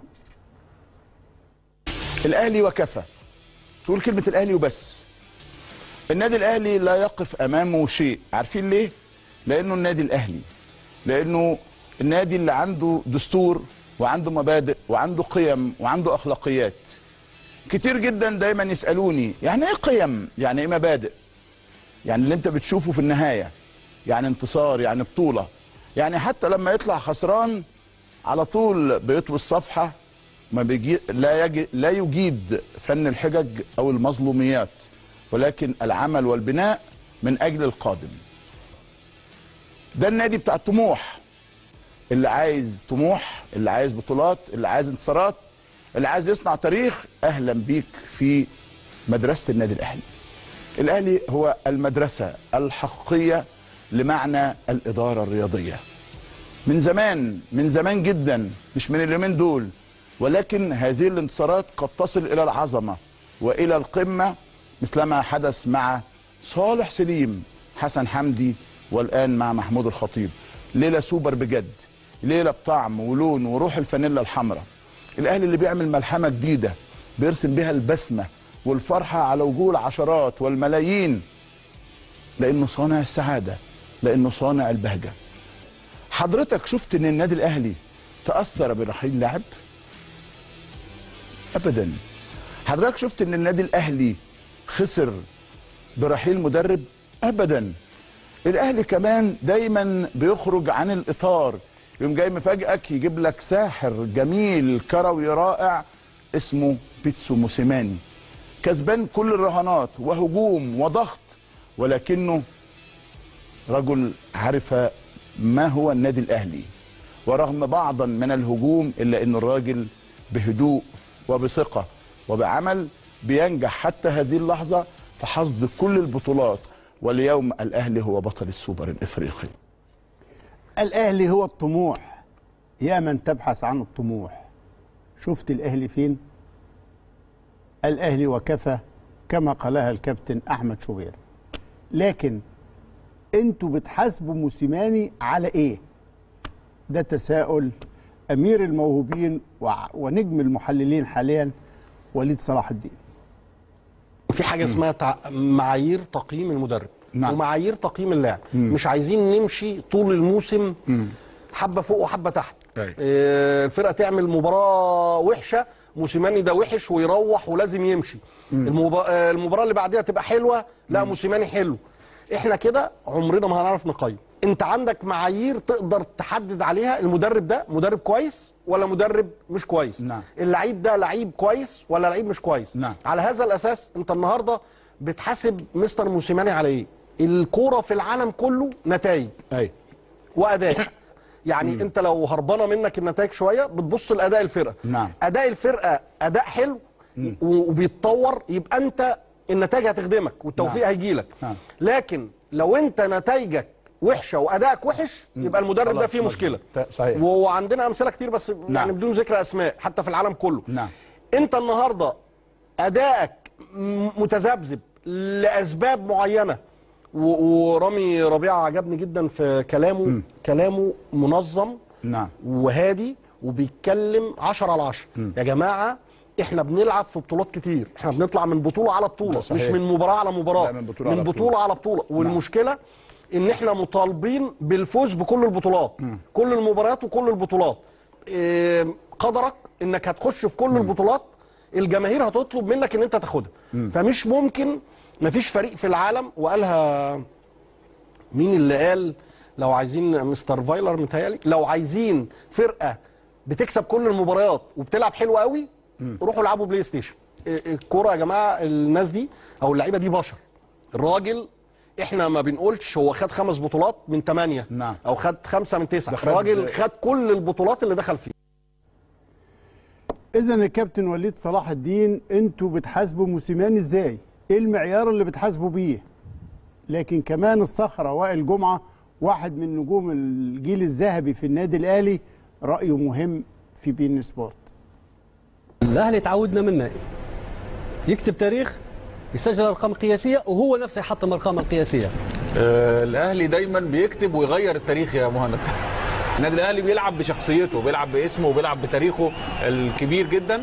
[SPEAKER 14] الاهلي وكفى تقول كلمه الاهلي وبس النادي الاهلي لا يقف امامه شيء عارفين ليه لانه النادي الاهلي لانه النادي اللي عنده دستور وعنده مبادئ وعنده قيم وعنده اخلاقيات كتير جدا دايما يسالوني يعني ايه قيم يعني ايه مبادئ يعني اللي انت بتشوفه في النهايه يعني انتصار يعني بطوله يعني حتى لما يطلع خسران على طول بيطوي الصفحه ما بيجي لا يجي لا يجيد فن الحجج او المظلوميات ولكن العمل والبناء من اجل القادم ده النادي بتاع الطموح اللي عايز طموح اللي عايز بطولات اللي عايز انتصارات اللي عايز يصنع تاريخ اهلا بيك في مدرسه النادي الاهلي الاهلي هو المدرسه الحقيقيه لمعنى الاداره الرياضيه من زمان من زمان جدا مش من اليومين دول ولكن هذه الانتصارات قد تصل الى العظمه والى القمه مثلما حدث مع صالح سليم حسن حمدي والان مع محمود الخطيب ليله سوبر بجد ليله بطعم ولون وروح الفانيلا الحمراء الاهلي اللي بيعمل ملحمه جديده بيرسم بها البسمه والفرحه على وجوه العشرات والملايين لانه صانع السعاده لانه صانع البهجه حضرتك شفت ان النادي الاهلي تاثر برحيل لاعب ابدا حضرتك شفت ان النادي الاهلي خسر برحيل مدرب ابدا الاهلي كمان دايما بيخرج عن الاطار يوم جاي مفاجئك يجيب لك ساحر جميل كروي رائع اسمه بيتسو موسيماني كسبان كل الرهانات وهجوم وضغط ولكنه رجل عرف ما هو النادي الاهلي ورغم بعضا من الهجوم الا ان الراجل بهدوء وبثقه وبعمل بينجح حتى هذه اللحظه في حصد كل البطولات واليوم الاهلي هو بطل السوبر الافريقي
[SPEAKER 2] الاهلي هو الطموح يا من تبحث عن الطموح شفت الاهلي فين الاهلي وكفى كما قالها الكابتن احمد شوبير لكن انتوا بتحاسبوا موسيماني على ايه ده تساؤل امير الموهوبين وع- ونجم المحللين حاليا وليد صلاح الدين
[SPEAKER 15] في حاجه اسمها تع... معايير تقييم المدرب
[SPEAKER 2] نعم.
[SPEAKER 15] ومعايير تقييم اللاعب
[SPEAKER 2] مم.
[SPEAKER 15] مش عايزين نمشي طول الموسم حبه فوق وحبه تحت
[SPEAKER 14] أيوة.
[SPEAKER 15] آه، الفرقه تعمل مباراه وحشه موسيماني ده وحش ويروح ولازم يمشي المب... آه، المباراه اللي بعديها تبقى حلوه لا موسيماني حلو احنا كده عمرنا ما هنعرف نقيم انت عندك معايير تقدر تحدد عليها المدرب ده مدرب كويس ولا مدرب مش كويس
[SPEAKER 14] نعم.
[SPEAKER 15] اللعيب ده لعيب كويس ولا لعيب مش كويس
[SPEAKER 14] نعم.
[SPEAKER 15] على هذا الاساس انت النهارده بتحاسب مستر موسيماني على ايه الكوره في العالم كله نتائج
[SPEAKER 14] ايوه
[SPEAKER 15] واداء يعني
[SPEAKER 14] مم.
[SPEAKER 15] انت لو هربانه منك النتائج شويه بتبص لاداء الفرقه
[SPEAKER 14] نعم.
[SPEAKER 15] اداء الفرقه اداء حلو و- وبيتطور يبقى انت النتائج هتخدمك والتوفيق
[SPEAKER 14] نعم.
[SPEAKER 15] هيجي لك
[SPEAKER 14] نعم.
[SPEAKER 15] لكن لو انت نتائجك وحشه وادائك وحش يبقى المدرب ده
[SPEAKER 14] خلاص،
[SPEAKER 15] فيه
[SPEAKER 14] مظبوط.
[SPEAKER 15] مشكله
[SPEAKER 14] ت- صحيح.
[SPEAKER 15] وعندنا امثله كتير بس يعني بدون ذكر اسماء حتى في العالم كله
[SPEAKER 14] نعم
[SPEAKER 15] انت النهارده ادائك م- متذبذب لاسباب معينه و- ورامي ربيعه عجبني جدا في كلامه م. كلامه منظم
[SPEAKER 14] نعم
[SPEAKER 15] وهادي وبيتكلم 10 على 10 يا جماعه احنا بنلعب في بطولات كتير احنا بنطلع من بطوله على بطوله
[SPEAKER 14] ده
[SPEAKER 15] مش
[SPEAKER 14] صحيح.
[SPEAKER 15] من مباراه على مباراه
[SPEAKER 14] لا، من بطولة
[SPEAKER 15] من
[SPEAKER 14] على
[SPEAKER 15] بطوله
[SPEAKER 14] بطولة.
[SPEAKER 15] على بطوله والمشكله ان احنا مطالبين بالفوز بكل البطولات كل المباريات وكل البطولات إيه، قدرك انك هتخش في كل البطولات الجماهير هتطلب منك ان انت تاخدها فمش ممكن مفيش فريق في العالم وقالها مين اللي قال لو عايزين مستر فايلر متهيألي لو عايزين فرقه بتكسب كل المباريات وبتلعب حلو قوي روحوا العبوا بلاي ستيشن إيه، الكوره يا جماعه الناس دي او اللعيبه دي بشر الراجل احنا ما بنقولش هو خد خمس بطولات من ثمانيه
[SPEAKER 14] نعم.
[SPEAKER 15] او خد خمسه من تسعه
[SPEAKER 14] ده خد-
[SPEAKER 15] الراجل خد كل البطولات اللي دخل فيها
[SPEAKER 2] اذا الكابتن وليد صلاح الدين انتوا بتحاسبوا موسيماني ازاي ايه المعيار اللي بتحاسبوا بيه لكن كمان الصخره وائل جمعه واحد من نجوم الجيل الذهبي في النادي الاهلي رايه مهم في بين سبورت
[SPEAKER 16] الاهلي تعودنا منه يكتب تاريخ يسجل ارقام قياسيه وهو نفسه يحطم الارقام القياسيه
[SPEAKER 17] آه، الاهلي دايما بيكتب ويغير التاريخ يا مهند النادي الاهلي بيلعب بشخصيته بيلعب باسمه وبيلعب بتاريخه الكبير جدا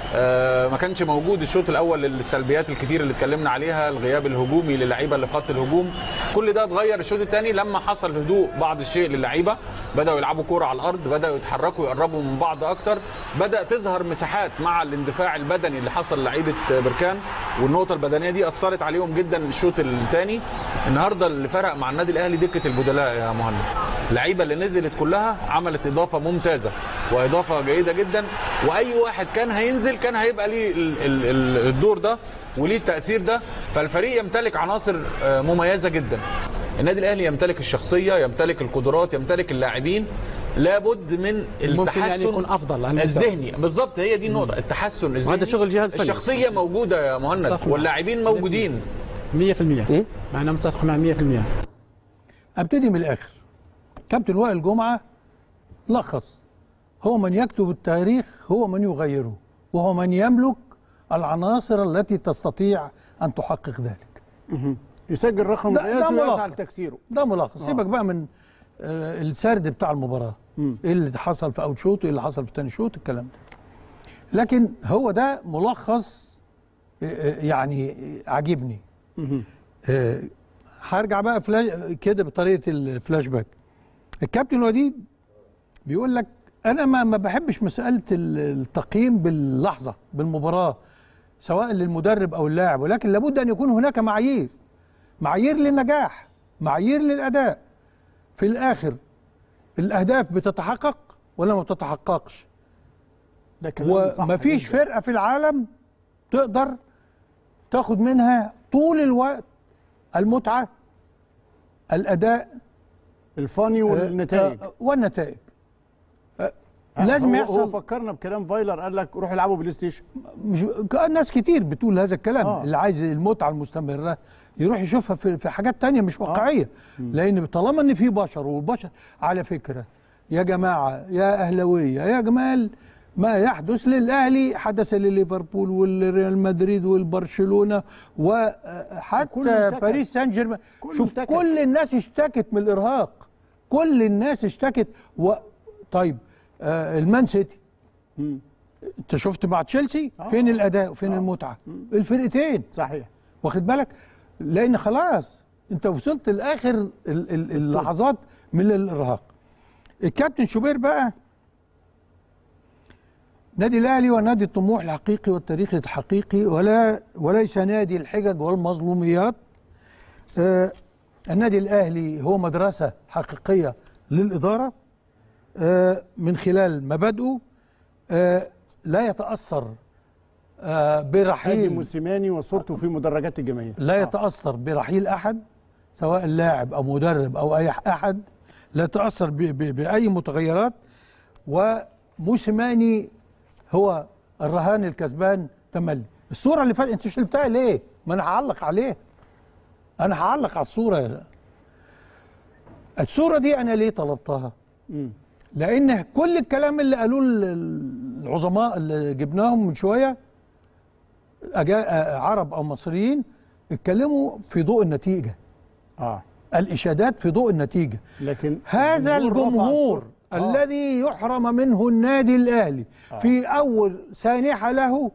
[SPEAKER 17] آه، ما كانش موجود الشوط الاول السلبيات الكتير اللي اتكلمنا عليها الغياب الهجومي للعيبه اللي في خط الهجوم كل ده اتغير الشوط الثاني لما حصل هدوء بعض الشيء للعيبه بداوا يلعبوا كوره على الارض بداوا يتحركوا يقربوا من بعض اكتر بدا تظهر مساحات مع الاندفاع البدني اللي حصل لعيبه بركان والنقطه البدنيه دي اثرت عليهم جدا الشوط الثاني النهارده اللي فرق مع النادي الاهلي دكه البدلاء يا مهند اللعيبه اللي نزلت كلها عملت اضافه ممتازه واضافه جيده جدا واي واحد كان هينزل كان هيبقى ليه ال- ال- ال- الدور ده وليه التاثير ده فالفريق يمتلك عناصر آه، مميزه جدا النادي الاهلي يمتلك الشخصيه يمتلك القدرات يمتلك اللاعبين لابد من
[SPEAKER 16] ممكن يعني
[SPEAKER 17] التحسن
[SPEAKER 16] يكون أفضل عن المستوى.
[SPEAKER 17] الذهني بالظبط هي دي النقطه التحسن الذهني
[SPEAKER 16] وهذا شغل جهاز فني.
[SPEAKER 17] الشخصيه موجوده يا مهند
[SPEAKER 16] صح.
[SPEAKER 17] واللاعبين موجودين
[SPEAKER 12] 100% انا متفق مع 100%
[SPEAKER 1] ابتدي من الاخر كابتن وائل جمعه لخص هو من يكتب التاريخ هو من يغيره وهو من يملك العناصر التي تستطيع ان تحقق ذلك
[SPEAKER 2] يسجل رقم
[SPEAKER 1] ده-
[SPEAKER 2] قياسي
[SPEAKER 1] ده
[SPEAKER 2] ويسعى
[SPEAKER 1] ملخص.
[SPEAKER 2] لتكسيره
[SPEAKER 1] ده ملخص
[SPEAKER 2] آه.
[SPEAKER 1] سيبك بقى من آه، السرد بتاع المباراه ايه اللي حصل في اول شوط وايه اللي حصل في ثاني شوط الكلام ده لكن هو ده ملخص آه، آه، يعني آه، عاجبني آه، هرجع بقى فلاش كده بطريقه الفلاش باك الكابتن وديد بيقول لك انا ما ما بحبش مساله ال- التقييم باللحظه بالمباراه سواء للمدرب او اللاعب ولكن لابد ان يكون هناك معايير معايير للنجاح معايير للاداء في الاخر الاهداف بتتحقق ولا ما بتتحققش
[SPEAKER 2] ده كلام صح
[SPEAKER 1] ومفيش
[SPEAKER 2] جداً.
[SPEAKER 1] فرقه في العالم تقدر تاخد منها طول الوقت المتعه الاداء
[SPEAKER 2] الفاني والنتائج
[SPEAKER 1] آه، والنتائج آه،
[SPEAKER 2] آه،
[SPEAKER 1] لازم
[SPEAKER 2] هو-
[SPEAKER 1] يحصل
[SPEAKER 2] هو فكرنا بكلام فايلر قال لك روحوا العبوا بلاي ستيشن
[SPEAKER 1] مش كان ناس كتير بتقول هذا الكلام
[SPEAKER 2] آه.
[SPEAKER 1] آه. اللي عايز المتعه المستمره يروح يشوفها في, في حاجات تانية مش واقعيه آه. لان طالما ان في بشر والبشر على فكره يا جماعه يا اهلاويه يا جمال ما يحدث للاهلي حدث لليفربول والريال مدريد والبرشلونه وحتى
[SPEAKER 2] انتكس.
[SPEAKER 1] باريس سان جيرمان
[SPEAKER 2] كله
[SPEAKER 1] شوف
[SPEAKER 2] انتكس.
[SPEAKER 1] كل الناس اشتكت من الارهاق كل الناس اشتكت و... طيب آه المان سيتي انت شفت مع تشيلسي
[SPEAKER 2] آه.
[SPEAKER 1] فين الاداء وفين المتعه الفرقتين
[SPEAKER 2] صحيح
[SPEAKER 1] واخد بالك لان خلاص انت وصلت لاخر ال- ال- اللحظات من الارهاق الكابتن شوبير بقى نادي الاهلي ونادي الطموح الحقيقي والتاريخ الحقيقي ولا وليس نادي الحجج والمظلوميات آه النادي الاهلي هو مدرسه حقيقيه للاداره آه من خلال مبادئه آه لا يتاثر آه
[SPEAKER 2] ادي
[SPEAKER 1] برحيل
[SPEAKER 2] موسيماني وصورته في مدرجات الجماهير
[SPEAKER 1] لا يتاثر برحيل احد سواء لاعب او مدرب او اي احد لا يتاثر ب- ب- باي متغيرات وموسيماني هو الرهان الكسبان تملي الصوره اللي فاتت انت شلتها ليه ما انا هعلق عليه انا هعلق على الصوره الصوره دي انا ليه طلبتها
[SPEAKER 2] مم.
[SPEAKER 1] لان كل الكلام اللي قالوه ال- العظماء اللي جبناهم من شويه أجا... آه، عرب او مصريين اتكلموا في ضوء النتيجه
[SPEAKER 2] اه
[SPEAKER 1] الاشادات في ضوء النتيجه
[SPEAKER 2] لكن
[SPEAKER 1] هذا
[SPEAKER 2] الجمهور رفع
[SPEAKER 1] الجمهور
[SPEAKER 2] الصورة. آه.
[SPEAKER 1] الذي يحرم منه النادي الاهلي
[SPEAKER 2] آه.
[SPEAKER 1] في اول سانحه له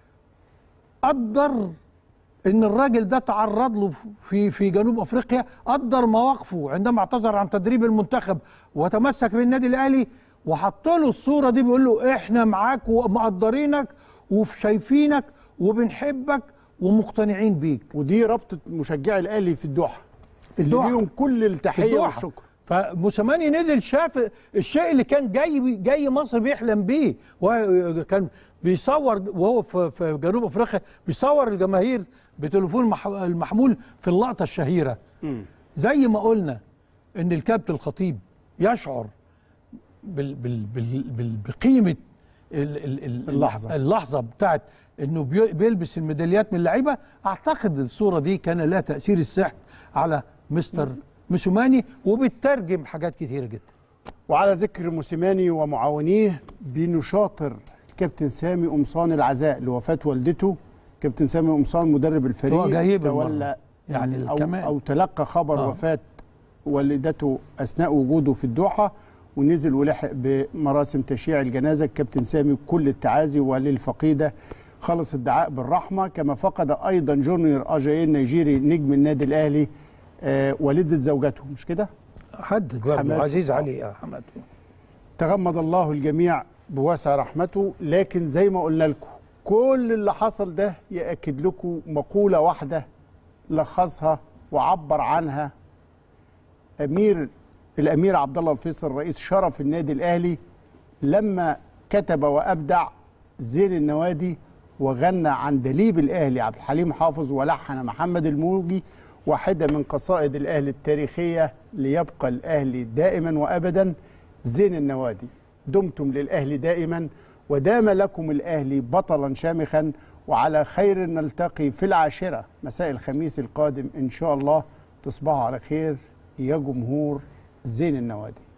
[SPEAKER 1] قدر ان الراجل ده تعرض له في في جنوب افريقيا قدر مواقفه عندما اعتذر عن تدريب المنتخب وتمسك بالنادي الاهلي وحط له الصوره دي بيقول له احنا معاك ومقدرينك وشايفينك وبنحبك ومقتنعين بيك
[SPEAKER 2] ودي رابطه مشجعي الاهلي في الدوحه
[SPEAKER 1] في الدوحة.
[SPEAKER 2] اللي ليهم كل
[SPEAKER 1] في
[SPEAKER 2] التحيه
[SPEAKER 1] الدوحة.
[SPEAKER 2] والشكر
[SPEAKER 1] فموسيماني نزل شاف الشيء اللي كان جاي جاي مصر بيحلم بيه وكان بيصور وهو في في جنوب افريقيا بيصور الجماهير بتليفون المح- المحمول في اللقطه الشهيره زي ما قلنا ان الكابتن الخطيب يشعر بال بال بال بال بقيمه ال ال ال
[SPEAKER 2] اللحظة.
[SPEAKER 1] اللحظه بتاعت انه بي- بيلبس الميداليات من اللعيبه اعتقد الصوره دي كان لها تاثير السحر على مستر موسوماني وبتترجم حاجات كتيره جدا
[SPEAKER 2] وعلى ذكر موسيماني ومعاونيه بنشاطر الكابتن سامي قمصان العزاء لوفاه والدته كابتن سامي قمصان مدرب الفريق
[SPEAKER 1] هو جاي بالمرة.
[SPEAKER 2] تولى
[SPEAKER 1] يعني
[SPEAKER 2] أو,
[SPEAKER 1] كمان.
[SPEAKER 2] أو تلقى خبر
[SPEAKER 1] آه.
[SPEAKER 2] وفاة والدته أثناء وجوده في الدوحة ونزل ولحق بمراسم تشييع الجنازه الكابتن سامي كل التعازي وللفقيده خلص الدعاء بالرحمه كما فقد ايضا جونيور اجاي النيجيري نجم النادي الاهلي آه والده زوجته مش كده؟
[SPEAKER 1] حدد برضه
[SPEAKER 2] حماد.
[SPEAKER 1] عزيز علي يا حماد
[SPEAKER 2] تغمد الله الجميع بواسع رحمته لكن زي ما قلنا لكم كل اللي حصل ده يأكد لكم مقولة واحدة لخصها وعبر عنها أمير الأمير عبد الله الفيصل رئيس شرف النادي الأهلي لما كتب وأبدع زين النوادي وغنى عن دليب الأهلي عبد الحليم حافظ ولحن محمد الموجي واحدة من قصائد الأهلي التاريخية ليبقى الأهلي دائما وأبدا زين النوادي دمتم للأهلي دائما ودام لكم الأهلي بطلا شامخا وعلى خير نلتقي في العاشرة مساء الخميس القادم إن شاء الله تصبحوا على خير يا جمهور زين النوادي